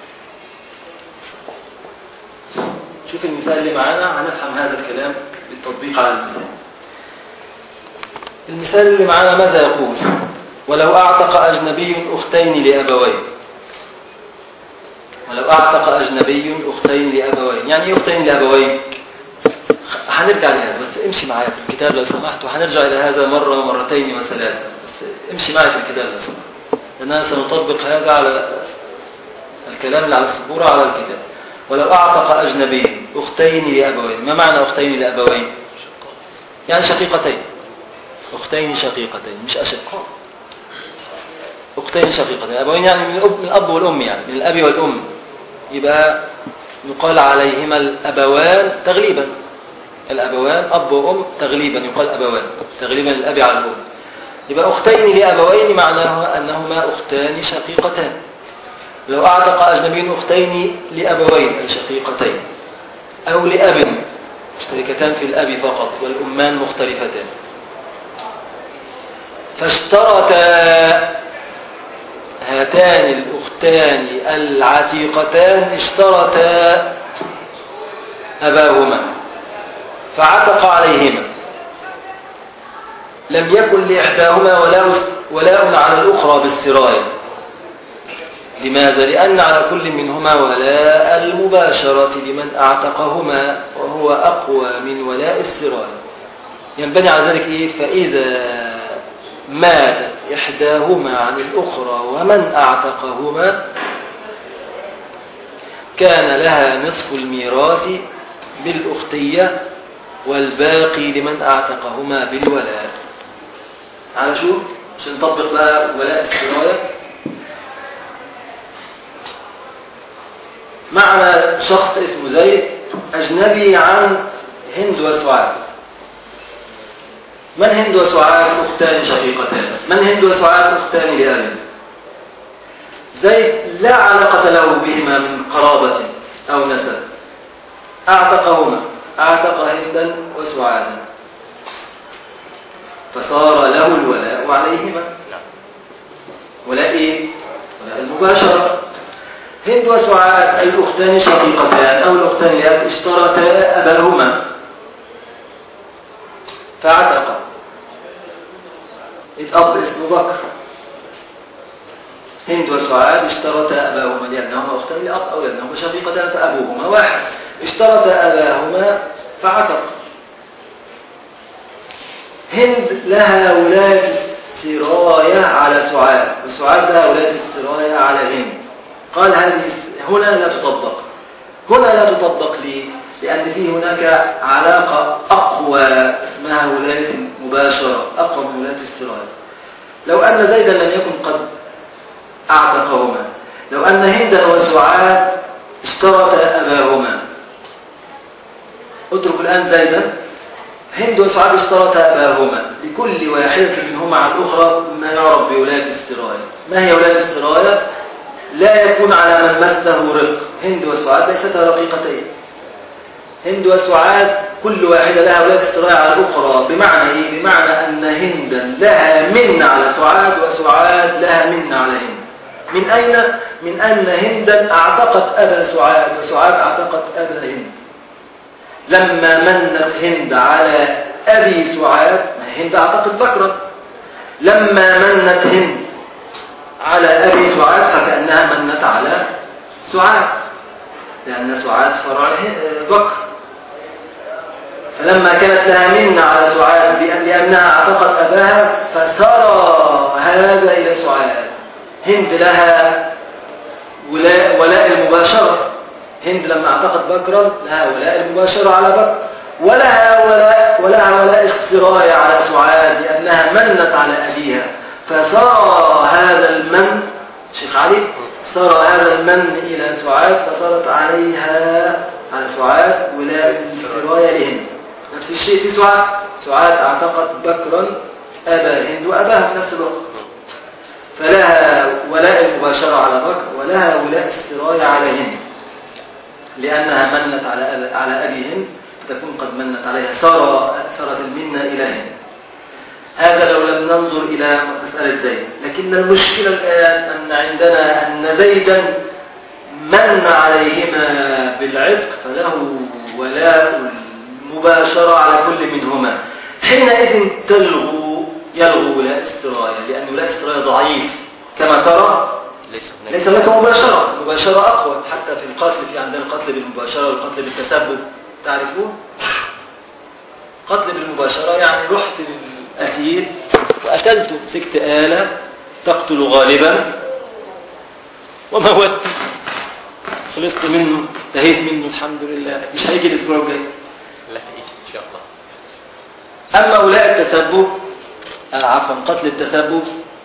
شوف المثال اللي معانا هنفهم هذا الكلام بالتطبيق على المثال المثال اللي معانا ماذا يقول ولو أعتق أجنبي أختين لأبوين ولو أعتق أجنبي أختين لأبوين يعني إيه أختين لأبوين هنرجع لهذا بس امشي معايا في الكتاب لو سمحت وهنرجع إلى هذا مرة ومرتين وثلاثة بس امشي معايا في الكتاب لو سمحت لأننا سنطبق هذا على الكلام اللي على السبورة على الكتاب ولو أعتق أجنبي أختين لأبوين ما معنى أختين لأبوين يعني شقيقتين أختين شقيقتين مش أشقاء أختين شقيقتين أبوين يعني من الأب, من الأب والأم يعني من الأب والأم يبقى يقال عليهما الأبوان تغليبا الأبوان أب وأم تغليبا يقال أبوان تغليبا الأب على الأم يبقى أختين لأبوين معناه أنهما أختان شقيقتان لو أعتق أجنبي أختين لأبوين أي شقيقتين أو لأب مشتركتان في الأب فقط والأمان مختلفتان فاشترتا هاتان الأختان العتيقتان اشترتا أباهما فعتق عليهما لم يكن لإحداهما ولاء ولاء على الأخرى بالسراية لماذا؟ لأن على كل منهما ولاء المباشرة لمن أعتقهما وهو أقوى من ولاء السراية ينبني على ذلك إيه؟ فإذا ماتت إحداهما عن الأخرى ومن أعتقهما كان لها نصف الميراث بالأختية والباقي لمن أعتقهما بالولاء على شو؟ عشان نطبق بقى ولاء السراية معنى شخص اسمه زيد أجنبي عن هند وسعاد من هند وسعاد أختان شقيقتان من هند وسعاد أختان لأب زيد لا علاقة له بهما من قرابة أو نسب أعتقهما أعتق هندا وسعادا فصار له الولاء عليهما ولاء إيه؟ ولاء المباشرة هند وسعاد الأختان شقيقتان أو الأختان لأب اشترتا أباهما فعتق الأب اسمه بكر هند وسعاد اشترتا أباهما لأنهما أختان لأب أو لأنهما شقيقتان فأبوهما واحد اشترتا أباهما فعتق هند لها ولاية السراية على سعاد وسعاد لها ولاية السراية على هند قال هذه هنا لا تطبق هنا لا تطبق ليه؟ لأن في هناك علاقة أقوى اسمها ولاية المباشرة أقوى من ولاية السراية لو أن زيدا لم يكن قد أعتقهما لو أن هندا وسعاد اشترتا أباهما اترك الآن زيدا هند وسعاد اشترتا أباهما لكل واحدة منهما على الأخرى ما يعرف بولاية السراية ما هي ولاية السراية؟ لا يكون على من مسه رق هند وسعاد ليستا رقيقتين هند وسعاد كل واحدة لها ولاية السراية على الأخرى بمعنى إيه؟ بمعنى أن هندا لها من على سعاد وسعاد لها من على هند من أين؟ من أن هندا أعتقت أبا سعاد وسعاد أعتقت أبا هند لما منت هند على أبي سعاد هند أعتقت بكرا لما منت هند على أبي سعاد فكأنها منت على سعاد لأن سعاد فرع ه- بكر فلما كانت لها منة على سعاد بأن لأنها اعتقت أباها فسرى هذا إلى سعاد هند لها ولاء, ولاء المباشرة هند لما اعتقت بكرا لها ولاء المباشرة على بكر ولها ولاء ولها ولاء السراية على سعاد لأنها منت على أبيها فسار هذا المن شيخ علي سار هذا المن إلى سعاد فصارت عليها على سعاد ولاء السراية لهند نفس الشيء في سعاد سعاد اعتقت بكرا أبا هند وأباها في نفس الوقت فلها ولاء المباشرة على بكر ولها ولاء السراية على هند لأنها منت على على أبي هند تكون قد منت عليها صار صارت المنة إلى هند هذا لو لم ننظر إلى مسألة زيد لكن المشكلة الآن أن عندنا أن زيدا من عليهما بالعتق فله ولاء المباشرة على كل منهما حينئذ تلغو يلغو ولاء السراية لأن ولاء السراية ضعيف كما ترى ليس هناك ليس لك مباشرة المباشرة أقوى حتى في القتل في عندنا القتل بالمباشرة والقتل بالتسبب تعرفون قتل بالمباشرة يعني رحت للقتيل وقتلته مسكت آلة تقتل غالبا وموت خلصت منه انتهيت منه الحمد لله مش هيجي الأسبوع الجاي لا ان شاء الله أما أولاء التسبب آه، عفوا قتل التسبب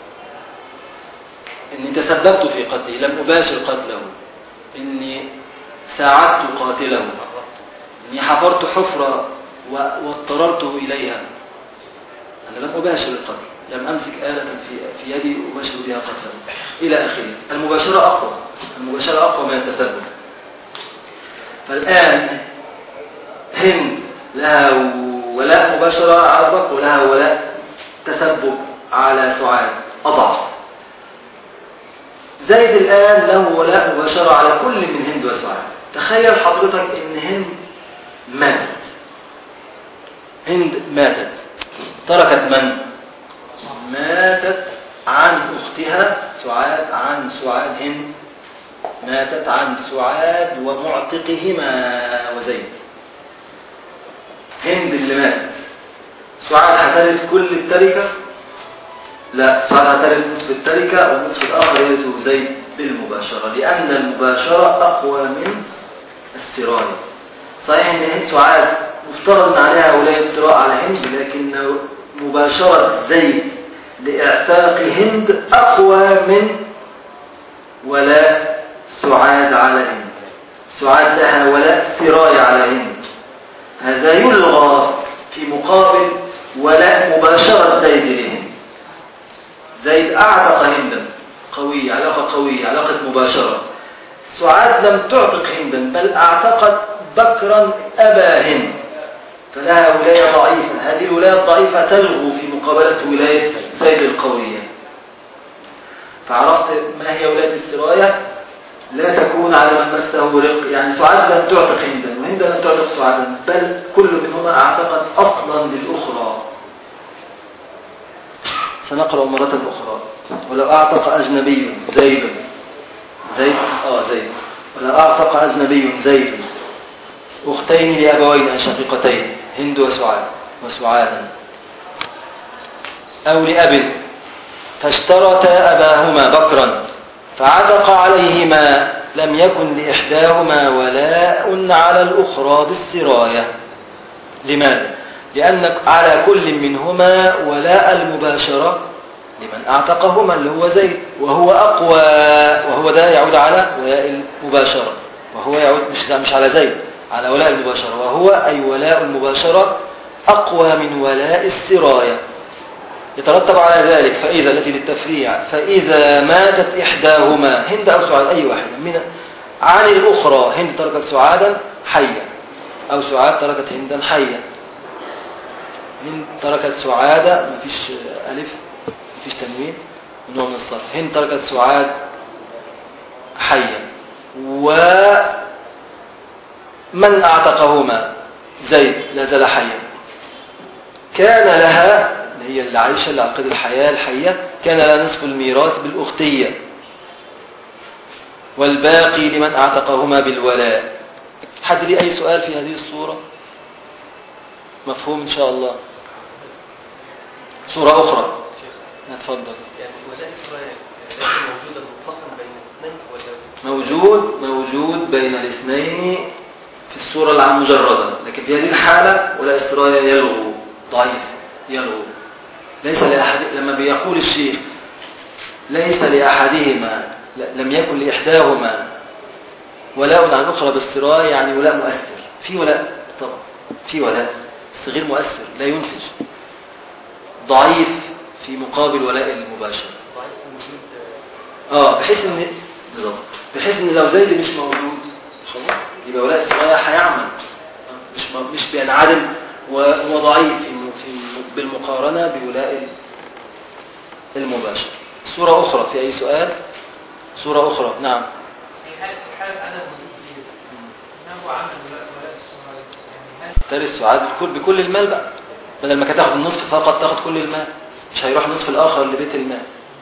إني تسببت في قتله لم أباشر قتله إني ساعدت قاتله إني حفرت حفرة و- واضطررته إليها أنا لم أباشر القتل لم أمسك آلة في, في يدي أباشر بها قتله إلى آخره المباشرة أقوى المباشرة أقوى من التسبب فالآن هند لها ولاء مباشرة على بكر ولها ولاء تسبب على سعاد أضعف زيد الآن له ولاء مباشرة على كل من هند وسعاد تخيل حضرتك إن هند ماتت هند ماتت تركت من؟ ماتت عن أختها سعاد عن سعاد هند ماتت عن سعاد ومعتقهما وزيد هند اللي ماتت سعاد هترث كل التركة لا سعاد هترث نصف التركة والنصف الآخر يرثه زيد بالمباشرة لأن المباشرة أقوى من السراية صحيح أن هند سعاد مفترض أن عليها ولاية سراء على هند لكن مباشرة زيد لإعتاق هند أقوى من ولاء سعاد على هند سعاد لها ولاء سراية على هند هذا يلغى في مقابل ولاء مباشرة زيد لهند زيد أعتق هندا قوية علاقة قوية علاقة مباشرة سعاد لم تعتق هندا بل أعتقت بكرا أبا هند فلها ولاية ضعيفة هذه الولاية الضعيفة تلغو في مقابلة ولاية زيد القوية فعرفت ما هي ولاية السراية لا تكون على من مسه رق يعني سعاد لم تعتق هندا وهندا لم تعتق سعادا بل كل منهما اعتقد اصلا للاخرى سنقرا مره اخرى ولو اعتق اجنبي زيدا زيد اه زيد ولو اعتق اجنبي زيد اختين لابوين شقيقتين هند وسعاد وسعادا او لاب فاشترتا اباهما بكرا فعتق عليهما لم يكن لإحداهما ولاء على الأخرى بالسراية لماذا؟ لأن على كل منهما ولاء المباشرة لمن أعتقهما اللي هو زيد وهو أقوى وهو ده يعود على ولاء المباشرة وهو يعود مش مش على زيد على ولاء المباشرة وهو أي ولاء المباشرة أقوى من ولاء السراية يترتب على ذلك فإذا التي للتفريع فإذا ماتت إحداهما هند أو سعاد أي واحدة من عن الأخرى هند تركت سعادا حيا أو سعاد تركت هندا حيا هند تركت سعادة ما فيش ألف ما فيش تنوين نوع من الصرف هند تركت سعاد حيا ومن أعتقهما زيد لا زال حيا كان لها اللي هي اللي عايشة اللي على قيد الحياة الحية كان لها نصف الميراث بالأختية والباقي لمن أعتقهما بالولاء حد ليه أي سؤال في هذه الصورة مفهوم إن شاء الله صورة أخرى اتفضل يعني ولاء إسرائيل لكن موجودة مطلقا بين الاثنين ولا موجود موجود بين الاثنين في الصورة العام مجردا لكن في هذه الحالة ولا إسرائيل يلغو ضعيف يلغو ليس لأحد لما بيقول الشيخ ليس لأحدهما ل- لم يكن لإحداهما ولاء عن أخرى بالصراع يعني ولاء مؤثر في ولاء طبعا في ولاء بس غير مؤثر لا ينتج ضعيف في مقابل ولاء المباشر ضعيف وجود اه بحيث ان بالظبط بحيث ان لو زيد مش موجود خلاص يبقى ولاء استغاثه هيعمل مش م- مش بينعدم وهو ضعيف انه في بالمقارنه بولاء المباشر صوره اخرى في اي سؤال صوره اخرى نعم في حالة حال عدم وجود زيادة ما هو عمل ولاء ولاء الصغير يعني هل ترث سعاد بكل بكل المال بقى بدل ما كانت تاخد النصف فقط تاخد كل المال مش هيروح نصف الاخر لبيت المال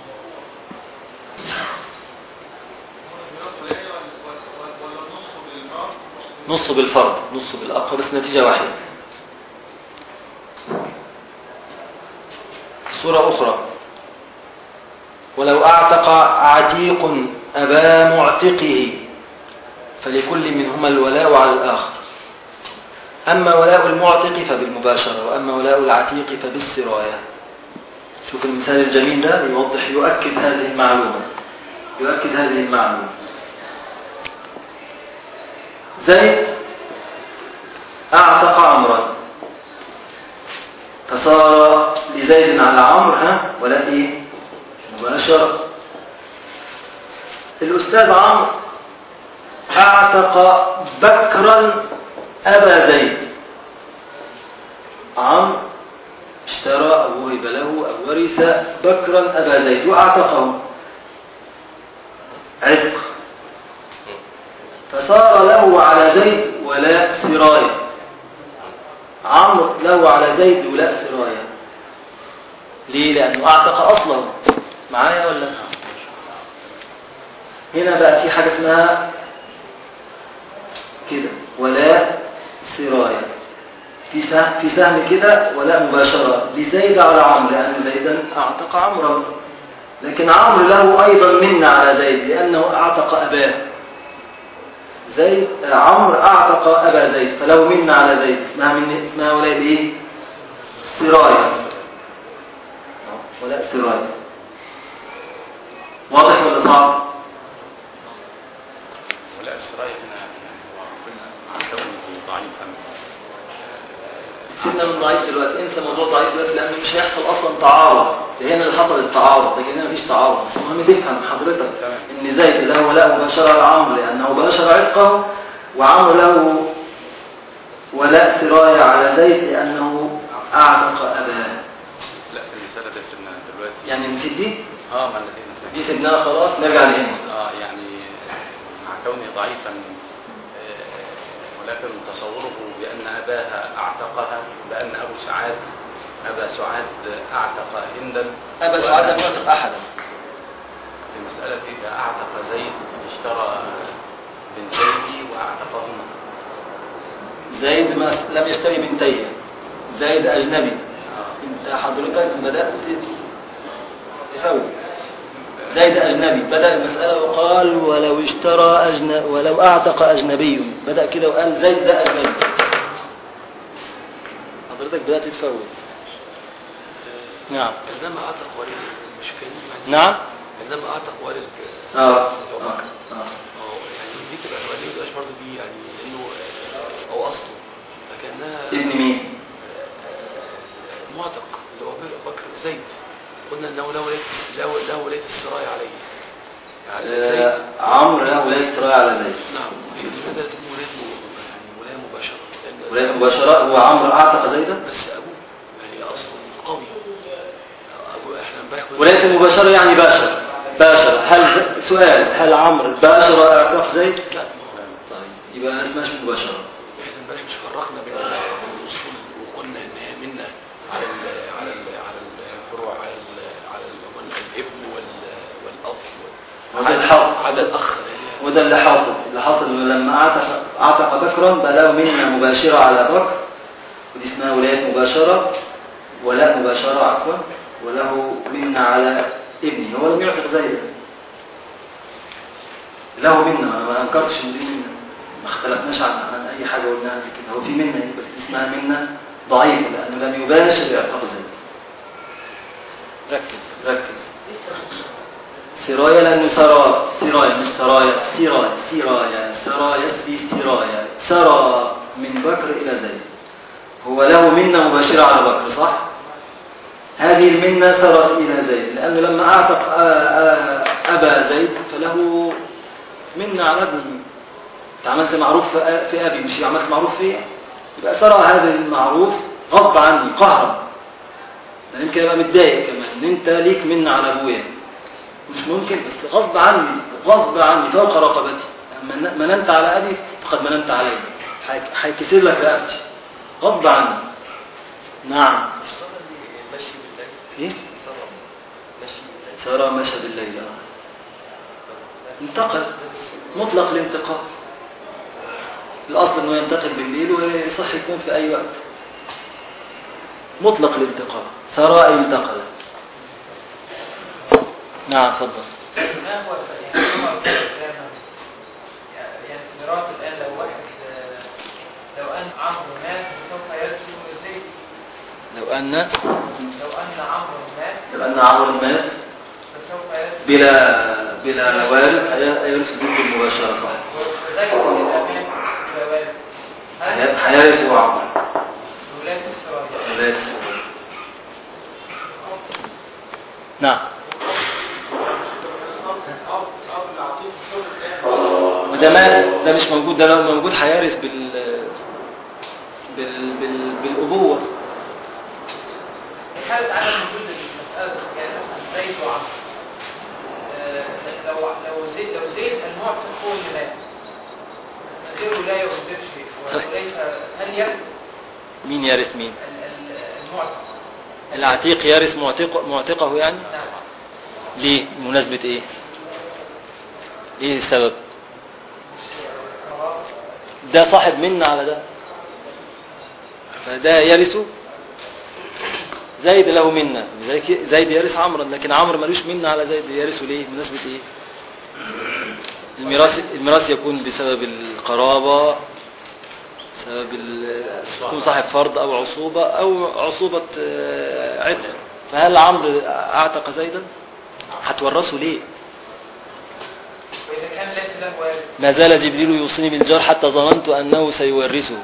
نص بالفرض نص بالأقوى بس نتيجة واحدة صورة أخرى ولو أعتق عتيق أبا معتقه فلكل منهما الولاء على الآخر أما ولاء المعتق فبالمباشرة وأما ولاء العتيق فبالسراية شوف المثال الجميل ده يوضح يؤكد هذه المعلومة يؤكد هذه المعلومة زيد أعتق عمرا فصار لزيد على عمرو ها ولا إيه مباشرة الأستاذ عمرو أعتق بكرا أبا زيد عمرو اشترى أو وهب له أو ورث بكرا أبا زيد وأعتقه عتق فصار له على زيد ولاء سراية عمرو له على زيد ولاء سراية ليه؟ لأنه أعتق أصلا معايا ولا هنا بقى في حاجة اسمها كده ولاء سراية في سهم في سهم كده ولاء مباشرة لزيد على عمرو لأن زيدا أعتق عمرا لكن عمرو له أيضا منة على زيد لأنه أعتق أباه زيد عمرو أعتق أبا زيد فله منة على زيد اسمها من اسمها ولاء إيه؟ سراية ولاء سراية واضح ولا صعب؟ ولا السرايا هنا يعني هو قلنا مع كونه ضعيفا سيبنا من ضعيف دلوقتي انسى موضوع ضعيف دلوقتي لانه مش هيحصل اصلا تعارض ده هنا اللي حصل التعارض لكن هنا مفيش تعارض بس المهم تفهم حضرتك تمام. ان زيد له ولاء مباشره على عمرو لانه باشر عتقه وعمرو له ولاء سرايه على زيد لانه اعتق اباه لا في المسألة ده سيبنا دلوقتي يعني نسيت دي اه ما الذين دي سيبناها خلاص نرجع لهنا اه يعني مع كوني ضعيفا آه، ولكن تصوره بأن أباها أعتقها بأن أبو سعاد أبا سعاد أعتق هندا ابا سعاد لم يعتق احدا في مسألة إذا أعتق زيد اشترى بنتيه وأعتقهما زيد ما لم يشتري بنتيه زيد اجنبي انت حضرتك بدات تفوت زيد أجنبي بدأ المسألة وقال ولو اشترى أجن... ولو أعتق أجنبي بدأ كده وقال زيد ده أجنبي حضرتك بدأت تتفوت نعم عندما اعتق والد المشكله نعم عندما اعتق والد اه اه اه يعني دي تبقى سؤال ما يبقاش برضه دي يعني لانه آه، هو اصله فكانها ابن مين معتق اللي هو بكر- بكر زيد قلنا انه لا ولايه لا لا ولايه السرايا عليه يعني آه زيد عمرو له ولاية استراء على زيد نعم لماذا لا تكون ولايه م- يعني ولايه مباشره لأن- ولاية مباشرة هو عمرو أعتق زيدا بس ابوه يعني اصله قوي ابو احنا امبارح كنا- ولاية المباشرة يعني باشر باشر هل ز... سؤال هل عمرو باشر اعتق زيد؟ لا طيب يبقى ما اسمهاش مباشرة احنا امبارح مش فرقنا بين الاصول وقلنا ان هي منا على ال على ال على الفروع على ال على ال قلنا الابن وال والاب وده الحاصل. على الاخ وده اللي حاصل اللي حصل انه لما اعتق أعتق بكرا بقى له منة مباشرة على بكر ودي اسمها ولاية مباشرة ولاء مباشرة عفوا وله منة على ابنه هو لم يعتق زيد له منة أنا ما أنكرتش إن دي منة ما اختلفناش عن عن أي حاجة قلناها قبل كده هو في منة بس دي اسمها منة ضعيفة لأنه لم يباشر إعتاق زيد ركز ركز سرايا لأنه سرى سرايا مش سرايا سرايا سرايا سرى يسري سرايا سرى من بكر إلى زيد هو له منة مباشرة على بكر صح؟ هذه المنة سرت إلى زيد لأنه لما أعتق آ- آ- أبا زيد فله منة على ابنه أنت عملت معروف في آ- في أبي مش عملت معروف فيا يبقى سرى هذا المعروف غصب عني قهرا لأن يمكن أبقى متضايق كمان إن أنت ليك منة على أبويا مش ممكن بس غصب عني غصب عني فوق رقبتي من- مننت على أبي فقد مننت علي هيك- هيكسر لك رقبتي غصب عني نعم مشي بالله ايه سرى مشي بالله سارة مشى بالليل آه. انتقل مطلق الانتقال الأصل أنه ينتقل بالليل ويصح يكون في أي وقت مطلق الانتقال سارة أي انتقل نعم تفضل ما هو يعني هو الكلام يعني مرات الآن لو واحد آه، لو أن عمرو مات فسوف يرثه زيد لو أن لو أن عمرو مات لو أن عمرو مات فسوف يرثه بلا بلا وارث هي- هيرث ذكر المباشرة صح وزيد إذا مات بلا والد هل هيرث عمرو ولاة السرايا ولاية السرايا نعم وده مات ده مش موجود ده لو موجود هيرث بال بال بال بالأبوة في حالة عدم وجود المسألة يعني مثلا زيد وعمرو آه، لو لو زيد لو زيد المعتق هو اللي مات من غير ولاية ومن غير شيء وليس هل يرث مين يرث مين ال- ال- المعتق العتيق يرث معتق معتقه يعني نعم ليه بمناسبة ايه ايه السبب ده صاحب منا على ده فده يرثه زيد له منا لذلك زيد يرث عمرا لكن عمرو ملوش منا على زيد يرثه ليه بمناسبة ايه الميراث الميراث يكون بسبب القرابة بسبب ال- يكون صاحب فرض او عصوبة او عصوبة آه، عتق فهل عمرو اعتق زيدا هتورثه ليه وإذا كان ليس له والد ما زال جبريل يوصيني بالجار حتى ظننت أنه سيورثه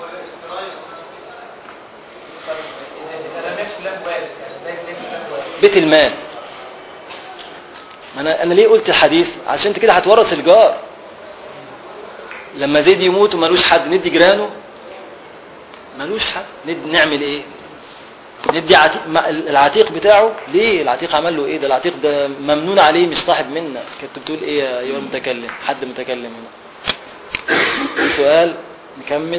طب إذا إذا لم يكن له والد يعني زيد ليس له والد بيت المال ما أنا, أنا ليه قلت الحديث عشان انت كده هتورث الجار لما زيد يموت ومالوش حد ندي جيرانه مالوش حد ندي نعمل ايه ندي عتيق ما- العتيق بتاعه ليه العتيق عمل له ايه ده العتيق ده ممنون عليه مش صاحب منا كنت بتقول ايه يا ايها المتكلم حد متكلم هنا في سؤال نكمل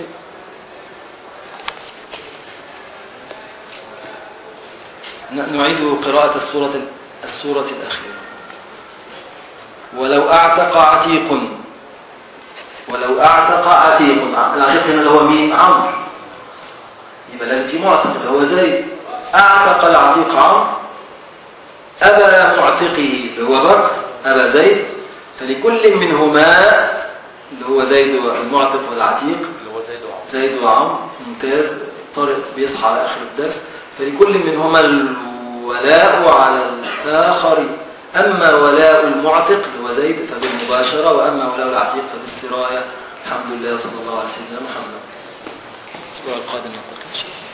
ن- نعيد قراءة السورة السورة الأخيرة ولو أعتق عتيق ولو أعتق عتيق العتيق هنا اللي هو مين عمرو يبقى لازم في معتق اللي هو زيد أعتق العتيق عمرو أبا معتقه اللي هو بكر أبا زيد فلكل منهما اللي هو زيد المعتق والعتيق اللي هو زيد وعمر زيد وعمرو ممتاز طارق بيصحى على آخر الدرس فلكل منهما الولاء على الآخر أما ولاء المعتق اللي هو زيد فبالمباشرة وأما ولاء العتيق فبالسراية الحمد لله وصلى الله على سيدنا محمد الأسبوع القادم نلتقي إن شاء الله